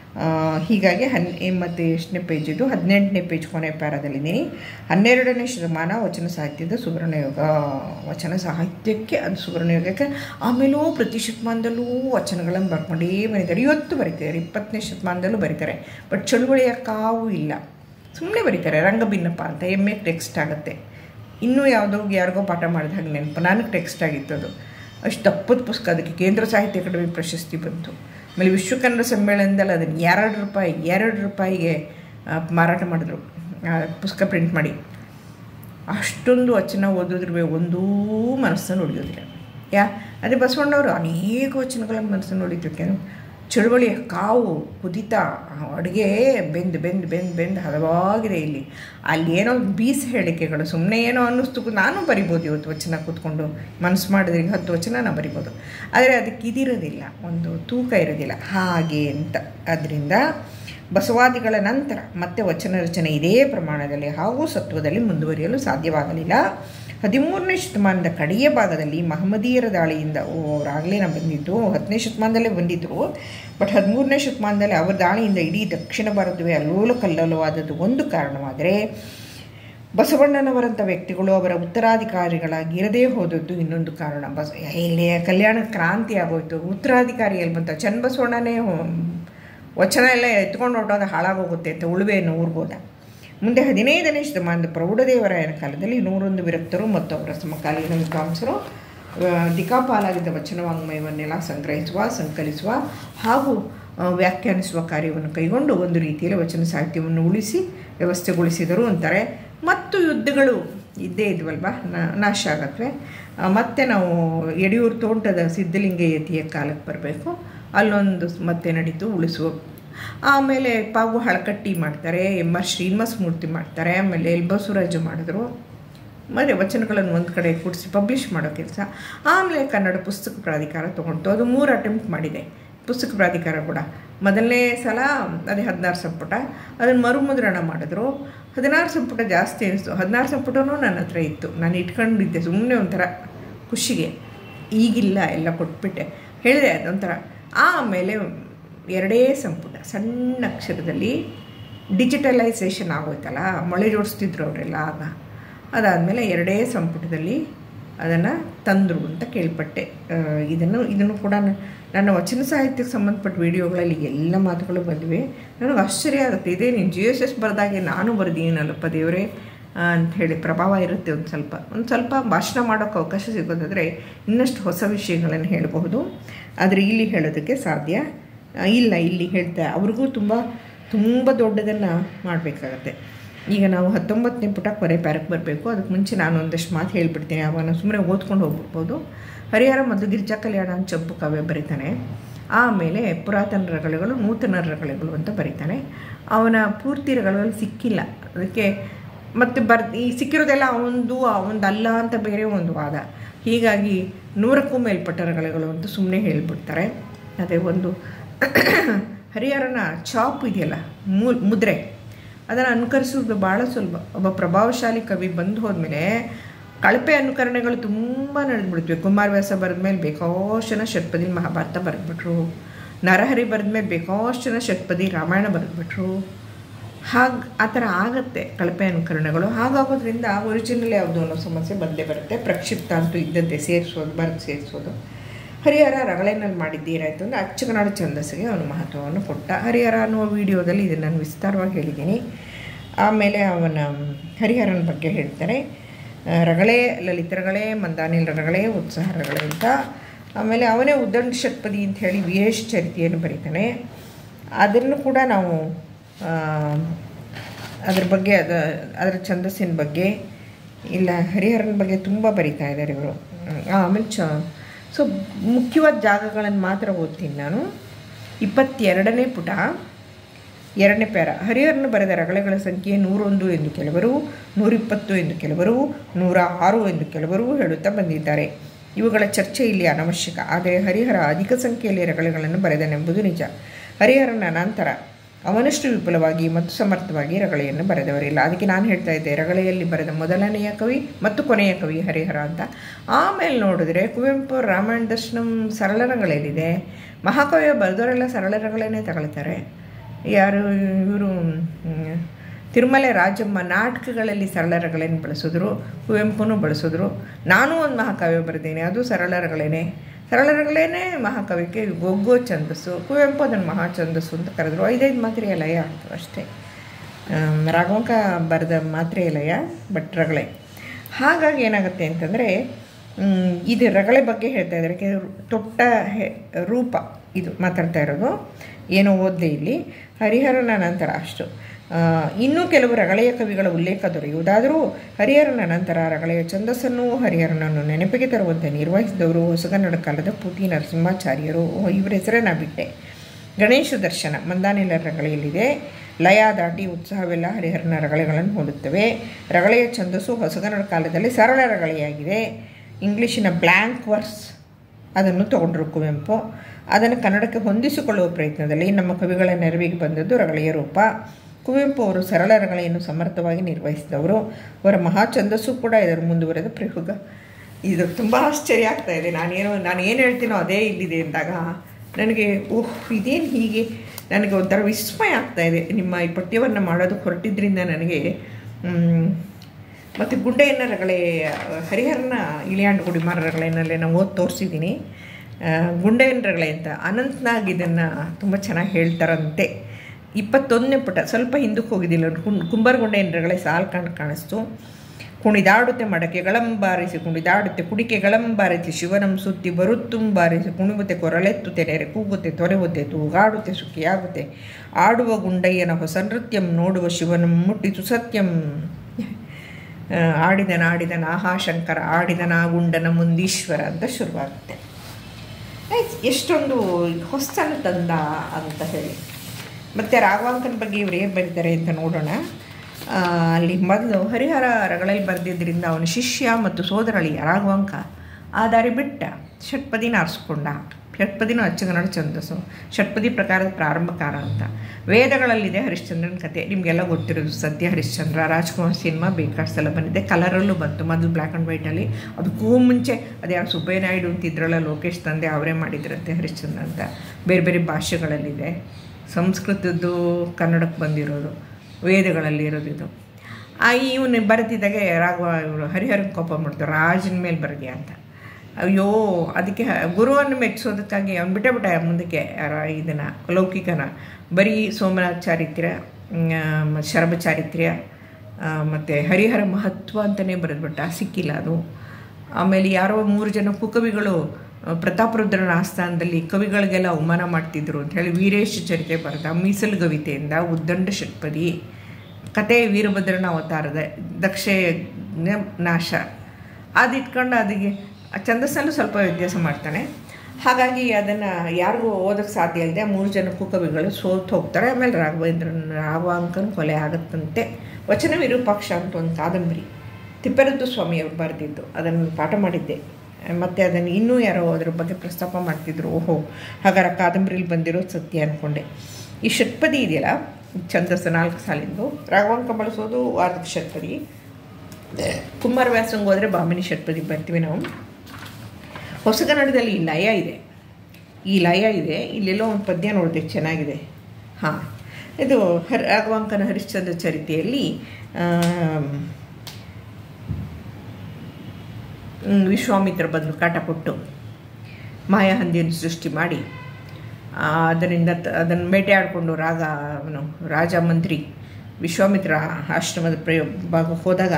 ಹೀಗಾಗಿ ಹನ್ ಮತ್ತು ಎಷ್ಟನೇ ಪೇಜ್ ಇದು ಹದಿನೆಂಟನೇ ಪೇಜ್ ಕೊನೆ ಪ್ಯಾರಾದಲ್ಲಿದ್ದೀನಿ ಹನ್ನೆರಡನೇ ಶತಮಾನ ವಚನ ಸಾಹಿತ್ಯದ ಸುವರ್ಣಯುಗ ವಚನ ಸಾಹಿತ್ಯಕ್ಕೆ ಅದು ಸುವರ್ಣಯುಗಕ್ಕೆ ಆಮೇಲೂ ಪ್ರತಿ ಶತಮಾನದಲ್ಲೂ ವಚನಗಳನ್ನು ಬರ್ಕೊಂಡೇ ಬರೀತಾರೆ ಇವತ್ತು ಬರೀತಾರೆ ಇಪ್ಪತ್ತನೇ ಶತಮಾನದಲ್ಲೂ ಬರೀತಾರೆ ಬಟ್ ಚಳುವಳಿಯ ಕಾವು ಇಲ್ಲ ಸುಮ್ಮನೆ ಬರೀತಾರೆ ರಂಗಭಿನ್ನಪ್ಪ ಅಂತ ಎಮ್ ಎ ಟೆಕ್ಸ್ಟ್ ಆಗುತ್ತೆ ಇನ್ನೂ ಯಾವುದೋ ಯಾರಿಗೋ ಪಾಠ ಮಾಡಿದ ಹಾಗೆ ನೆನಪು ನನಗೆ ಟೆಕ್ಸ್ಟ್ ಆಗಿತ್ತದು ಅಷ್ಟು ತಪ್ಪದ ಪುಸ್ತಕ ಅದಕ್ಕೆ ಕೇಂದ್ರ ಸಾಹಿತ್ಯ ಅಕಾಡೆಮಿ ಪ್ರಶಸ್ತಿ ಬಂತು ಆಮೇಲೆ ವಿಶ್ವ ಕನ್ನಡ ಸಮ್ಮೇಳನದಲ್ಲಿ ಅದನ್ನು ಎರಡು ರೂಪಾಯಿ ಎರಡು ರೂಪಾಯಿಗೆ ಮಾರಾಟ ಮಾಡಿದ್ರು ಪುಸ್ತಕ ಪ್ರಿಂಟ್ ಮಾಡಿ ಅಷ್ಟೊಂದು ವಚನ ಓದಿದ್ರೆ ಒಂದೂ ಮನಸ್ಸನ್ನು ಹೊಡೆಯೋದಿಲ್ಲ ಯಾ ಅದೇ ಬಸವಣ್ಣವರು ಅನೇಕ ವಚನಗಳ ಮನಸ್ಸನ್ನು ಹೊಡಿತಿರ್ತಾರೆ ಚಳುವಳಿಯ ಕಾವು ಕುದಿತಾ ಅಡುಗೆ ಬೆಂದು ಬೆಂದು ಬೆಂದು ಬೆಂದು ಹದವಾಗಿದೆ ಇಲ್ಲಿ ಅಲ್ಲಿ ಏನೋ ಬೀಸ್ ಹೇಳಿಕೆಗಳು ಸುಮ್ಮನೆ ಏನೋ ಅನ್ನಿಸ್ತು ನಾನು ಬರಿಬೋದು ಇವತ್ತು ವಚನ ಕೂತ್ಕೊಂಡು ಮನಸ್ಸು ಮಾಡಿದ್ರೆ ಈಗ ಹತ್ತು ವಚನ ನಾನು ಬರಿಬೋದು ಆದರೆ ಅದಕ್ಕೆ ಇದಿರೋದಿಲ್ಲ ಒಂದು ತೂಕ ಇರೋದಿಲ್ಲ ಹಾಗೆ ಅಂತ ಅದರಿಂದ ಬಸವಾದಿಗಳ ನಂತರ ಮತ್ತೆ ವಚನ ರಚನೆ ಇದೇ ಪ್ರಮಾಣದಲ್ಲಿ ಹಾಗೂ ಸತ್ವದಲ್ಲಿ ಮುಂದುವರಿಯಲು ಸಾಧ್ಯವಾಗಲಿಲ್ಲ ಹದಿಮೂರನೇ ಶತಮಾನದ ಕಡೆಯ ಭಾಗದಲ್ಲಿ ಮಹಮ್ಮದೀಯರ ದಾಳಿಯಿಂದ ಓ ಅವರಾಗಲೇ ನಾವು ಬಂದಿದ್ದು ಹತ್ತನೇ ಶತಮಾನದಲ್ಲೇ ಬಂದಿದ್ದರು ಬಟ್ ಹದಿಮೂರನೇ ಶತಮಾನದಲ್ಲಿ ಅವರ ದಾಳಿಯಿಂದ ಇಡೀ ದಕ್ಷಿಣ ಭಾರತವೇ ಅಲ್ಲೋಲ ಕಲ್ಲೋಲವಾದದ್ದು ಒಂದು ಕಾರಣವಾದರೆ ಬಸವಣ್ಣನವರಂಥ ವ್ಯಕ್ತಿಗಳು ಅವರ ಉತ್ತರಾಧಿಕಾರಿಗಳಾಗಿ ಇರದೇ ಹೋದದ್ದು ಇನ್ನೊಂದು ಕಾರಣ ಬಸ್ ಇಲ್ಲಿ ಕಲ್ಯಾಣ ಕ್ರಾಂತಿ ಆಗೋಯ್ತು ಉತ್ತರಾಧಿಕಾರಿ ಎಲ್ಲಿ ಬಂತ ಚನ್ನಬಸವಣ್ಣನೇ ವಚನ ಎಲ್ಲ ಎತ್ಕೊಂಡು ಹೊರಟೋದು ಹಾಳಾಗೋಗುತ್ತೆ ಅಂತ ಉಳುವೆಯನ್ನು ಊರ್ಬೋದ ಮುಂದೆ ಹದಿನೈದನೇ ಶತಮಾನದ ಪ್ರೌಢದೇವರಾಯನ ಕಾಲದಲ್ಲಿ ನೂರೊಂದು ವಿರಕ್ತರು ಮತ್ತು ಅವರ ಸಮಕಾಲೀನ ವಿದ್ವಾಂಸರು ದಿಕಾಪಾಲಾಗಿದ್ದ ವಚನ ವಾಂಗ್ಮಯವನ್ನೆಲ್ಲ ಸಂಗ್ರಹಿಸುವ ಸಂಕಲಿಸುವ ಹಾಗೂ ವ್ಯಾಖ್ಯಾನಿಸುವ ಕಾರ್ಯವನ್ನು ಕೈಗೊಂಡು ಒಂದು ರೀತಿಯಲ್ಲಿ ವಚನ ಸಾಹಿತ್ಯವನ್ನು ಉಳಿಸಿ ವ್ಯವಸ್ಥೆಗೊಳಿಸಿದರು ಅಂತಾರೆ ಮತ್ತು ಯುದ್ಧಗಳು ಇದ್ದೇ ಇದ್ವಲ್ವ ನಾಶ ಆಗತ್ವೆ ಮತ್ತೆ ನಾವು ಯಡಿಯೂರು ತೋಂಟದ ಸಿದ್ಧಲಿಂಗಯತಿಯ ಕಾಲಕ್ಕೆ ಬರಬೇಕು ಅಲ್ಲೊಂದು ಮತ್ತೆ ನಡೀತು ಉಳಿಸುವ ಆಮೇಲೆ ಪಾಗು ಹಳಕಟ್ಟಿ ಮಾಡ್ತಾರೆ ಎಮ್ ಆರ್ ಶ್ರೀನಿವಾಸ ಮೂರ್ತಿ ಮಾಡ್ತಾರೆ ಆಮೇಲೆ ಎಲ್ ಬಸವರಾಜು ಮಾಡಿದ್ರು ಮತ್ತು ವಚನಗಳನ್ನು ಒಂದು ಕಡೆ ಕೂಡಿಸಿ ಪಬ್ಲಿಷ್ ಮಾಡೋ ಕೆಲಸ ಆಮೇಲೆ ಕನ್ನಡ ಪುಸ್ತಕ ಪ್ರಾಧಿಕಾರ ತೊಗೊಂಡು ಅದು ಮೂರು ಅಟೆಂಪ್ಟ್ ಮಾಡಿದೆ ಪುಸ್ತಕ ಪ್ರಾಧಿಕಾರ ಕೂಡ ಮೊದಲನೇ ಸಲ ಅದೇ ಹದಿನಾರು ಸಂಪುಟ ಅದನ್ನು ಮರುಮುದ್ರಣ ಮಾಡಿದ್ರು ಹದಿನಾರು ಸಂಪುಟ ಜಾಸ್ತಿ ಅನಿಸ್ತು ಹದಿನಾರು ಸಂಪುಟನೂ ನನ್ನ ಹತ್ರ ಇತ್ತು ನಾನು ಇಟ್ಕೊಂಡಿದ್ದೆ ಸುಮ್ಮನೆ ಒಂಥರ ಖುಷಿಗೆ ಈಗಿಲ್ಲ ಎಲ್ಲ ಕೊಟ್ಬಿಟ್ಟೆ ಹೇಳಿದೆ ಅದೊಂಥರ ಆಮೇಲೆ ಎರಡೇ ಸಂಪುಟ ಸಣ್ಣ ಅಕ್ಷರದಲ್ಲಿ ಡಿಜಿಟಲೈಸೇಷನ್ ಆಗೋಯ್ತಲ್ಲ ಮೊಳೆ ಜೋಡಿಸ್ತಿದ್ರು ಅವರೆಲ್ಲ ಆಗ ಅದಾದಮೇಲೆ ಎರಡೇ ಸಂಪುಟದಲ್ಲಿ ಅದನ್ನು ತಂದರು ಅಂತ ಕೇಳ್ಪಟ್ಟೆ ಇದನ್ನು ಇದನ್ನು ಕೂಡ ನನ್ನ ವಚನ ಸಾಹಿತ್ಯಕ್ಕೆ ಸಂಬಂಧಪಟ್ಟ ವಿಡಿಯೋಗಳಲ್ಲಿ ಎಲ್ಲ ಮಾತುಗಳು ಬಂದಿವೆ ನನಗೆ ಆಶ್ಚರ್ಯ ಆಗುತ್ತೆ ಇದೇ ನೀನು ಜಿ ಎಸ್ ಎಸ್ ಬರೆದಾಗೆ ನಾನು ಬರೆದೀನಲ್ಲಪ್ಪ ದೇವರೇ ಅಂಥೇಳಿ ಪ್ರಭಾವ ಇರುತ್ತೆ ಒಂದು ಸ್ವಲ್ಪ ಒಂದು ಸ್ವಲ್ಪ ಭಾಷಣ ಮಾಡೋಕ್ಕೆ ಅವಕಾಶ ಸಿಗೋದಾದರೆ ಇನ್ನಷ್ಟು ಹೊಸ ವಿಷಯಗಳನ್ನು ಹೇಳಬಹುದು ಆದರೆ ಇಲ್ಲಿ ಹೇಳೋದಕ್ಕೆ ಸಾಧ್ಯ ಇಲ್ಲ ಇಲ್ಲಿ ಹೇಳ್ತಾ ಅವ್ರಿಗೂ ತುಂಬ ತುಂಬ ದೊಡ್ಡದನ್ನು ಮಾಡಬೇಕಾಗತ್ತೆ ಈಗ ನಾವು ಹತ್ತೊಂಬತ್ತನೇ ಪುಟ ಕೊನೆ ಪ್ಯಾರಕ್ಕೆ ಬರಬೇಕು ಅದಕ್ಕೆ ಮುಂಚೆ ನಾನು ಒಂದಷ್ಟು ಮಾತು ಹೇಳ್ಬಿಡ್ತೀನಿ ಅವನ ಸುಮ್ಮನೆ ಓದ್ಕೊಂಡು ಹೋಗ್ಬಿಡ್ಬೋದು ಹರಿಹರ ಮೊದಲು ಗಿರಿಜಾ ಕಲ್ಯಾಣ ಅಂತ ಚಂಪು ಕಾವ್ಯ ಬರೀತಾನೆ ಆಮೇಲೆ ಪುರಾತನ ರಗಳೆಗಳು ನೂತನ ರಗಳೆಗಳು ಅಂತ ಬರೀತಾನೆ ಅವನ ಪೂರ್ತಿ ರಗಳೆಗಳು ಸಿಕ್ಕಿಲ್ಲ ಅದಕ್ಕೆ ಮತ್ತು ಬರ್ ಈ ಸಿಕ್ಕಿರೋದೆಲ್ಲ ಅವನದು ಅವನದಲ್ಲ ಅಂತ ಬೇರೆ ಒಂದು ವಾದ ಹೀಗಾಗಿ ನೂರಕ್ಕೂ ಮೇಲ್ಪಟ್ಟ ರಗಳೆಗಳು ಅಂತ ಸುಮ್ಮನೆ ಹೇಳಿಬಿಡ್ತಾರೆ ಅದೇ ಒಂದು ಹರಿಹರನ ಚಾಪ್ ಇದೆಯಲ್ಲ ಮೂ ಮುದ್ರೆ ಅದನ್ನು ಅನುಕರಿಸೋದು ಭಾಳ ಸುಲಭ ಒಬ್ಬ ಪ್ರಭಾವಶಾಲಿ ಕವಿ ಬಂದು ಹೋದ್ಮೇಲೆ ಕಳಪೆ ಅನುಕರಣೆಗಳು ತುಂಬ ನಡೆದ್ಬಿಡ್ತವೆ ಕುಮಾರವ್ಯಾಸ ಬರೆದ್ಮೇಲೆ ಬೇಕಾಷ್ಟು ಜನ ಷಟ್ಪದಿ ಮಹಾಭಾರತ ಬರೆದ್ಬಿಟ್ರು ನರಹರಿ ಬರೆದ್ಮೇಲೆ ಬೇಕಾಷ್ಟು ಜನ ಷಟ್ಪದಿ ರಾಮಾಯಣ ಬರೆದ್ಬಿಟ್ರು ಹಾಗೆ ಆ ಥರ ಆಗತ್ತೆ ಕಳಪೆ ಅನುಕರಣೆಗಳು ಹಾಗಾಗೋದ್ರಿಂದ ಒರಿಜಿನಲ್ ಯಾವುದು ಅನ್ನೋ ಸಮಸ್ಯೆ ಬಂದೇ ಬರುತ್ತೆ ಪ್ರಕ್ಷಿಪ್ತ ಅಂತೂ ಇದ್ದಂತೆ ಸೇರಿಸೋದು ಬರೆದು ಸೇರಿಸೋದು ಹರಿಹರ ರಗಳೆನಲ್ಲಿ ಮಾಡಿದ್ದೀರಾಯಿತು ಅಂದರೆ ಅಚ್ಚಕನಾಡು ಛಂದಸ್ಸಿಗೆ ಅವನು ಮಹತ್ವವನ್ನು ಕೊಟ್ಟ ಹರಿಹರ ಅನ್ನುವ ವಿಡಿಯೋದಲ್ಲಿ ಇದನ್ನು ನಾನು ವಿಸ್ತಾರವಾಗಿ ಹೇಳಿದ್ದೀನಿ ಆಮೇಲೆ ಅವನ ಹರಿಹರನ ಬಗ್ಗೆ ಹೇಳ್ತಾರೆ ರಗಳೆ ಲಲಿತ ರಗಳೆ ಮಂದಾನಿಲ್ ರಗಳೆ ಉತ್ಸಾಹ ರಗಳೆ ಅಂತ ಆಮೇಲೆ ಅವನೇ ಉದ್ದಂಡ ಷಟ್ಪದಿ ಅಂತ ಹೇಳಿ ವೀರೇಶ ಚರಿತೆಯನ್ನು ಬರೀತಾನೆ ಅದನ್ನು ಕೂಡ ನಾವು ಅದ್ರ ಬಗ್ಗೆ ಅದು ಅದರ ಛಂದಸ್ಸಿನ ಬಗ್ಗೆ ಇಲ್ಲ ಹರಿಹರನ ಬಗ್ಗೆ ತುಂಬ ಬರಿತಾ ಇದ್ದಾರೆ ಇವರು ಆಮೇಲೆ ಚ ಸೊ ಮುಖ್ಯವಾದ ಜಾಗಗಳನ್ನು ಮಾತ್ರ ಓದ್ತೀನಿ ನಾನು ಇಪ್ಪತ್ತೆರಡನೇ ಪುಟ ಎರಡನೇ ಪ್ಯಾರ ಹರಿಹರನು ಬರೆದ ರಗಳೆಗಳ ಸಂಖ್ಯೆ ನೂರೊಂದು ಎಂದು ಕೆಲವರು ನೂರಿಪ್ಪತ್ತು ಎಂದು ಕೆಲವರು ನೂರ ಆರು ಎಂದು ಕೆಲವರು ಹೇಳುತ್ತಾ ಬಂದಿದ್ದಾರೆ ಇವುಗಳ ಚರ್ಚೆ ಇಲ್ಲಿ ಅನವಶ್ಯಕ ಆದರೆ ಹರಿಹರ ಅಧಿಕ ಸಂಖ್ಯೆಯಲ್ಲಿ ರಗಳೆಗಳನ್ನು ಬರೆದನೆಂಬುದು ನಿಜ ಹರಿಹರನ ನಂತರ ಅವನಷ್ಟು ವಿಪುಲವಾಗಿ ಮತ್ತು ಸಮರ್ಥವಾಗಿ ರಗಳೆಯನ್ನು ಬರೆದವರಿಲ್ಲ ಅದಕ್ಕೆ ನಾನು ಹೇಳ್ತಾ ಇದ್ದೆ ರಗಳೆಯಲ್ಲಿ ಬರೆದ ಮೊದಲನೆಯ ಕವಿ ಮತ್ತು ಕೊನೆಯ ಕವಿ ಹರಿಹರ ಅಂತ ಆಮೇಲೆ ನೋಡಿದ್ರೆ ಕುವೆಂಪು ರಾಮಾಯಣ ದರ್ಶನಂ ಸರಳ ರಗಳೆಯಲ್ಲಿದೆ ಮಹಾಕವಿಯ ಬರೆದವರೆಲ್ಲ ಸರಳ ರಗಳೆನೇ ತಗೊಳ್ತಾರೆ ಯಾರು ಇವರು ತಿರುಮಲೆ ರಾಜಮ್ಮ ನಾಟಕಗಳಲ್ಲಿ ಸರಳ ರಗಳೆಯನ್ನು ಬಳಸಿದ್ರು ಕುವೆಂಪುನೂ ಬಳಸಿದ್ರು ನಾನು ಒಂದು ಮಹಾಕಾವ್ಯ ಬರೆದೇನೆ ಅದು ಸರಳ ರಗಳೆನೇ ಸರಳ ರಗಳೆನೇ ಮಹಾಕವಿಗೆ ಗೊಗ್ಗೋ ಛಂದಸ್ಸು ಕುವೆಂಪು ಅದನ್ನು ಮಹಾ ಛಂದಸ್ಸು ಅಂತ ಕರೆದ್ರು ಐದೈದು ಮಾತ್ರೆಯ ಲಯ ಅಂತ ಅಷ್ಟೇ ರಾಘವಂಕ ಬರೆದ ಮಾತ್ರೆಯ ಲಯ ಬಟ್ ರಗಳೆ ಹಾಗಾಗಿ ಏನಾಗುತ್ತೆ ಅಂತಂದರೆ ಇದು ರಗಳೆ ಬಗ್ಗೆ ಹೇಳ್ತಾ ಇದ್ದಾರೆ ತೊಟ್ಟ ರೂಪ ಇದು ಮಾತಾಡ್ತಾ ಇರೋದು ಏನೋ ಓದ್ದೆ ಇಲ್ಲಿ ಹರಿಹರನ ನಂತರ ಅಷ್ಟು ಇನ್ನೂ ಕೆಲವು ರಗಳೆಯ ಕವಿಗಳ ಉಲ್ಲೇಖ ದೊರೆಯುವುದಾದರೂ ಹರಿಹರನ ನಂತರ ರಗಳೆಯ ಛಂದಸ್ಸನ್ನು ಹರಿಹರನನ್ನು ನೆನಪಿಗೆ ತರುವಂತೆ ನಿರ್ವಹಿಸಿದವರು ಹೊಸಗನ್ನಡ ಕಾಲದ ಪೂತಿ ನರಸಿಂಹಾಚಾರ್ಯರು ಇವರ ಹೆಸರೇ ನಾ ಬಿಟ್ಟೆ ಗಣೇಶ ದರ್ಶನ ಮಂದಾನಿಲ ರಗಳೆಯಲ್ಲಿದೆ ಲಯ ದಾಟಿ ಉತ್ಸಾಹವೆಲ್ಲ ಹರಿಹರನ ರಗಳೆಗಳನ್ನು ಹೋಲುತ್ತವೆ ರಗಳೆಯ ಛಂದಸ್ಸು ಹೊಸಗನ್ನಡ ಕಾಲದಲ್ಲಿ ಸರಳ ರಗಳೆಯಾಗಿದೆ ಇಂಗ್ಲೀಷಿನ ಬ್ಲ್ಯಾಂಕ್ ವರ್ಸ್ ಅದನ್ನು ತಗೊಂಡ್ರು ಕುವೆಂಪು ಅದನ್ನು ಕನ್ನಡಕ್ಕೆ ಹೊಂದಿಸಿಕೊಳ್ಳುವ ಪ್ರಯತ್ನದಲ್ಲಿ ನಮ್ಮ ಕವಿಗಳ ನೆರವಿಗೆ ಬಂದದ್ದು ರಗಳೆಯ ರೂಪ ಕುವೆಂಪು ಅವರು ಸರಳ ರಗಳೆಯನ್ನು ಸಮರ್ಥವಾಗಿ ನಿರ್ವಹಿಸಿದವರು ಅವರ ಮಹಾ ಛಂದಸ್ಸು ಕೂಡ ಇದರ ಮುಂದುವರೆದ ಪ್ರಯೋಗ ಇದು ತುಂಬ ಆಶ್ಚರ್ಯ ಆಗ್ತಾ ಇದೆ ನಾನೇನೋ ನಾನು ಏನು ಹೇಳ್ತೀನೋ ಅದೇ ಇಲ್ಲಿದೆ ಅಂದಾಗ ನನಗೆ ಓಹ್ ಇದೇನು ಹೀಗೆ ನನಗೆ ಒಂಥರ ವಿಸ್ಮಯ ಆಗ್ತಾ ಇದೆ ನಿಮ್ಮ ಈ ಪಠ್ಯವನ್ನು ಮಾಡೋದಕ್ಕೆ ಹೊರಟಿದ್ರಿಂದ ನನಗೆ ಮತ್ತು ಗುಂಡೆಯನ್ನ ರಗಳೆ ಹರಿಹರನ ಇಳಿಯಾಂಡು ಗುಡಿಮಾರ ರಗಳೆನಲ್ಲೇ ನಾವು ಓದಿ ತೋರಿಸಿದ್ದೀನಿ ಗುಂಡೆಯನ್ನ ರಗಳೆ ಅಂತ ಅನಂತನಾಗ್ ಇದನ್ನು ತುಂಬ ಚೆನ್ನಾಗಿ ಹೇಳ್ತಾರಂತೆ ಇಪ್ಪತ್ತೊಂದನೇ ಪುಟ ಸ್ವಲ್ಪ ಹಿಂದಕ್ಕೆ ಹೋಗಿದ್ದಿಲ್ಲ ಕುಂಬಾರಗುಂಡೆಯನ್ನ ರಗಳೆ ಸಾಲು ಕಂಡು ಕಾಣಿಸ್ತು ಕುಣಿದಾಡುತ್ತೆ ಮಡಕೆಗಳಂಬಾರಿಸಿ ಕುಣಿದಾಡುತ್ತೆ ಕುಡಿಕೆಗಳಂಬಾರಿಸಿ ಶಿವನಂ ಸುತ್ತಿ ಬರುತ್ತುಂಬಾರಿಸಿ ಕುಣಿಬುತ್ತೆ ಕೊರಳೆತ್ತುತ್ತೆ ನೆರೆ ಕೂಗುತ್ತೆ ತೊರೆವುತ್ತೆ ತೂಗಾಡುತ್ತೆ ಸುಖಿಯಾಗುತ್ತೆ ಆಡುವ ಗುಂಡಯ್ಯನ ಹೊಸ ನೃತ್ಯಂ ನೋಡುವ ಶಿವನಂ ಮುಟ್ಟಿತು ಸತ್ಯಂ ಆಡಿದನ ಆಡಿದನ ಆಹಾ ಶಂಕರ ಆಡಿದನ ಗುಂಡನ ಮುಂದೀಶ್ವರ ಅಂತ ಶುರುವಾಗುತ್ತೆ ಎಷ್ಟೊಂದು ಹೊಸತನ ತಂದ ಅಂತ ಹೇಳಿ ಮತ್ತು ರಾಘವಾಂಕನ ಬಗ್ಗೆ ಇವ್ರು ಏನು ಬರೀತಾರೆ ಅಂತ ನೋಡೋಣ ಅಲ್ಲಿ ಮೊದಲು ಹರಿಹರ ರಗಳಲ್ಲಿ ಬರೆದಿದ್ದರಿಂದ ಅವನ ಶಿಷ್ಯ ಮತ್ತು ಸೋದರಳಿಯ ರಾಘವಾಂಕ ಆ ದಾರಿ ಬಿಟ್ಟ ಷಟ್ಪದಿನ ಆರಿಸ್ಕೊಂಡ ಷಟ್ಪದಿನೂ ಅಚ್ಚಗನ್ನಡ ಛಂದಸ್ಸು ಷಟ್ಪದಿ ಪ್ರಕಾರದ ಪ್ರಾರಂಭಕಾರ ಅಂತ ವೇದಗಳಲ್ಲಿದೆ ಹರಿಶ್ಚಂದ್ರನ ಕತೆ ನಿಮಗೆಲ್ಲ ಗೊತ್ತಿರೋದು ಸದ್ಯ ಹರಿಶ್ಚಂದ್ರ ರಾಜ್ಕುಮಾರ್ ಸಿನಿಮಾ ಬೇಕಾಷ್ಟು ಸಲ ಬಂದಿದೆ ಕಲರಲ್ಲೂ ಬಂತು ಮೊದಲು ಬ್ಲ್ಯಾಕ್ ಆ್ಯಂಡ್ ವೈಟಲ್ಲಿ ಅದಕ್ಕೂ ಮುಂಚೆ ಅದ್ಯಾವ ಸುಬ್ಬಯ್ಯ ನಾಯ್ಡು ಅಂತಿದ್ರಲ್ಲ ಲೋಕೇಶ್ ತಂದೆ ಅವರೇ ಮಾಡಿದ್ರಂತೆ ಹರಿಶ್ಚಂದ್ರ ಅಂತ ಬೇರೆ ಬೇರೆ ಭಾಷೆಗಳಲ್ಲಿದೆ ಸಂಸ್ಕೃತದ್ದು ಕನ್ನಡಕ್ಕೆ ಬಂದಿರೋದು ವೇದಗಳಲ್ಲಿ ಇರೋದು ಇದು ಆ ಇವನು ಬರೆದಿದ್ದಾಗೆ ರಾಘವ ಇವರು ಹರಿಹರನ ಕೋಪ ಮಾಡ್ತಾರೆ ರಾಜನ ಮೇಲೆ ಬರೆದ್ಯಾ ಅಂತ ಅಯ್ಯೋ ಅದಕ್ಕೆ ಗುರುವನ್ನು ಮೆಚ್ಚಿಸೋದಕ್ಕಾಗಿ ಅವ್ನು ಬಿಟ್ಟೆ ಬಿಟ್ಟ ಮುಂದಕ್ಕೆ ಇದನ್ನು ಲೌಕಿಕನ ಬರೀ ಸೋಮನಾಥ ಚಾರಿತ್ರ್ಯ ಶರಭ ಚಾರಿತ್ರ್ಯ ಮತ್ತು ಹರಿಹರ ಮಹತ್ವ ಅಂತಲೇ ಬರೆದ್ಬಿಟ್ಟ ಸಿಕ್ಕಿಲ್ಲ ಅದು ಆಮೇಲೆ ಯಾರೋ ಮೂರು ಜನ ಕುಕವಿಗಳು ಪ್ರತಾಪರುದ್ರನ ಆಸ್ಥಾನದಲ್ಲಿ ಕವಿಗಳಿಗೆಲ್ಲ ಅವಮಾನ ಮಾಡ್ತಿದ್ರು ಅಂತ ಹೇಳಿ ವೀರೇಶ ಚರಿತೆ ಬರೆದ ಮೀಸಲು ಗವಿತೆಯಿಂದ ಉದ್ದಂಡ ಷಟ್ಪದಿ ಕತೆ ವೀರಭದ್ರನ ಅವತಾರದ ದಕ್ಷ ನಾಶ ಅದು ಇಟ್ಕೊಂಡು ಅದಕ್ಕೆ ಛಂದಸ್ಸಲ್ಲೂ ಸ್ವಲ್ಪ ವ್ಯತ್ಯಾಸ ಮಾಡ್ತಾನೆ ಹಾಗಾಗಿ ಅದನ್ನು ಯಾರಿಗೂ ಓದೋಕ್ಕೆ ಸಾಧ್ಯ ಇಲ್ಲದೆ ಮೂರು ಜನ ಕುಕವಿಗಳು ಸೋತು ಹೋಗ್ತಾರೆ ಆಮೇಲೆ ರಾಘವೇಂದ್ರನ ರಾಘವಾಂಕನ ಕೊಲೆ ಆಗುತ್ತಂತೆ ವಚನ ವಿರೂಪಾಕ್ಷ ಅಂತ ಒಂದು ಕಾದಂಬರಿ ತಿಪ್ಪರದ್ದು ಸ್ವಾಮಿಯವರು ಬರೆದಿದ್ದು ಅದನ್ನು ಪಾಠ ಮಾಡಿದ್ದೆ ಮತ್ತು ಅದನ್ನು ಇನ್ನೂ ಯಾರೋ ಅದ್ರ ಬಗ್ಗೆ ಪ್ರಸ್ತಾಪ ಮಾಡ್ತಿದ್ರು ಓಹೋ ಹಾಗಾದ್ರೆ ಕಾದಂಬರಿಲಿ ಬಂದಿರೋದು ಸತ್ಯ ಅಂದ್ಕೊಂಡೆ ಈ ಷಟ್ಪದಿ ಇದೆಯಲ್ಲ ಛಂದಸ್ಸು ನಾಲ್ಕು ಸಾಲಿಂದು ರಾಘವಾಂಕ ಬಳಸೋದು ವಾರ್ಧಕ ಷಟ್ಪದಿ ಕುಮಾರವ್ಯಾಸಂಗೆ ಹೋದರೆ ಬಾಮಿನಿ ಷಟ್ಪದಿ ಬರ್ತೀವಿ ನಾವು ಹೊಸಗನ್ನಡದಲ್ಲಿ ಈ ಲಯ ಇದೆ ಈ ಲಯ ಇದೆ ಇಲ್ಲೆಲ್ಲೋ ಒಂದು ಪದ್ಯ ನೋಡಿದೆ ಚೆನ್ನಾಗಿದೆ ಹಾಂ ಇದು ಹರ್ ರಾಘವಾಂಕನ ಹರಿಶ್ಚಂದ್ರ ಚರಿತೆಯಲ್ಲಿ ವಿಶ್ವಾಮಿತ್ರ ಬದಲು ಕಾಟ ಕೊಟ್ಟು ಮಾಯಾಹಂದಿಯನ್ನು ಸೃಷ್ಟಿ ಮಾಡಿ ಅದರಿಂದ ಅದನ್ನು ಬೇಟೆಯಾಡಿಕೊಂಡು ರಾಗ ಅವನು ರಾಜ ಮಂತ್ರಿ ವಿಶ್ವಾಮಿತ್ರ ಆಶ್ರಮದ ಪ್ರಯೋಗ ಭಾಗ ಹೋದಾಗ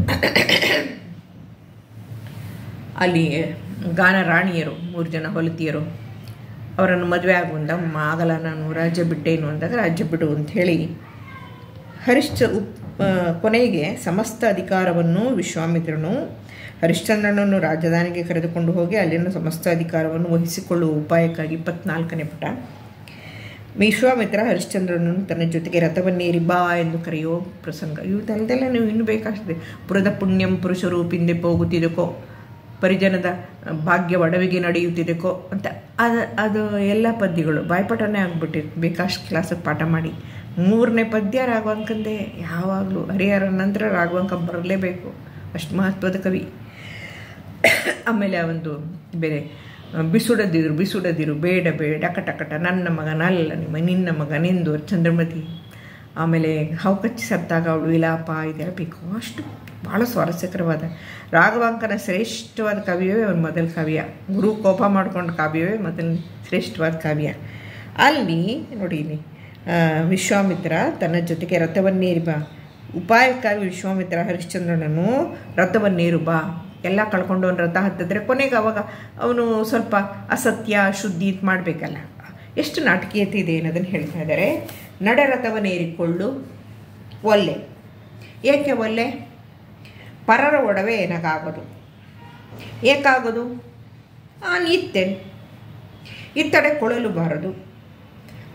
ಅಲ್ಲಿ ಗಾನ ರಾಣಿಯರು ಮೂರು ಜನ ಹೊಲತಿಯರು ಅವರನ್ನು ಮದುವೆ ಆಗುವಂದ ಆಗಲ್ಲ ನಾನು ರಾಜ್ಯ ಬಿಟ್ಟೇನು ಅಂದಾಗ ರಾಜ್ಯ ಬಿಡು ಅಂಥೇಳಿ ಹರಿಶ್ಚ ಉಪ್ ಕೊನೆಗೆ ಸಮಸ್ತ ಅಧಿಕಾರವನ್ನು ವಿಶ್ವಾಮಿತ್ರನು ಹರಿಶ್ಚಂದ್ರನನ್ನು ರಾಜಧಾನಿಗೆ ಕರೆದುಕೊಂಡು ಹೋಗಿ ಅಲ್ಲಿನ ಸಮಸ್ತ ಅಧಿಕಾರವನ್ನು ವಹಿಸಿಕೊಳ್ಳುವ ಉಪಾಯಕ್ಕಾಗಿ ಇಪ್ಪತ್ನಾಲ್ಕನೇ ಪುಟ ವಿಶ್ವಾಮಿತ್ರ ಹರಿಶ್ಚಂದ್ರನನ್ನು ತನ್ನ ಜೊತೆಗೆ ರಥವನ್ನೇರಿ ಬಾ ಎಂದು ಕರೆಯುವ ಪ್ರಸಂಗ ಇವತ್ತಲ್ದೆಲ್ಲ ನೀವು ಇನ್ನೂ ಬೇಕಾಗ್ತದೆ ಪುರದ ಪುಣ್ಯಂ ಪುರುಷರು ಪಿಂದೆ ಹೋಗುತ್ತಿದ್ದಕೋ ಪರಿಜನದ ಭಾಗ್ಯ ಒಡವಿಗೆ ನಡೆಯುತ್ತಿದ್ದೆಕೋ ಅಂತ ಅದು ಅದು ಎಲ್ಲ ಪದ್ಯಗಳು ಬಾಯ್ಪಾಠನೇ ಆಗ್ಬಿಟ್ಟಿತ್ತು ಬೇಕಾಷ್ಟು ಕ್ಲಾಸಿಗೆ ಪಾಠ ಮಾಡಿ ಮೂರನೇ ಪದ್ಯ ರಾಘವಾಂಕಂದೆ ಯಾವಾಗಲೂ ಹರಿಹರ ನಂತರ ರಾಘವಾಂಕ ಬರಲೇಬೇಕು ಅಷ್ಟು ಮಹತ್ವದ ಕವಿ ಆಮೇಲೆ ಒಂದು ಬೇರೆ ಬಿಸುಡದಿರು ಬಿಸುಡದಿರು ಬೇಡ ಬೇಡ ಕಟಕಟ ನನ್ನ ಮಗನಲ್ಲ ನಿಮ್ಮ ನಿನ್ನ ಮಗ ನಿಂದು ಚಂದ್ರಮತಿ ಆಮೇಲೆ ಹಾವು ಕಚ್ಚಿ ಸತ್ತಾಗ ಅವಳು ವಿಲಾಪ ಇದೆಲ್ಲ ಬೇಕು ಅಷ್ಟು ಭಾಳ ಸ್ವಾರಸ್ಯಕರವಾದ ರಾಘವಾಂಕನ ಶ್ರೇಷ್ಠವಾದ ಕಾವ್ಯವೇ ಒಂದು ಮೊದಲ ಕಾವ್ಯ ಗುರು ಕೋಪ ಮಾಡ್ಕೊಂಡು ಕಾವ್ಯವೇ ಮೊದಲ ಶ್ರೇಷ್ಠವಾದ ಕಾವ್ಯ ಅಲ್ಲಿ ನೋಡಿ ಇಲ್ಲಿ ವಿಶ್ವಾಮಿತ್ರ ತನ್ನ ಜೊತೆಗೆ ರಥವನ್ನೇರಿ ಬಾ ಉಪಾಯಕ್ಕಾಗಿ ವಿಶ್ವಾಮಿತ್ರ ಹರಿಶ್ಚಂದ್ರನನ್ನು ರಥವನ್ನೇರು ಬಾ ಎಲ್ಲ ಕಳ್ಕೊಂಡು ಅವನು ರಥ ಹತ್ತಿದ್ರೆ ಕೊನೆಗೆ ಅವಾಗ ಅವನು ಸ್ವಲ್ಪ ಅಸತ್ಯ ಶುದ್ಧಿ ಇದು ಮಾಡಬೇಕಲ್ಲ ಎಷ್ಟು ನಾಟಕೀಯತೆ ಇದೆ ಅನ್ನೋದನ್ನು ಹೇಳ್ತಾ ಇದ್ದಾರೆ ನಡ ರಥವನ್ನೇರಿಕೊಳ್ಳು ಒಲ್ಲೆ ಏಕೆ ಒಲ್ಲೆ ಪರರ ಒಡವೆ ಏನಾಗೋದು ಏಕಾಗೋದು ನಾನು ಇತ್ತೇನೆ ಇತ್ತಡೆ ಕೊಳಲು ಬಾರದು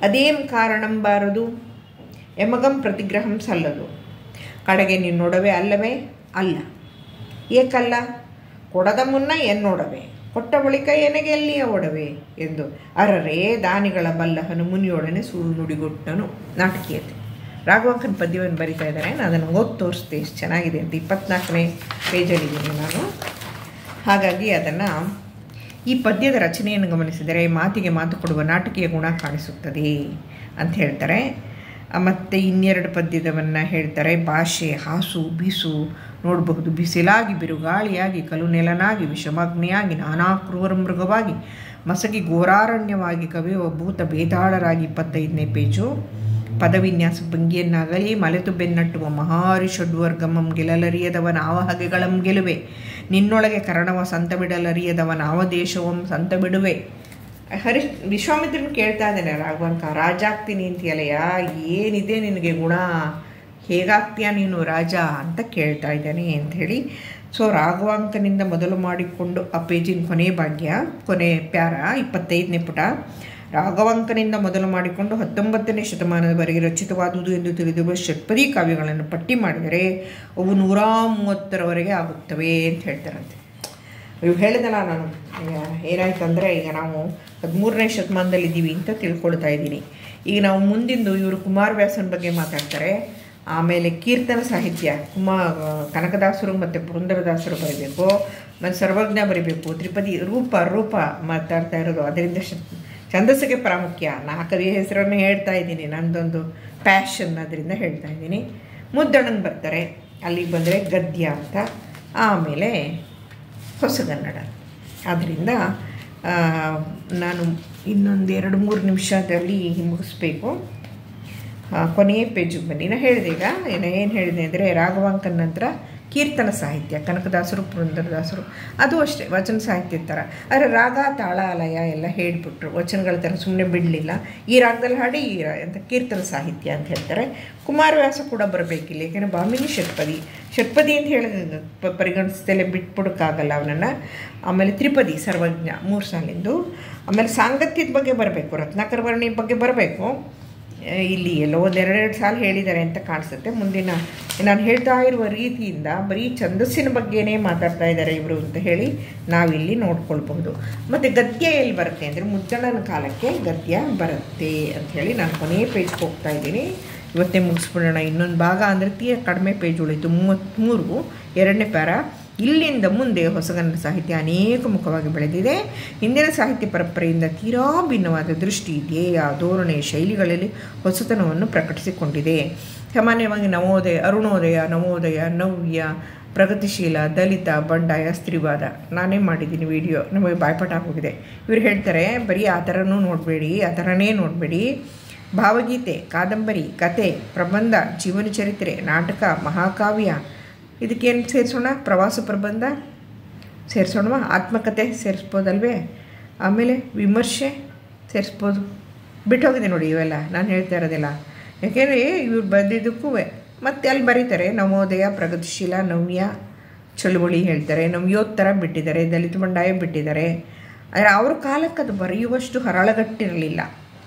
ಅದೇಂ ಕಾರಣಂಬಾರದು ಯಮಗಂ ಪ್ರತಿಗ್ರಹಂ ಸಲ್ಲದು ಕಡೆಗೆ ನಿನ್ನೊಡವೆ ಅಲ್ಲವೇ ಅಲ್ಲ ಏಕಲ್ಲ ಕೊಡದ ಮುನ್ನ ಎನ್ನೊಡವೆ ಕೊಟ್ಟ ಬಳಿಕ ಎನಗೆ ಎಲ್ಲಿಯ ಒಡವೆ ಎಂದು ಅರರೇ ದಾನಿಗಳ ಬಲ್ಲಹನು ಮುನಿಯೊಡನೆ ಸುಳ್ಳು ನುಡಿಗೊಟ್ಟನು ನಾಟಕೀಯತೆ ರಾಘವಂಕನ ಪದ್ಯವನ್ನು ಬರಿತಾ ಇದ್ದಾರೆ ನಾನು ಅದನ್ನು ಓದಿ ತೋರಿಸ್ದೆ ಎಷ್ಟು ಚೆನ್ನಾಗಿದೆ ಅಂತ ಇಪ್ಪತ್ನಾಲ್ಕನೇ ಪೇಜಲ್ಲಿದ್ದೀನಿ ನಾನು ಹಾಗಾಗಿ ಅದನ್ನು ಈ ಪದ್ಯದ ರಚನೆಯನ್ನು ಗಮನಿಸಿದರೆ ಮಾತಿಗೆ ಮಾತು ಕೊಡುವ ನಾಟಕೀಯ ಗುಣ ಕಾಣಿಸುತ್ತದೆ ಅಂತ ಹೇಳ್ತಾರೆ ಮತ್ತು ಇನ್ನೆರಡು ಪದ್ಯದವನ್ನು ಹೇಳ್ತಾರೆ ಭಾಷೆ ಹಾಸು ಬೀಸು ನೋಡಬಹುದು ಬಿಸಿಲಾಗಿ ಬಿರುಗಾಳಿಯಾಗಿ ಕಲು ನೆಲನಾಗಿ ವಿಷಮಾಗ್ನಿಯಾಗಿ ನಾನಾ ಕ್ರೂರ ಮೃಗವಾಗಿ ಮಸಗಿ ಘೋರಾರಣ್ಯವಾಗಿ ಕವಿಯುವ ಭೂತ ಬೇತಾಳರಾಗಿ ಇಪ್ಪತ್ತೈದನೇ ಪೇಜು ಪದವಿನ್ಯಾಸ ಭಂಗಿಯನ್ನಾಗಲಿ ಮಲೆತು ಬೆನ್ನಟ್ಟುವ ಮಹಾರಿ ಷಡ್ವರ್ಗಮಂ ಗೆಲಲರಿಯದವನ ಆವ ಹಗೆಗಳಂ ಗೆಲುವೆ ನಿನ್ನೊಳಗೆ ಕರಣವ ಸಂತ ಬಿಡಲರಿಯದವನ ಆವ ದೇಶವಂ ಸಂತ ಬಿಡುವೆ ಹರೀಶ್ ವಿಶ್ವಾಮಿತ್ರನ್ ಕೇಳ್ತಾ ಇದ್ದಾನೆ ರಾಘವಂಕ ರಾಜ ಆಗ್ತೀನಿ ಅಂತೀಯಲ್ಲಯ್ಯ ಏನಿದೆ ನಿನಗೆ ಗುಣ ಹೇಗಾಗ್ತೀಯ ನೀನು ರಾಜ ಅಂತ ಕೇಳ್ತಾ ಇದ್ದಾನೆ ಅಂಥೇಳಿ ಸೊ ರಾಘವಾಂಕನಿಂದ ಮೊದಲು ಮಾಡಿಕೊಂಡು ಆ ಪೇಜಿನ ಕೊನೆ ಭಾಗ್ಯ ಕೊನೆ ಪ್ಯಾರ ಇಪ್ಪತ್ತೈದನೇ ಪುಟ ರಾಘವಾಂಕನಿಂದ ಮೊದಲು ಮಾಡಿಕೊಂಡು ಹತ್ತೊಂಬತ್ತನೇ ಶತಮಾನದವರೆಗೆ ರಚಿತವಾದುದು ಎಂದು ತಿಳಿದಿರುವ ಷಟ್ಪದಿ ಕಾವ್ಯಗಳನ್ನು ಪಟ್ಟಿ ಮಾಡಿದರೆ ಅವು ನೂರ ಮೂವತ್ತರವರೆಗೆ ಆಗುತ್ತವೆ ಅಂತ ಹೇಳ್ತಾರಂತೆ ಇವು ಹೇಳಿದಲ್ಲ ನಾನು ಏನಾಯ್ತು ಅಂದರೆ ಈಗ ನಾವು ಹದಿಮೂರನೇ ಶತಮಾನದಲ್ಲಿದ್ದೀವಿ ಅಂತ ತಿಳ್ಕೊಳ್ತಾ ಇದ್ದೀನಿ ಈಗ ನಾವು ಮುಂದಿಂದು ಇವರು ಕುಮಾರವ್ಯಾಸನ ಬಗ್ಗೆ ಮಾತಾಡ್ತಾರೆ ಆಮೇಲೆ ಕೀರ್ತನ ಸಾಹಿತ್ಯ ಕುಮಾ ಕನಕದಾಸರು ಮತ್ತು ಪುರಂದರದಾಸರು ಬರೀಬೇಕು ಮತ್ತು ಸರ್ವಜ್ಞ ಬರೀಬೇಕು ತ್ರಿಪದಿ ರೂಪ ರೂಪ ಮಾತಾಡ್ತಾ ಇರೋದು ಅದರಿಂದ ಶ ಛಂದಸ್ಸಿಗೆ ಪ್ರಾಮುಖ್ಯ ನಾಲ್ಕದೇ ಹೆಸರನ್ನು ಹೇಳ್ತಾ ಇದ್ದೀನಿ ನಂದೊಂದು ಪ್ಯಾಷನ್ ಅದರಿಂದ ಹೇಳ್ತಾ ಇದ್ದೀನಿ ಮುದ್ದಣ್ಣಂಗೆ ಬರ್ತಾರೆ ಅಲ್ಲಿಗೆ ಬಂದರೆ ಗದ್ಯ ಅಂತ ಆಮೇಲೆ ಹೊಸಗನ್ನಡ ಆದ್ದರಿಂದ ನಾನು ಇನ್ನೊಂದು ಎರಡು ಮೂರು ನಿಮಿಷದಲ್ಲಿ ಮುಗಿಸ್ಬೇಕು ಕೊನೆಯ ಪೇಜಿಗೆ ಬನ್ನಿ ನಾನು ಹೇಳಿದೆ ಈಗ ಏನು ಏನು ಹೇಳಿದೆ ಅಂದರೆ ರಾಘವಾಂಕನ ನಂತರ ಕೀರ್ತನ ಸಾಹಿತ್ಯ ಕನಕದಾಸರು ಪುರಂದರದಾಸರು ಅದು ಅಷ್ಟೇ ವಚನ ಸಾಹಿತ್ಯ ಥರ ಆದರೆ ರಾಗ ತಾಳ ಲಯ ಎಲ್ಲ ಹೇಳಿಬಿಟ್ರು ವಚನಗಳ ಥರ ಸುಮ್ಮನೆ ಬಿಡಲಿಲ್ಲ ಈ ರಾಗದಲ್ಲಿ ಹಾಡಿ ಈ ರಾ ಅಂತ ಕೀರ್ತನ ಸಾಹಿತ್ಯ ಅಂತ ಹೇಳ್ತಾರೆ ಕುಮಾರವ್ಯಾಸ ಕೂಡ ಬರಬೇಕಿಲ್ಲ ಯಾಕೆಂದರೆ ಬಾಮಿನಿ ಷಟ್ಪದಿ ಷಟ್ಪದಿ ಅಂತ ಹೇಳಿ ಪರಿಗಣಿಸ್ದಲ್ಲೇ ಬಿಟ್ಬಿಡೋಕ್ಕಾಗಲ್ಲ ಅವನನ್ನು ಆಮೇಲೆ ತ್ರಿಪದಿ ಸರ್ವಜ್ಞ ಮೂರು ಸಾಲಿಂದು ಆಮೇಲೆ ಸಾಂಗತ್ಯದ ಬಗ್ಗೆ ಬರಬೇಕು ರತ್ನಾಕರ ವರ್ಣಿ ಬಗ್ಗೆ ಬರಬೇಕು ಇಲ್ಲಿ ಎಲ್ಲೋ ಒಂದು ಎರಡೆರಡು ಸಾಲ ಹೇಳಿದ್ದಾರೆ ಅಂತ ಕಾಣಿಸುತ್ತೆ ಮುಂದಿನ ನಾನು ಹೇಳ್ತಾ ಇರುವ ರೀತಿಯಿಂದ ಬರೀ ಛಂದಸ್ಸಿನ ಬಗ್ಗೆನೇ ಮಾತಾಡ್ತಾ ಇದ್ದಾರೆ ಇವರು ಅಂತ ಹೇಳಿ ನಾವಿಲ್ಲಿ ನೋಡ್ಕೊಳ್ಬಹುದು ಮತ್ತು ಗದ್ಯ ಎಲ್ಲಿ ಬರುತ್ತೆ ಅಂದರೆ ಮುದ್ದಣ್ಣನ ಕಾಲಕ್ಕೆ ಗದ್ಯ ಬರುತ್ತೆ ಅಂತ ಹೇಳಿ ನಾನು ಕೊನೆಯ ಪೇಜ್ಗೆ ಹೋಗ್ತಾ ಇದ್ದೀನಿ ಇವತ್ತೇ ಮುಗಿಸ್ಬಿಡೋಣ ಇನ್ನೊಂದು ಭಾಗ ಅಂದರೆ ತೀರ ಕಡಿಮೆ ಪೇಜ್ ಉಳಿತು ಮೂವತ್ತ್ಮೂರು ಎರಡನೇ ಪ್ಯಾರ ಇಲ್ಲಿಂದ ಮುಂದೆ ಹೊಸಗನ್ನಡ ಸಾಹಿತ್ಯ ಅನೇಕ ಮುಖವಾಗಿ ಬೆಳೆದಿದೆ ಹಿಂದಿನ ಸಾಹಿತ್ಯ ಪರಂಪರೆಯಿಂದ ತೀರಾ ಭಿನ್ನವಾದ ದೃಷ್ಟಿ ಧ್ಯೇಯ ಧೋರಣೆ ಶೈಲಿಗಳಲ್ಲಿ ಹೊಸತನವನ್ನು ಪ್ರಕಟಿಸಿಕೊಂಡಿದೆ ಸಾಮಾನ್ಯವಾಗಿ ನವೋದಯ ಅರುಣೋದಯ ನವೋದಯ ನವ್ಯ ಪ್ರಗತಿಶೀಲ ದಲಿತ ಬಂಡಾಯ ಸ್ತ್ರೀವಾದ ನಾನೇ ಮಾಡಿದ್ದೀನಿ ವಿಡಿಯೋ ನಮಗೆ ಬಾಯ್ಪಾಠ ಆಗೋಗಿದೆ ಇವರು ಹೇಳ್ತಾರೆ ಬರೀ ಆ ಥರನೂ ನೋಡಬೇಡಿ ಆ ಥರನೇ ನೋಡಬೇಡಿ ಭಾವಗೀತೆ ಕಾದಂಬರಿ ಕತೆ ಪ್ರಬಂಧ ಜೀವನ ಚರಿತ್ರೆ ನಾಟಕ ಮಹಾಕಾವ್ಯ ಇದಕ್ಕೇನು ಸೇರಿಸೋಣ ಪ್ರವಾಸ ಪ್ರಬಂಧ ಸೇರಿಸೋಣವಾ ಆತ್ಮಕತೆ ಸೇರಿಸ್ಬೋದಲ್ವೇ ಆಮೇಲೆ ವಿಮರ್ಶೆ ಸೇರಿಸ್ಬೋದು ಬಿಟ್ಟೋಗಿದೆ ನೋಡಿ ಇವೆಲ್ಲ ನಾನು ಹೇಳ್ತಾ ಇರೋದಿಲ್ಲ ಯಾಕೆಂದರೆ ಇವ್ರು ಬಂದಿದ್ದಕ್ಕೂ ಮತ್ತೆ ಅಲ್ಲಿ ಬರೀತಾರೆ ನವೋದಯ ಪ್ರಗತಿಶೀಲ ನವ್ಯ ಚಳುವಳಿ ಹೇಳ್ತಾರೆ ನವ್ಯೋತ್ತರ ಬಿಟ್ಟಿದ್ದಾರೆ ದಲಿತ ಬಂಡಾಯ ಬಿಟ್ಟಿದ್ದಾರೆ ಆದರೆ ಅವ್ರ ಕಾಲಕ್ಕೆ ಅದು ಬರೆಯುವಷ್ಟು ಹರಳಗಟ್ಟಿರಲಿಲ್ಲ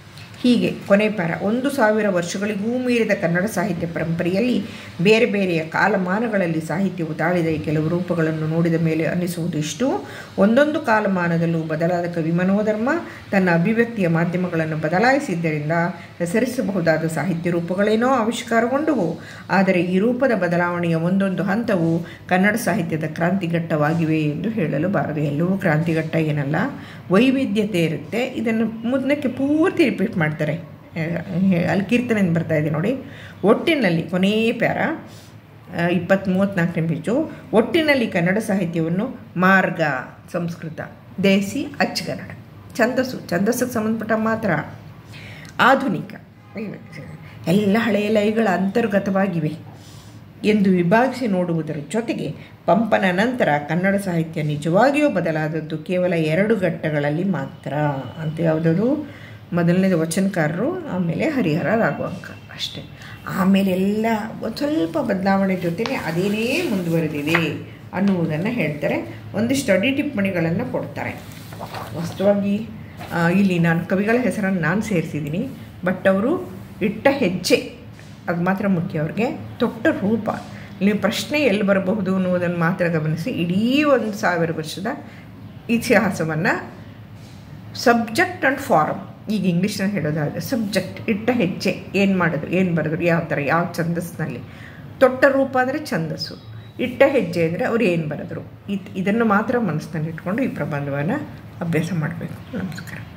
ಹೀಗೆ ಕೊನೆ ಪ್ಯಾರ ಒಂದು ಸಾವಿರ ವರ್ಷಗಳಿಗೂ ಮೀರಿದ ಕನ್ನಡ ಸಾಹಿತ್ಯ ಪರಂಪರೆಯಲ್ಲಿ ಬೇರೆ ಬೇರೆಯ ಕಾಲಮಾನಗಳಲ್ಲಿ ಸಾಹಿತ್ಯವು ತಾಳಿದ ಈ ಕೆಲವು ರೂಪಗಳನ್ನು ನೋಡಿದ ಮೇಲೆ ಅನ್ನಿಸುವುದು ಇಷ್ಟು ಒಂದೊಂದು ಕಾಲಮಾನದಲ್ಲೂ ಬದಲಾದ ಕವಿ ಮನೋಧರ್ಮ ತನ್ನ ಅಭಿವ್ಯಕ್ತಿಯ ಮಾಧ್ಯಮಗಳನ್ನು ಬದಲಾಯಿಸಿದ್ದರಿಂದ ಹೆಸರಿಸಬಹುದಾದ ಸಾಹಿತ್ಯ ರೂಪಗಳೇನೋ ಆವಿಷ್ಕಾರಗೊಂಡವು ಆದರೆ ಈ ರೂಪದ ಬದಲಾವಣೆಯ ಒಂದೊಂದು ಹಂತವು ಕನ್ನಡ ಸಾಹಿತ್ಯದ ಕ್ರಾಂತಿಘಟ್ಟವಾಗಿವೆ ಎಂದು ಹೇಳಲು ಬಾರದು ಎಲ್ಲವೂ ಕ್ರಾಂತಿಘಟ್ಟ ಏನಲ್ಲ ವೈವಿಧ್ಯತೆ ಇರುತ್ತೆ ಇದನ್ನು ಮುಂದಕ್ಕೆ ಪೂರ್ತಿ ರಿಪೀಟ್ ಮಾಡ್ತಾರೆ ಅಲ್ಲಿ ಕೀರ್ತನೆಯಿಂದ ಬರ್ತಾ ಇದೆ ನೋಡಿ ಒಟ್ಟಿನಲ್ಲಿ ಕೊನೆಯ ಪ್ಯಾರ ಇಪ್ಪತ್ತ್ ಮೂವತ್ತ್ನಾಲ್ಕನೇ ಪೇಜು ಒಟ್ಟಿನಲ್ಲಿ ಕನ್ನಡ ಸಾಹಿತ್ಯವನ್ನು ಮಾರ್ಗ ಸಂಸ್ಕೃತ ದೇಸಿ ಅಚ್ಚಗನ್ನಡ ಛಂದಸ್ಸು ಛಂದಸ್ಸಿಗೆ ಸಂಬಂಧಪಟ್ಟ ಮಾತ್ರ ಆಧುನಿಕ ಎಲ್ಲ ಹಳೆಯ ಲಯಗಳ ಅಂತರ್ಗತವಾಗಿವೆ ಎಂದು ವಿಭಾಗಿಸಿ ನೋಡುವುದರ ಜೊತೆಗೆ ಪಂಪನ ನಂತರ ಕನ್ನಡ ಸಾಹಿತ್ಯ ನಿಜವಾಗಿಯೂ ಬದಲಾದದ್ದು ಕೇವಲ ಎರಡು ಘಟ್ಟಗಳಲ್ಲಿ ಮಾತ್ರ ಅಂತ ಯಾವುದದು ಮೊದಲನೇದು ವಚನಕಾರರು ಆಮೇಲೆ ಹರಿಹರ ರಾಘವಾಂಕ ಅಷ್ಟೇ ಆಮೇಲೆ ಎಲ್ಲ ಒಂದು ಸ್ವಲ್ಪ ಬದಲಾವಣೆ ಜೊತೆಗೆ ಅದೇನೇ ಮುಂದುವರೆದಿದೆ ಅನ್ನುವುದನ್ನು ಹೇಳ್ತಾರೆ ಒಂದಿಷ್ಟು ಅಡಿ ಟಿಪ್ಪಣಿಗಳನ್ನು ಕೊಡ್ತಾರೆ ವಾಸ್ತವವಾಗಿ ಆ, ಇಲ್ಲಿ ನಾನು ಕವಿಗಳ ಹೆಸರನ್ನು ನಾನು ಸೇರಿಸಿದ್ದೀನಿ ಬಟ್ ಅವರು ಇಟ್ಟ ಹೆಜ್ಜೆ ಅದು ಮಾತ್ರ ಮುಖ್ಯ ಅವ್ರಿಗೆ ತೊಟ್ಟ ರೂಪ ನೀವು ಪ್ರಶ್ನೆ ಎಲ್ಲಿ ಬರಬಹುದು ಅನ್ನೋದನ್ನು ಮಾತ್ರ ಗಮನಿಸಿ ಇಡೀ ಒಂದು ಸಾವಿರ ವರ್ಷದ ಇತಿಹಾಸವನ್ನು ಸಬ್ಜೆಕ್ಟ್ ಆ್ಯಂಡ್ ಫಾರಮ್ ಈಗ ಇಂಗ್ಲೀಷ್ನಲ್ಲಿ ಹೇಳೋದಾದರೆ ಸಬ್ಜೆಕ್ಟ್ ಇಟ್ಟ ಹೆಜ್ಜೆ ಏನು ಮಾಡಿದ್ರು ಏನು ಬರೆದ್ರು ಯಾವ ಥರ ಯಾವ ಛಂದಸ್ಸಿನಲ್ಲಿ ತೊಟ್ಟ ರೂಪ ಅಂದರೆ ಛಂದಸ್ಸು ಇಟ್ಟ ಹೆಜ್ಜೆ ಅಂದರೆ ಅವ್ರು ಏನು ಬರೆದ್ರು ಇದು ಇದನ್ನು ಮಾತ್ರ ಮನಸ್ಸಿನಲ್ಲಿ ಇಟ್ಕೊಂಡು ಈ ಪ್ರಬಂಧವನ್ನು ಅಭ್ಯಾಸ ಮಾಡಬೇಕು ನಮಸ್ಕಾರ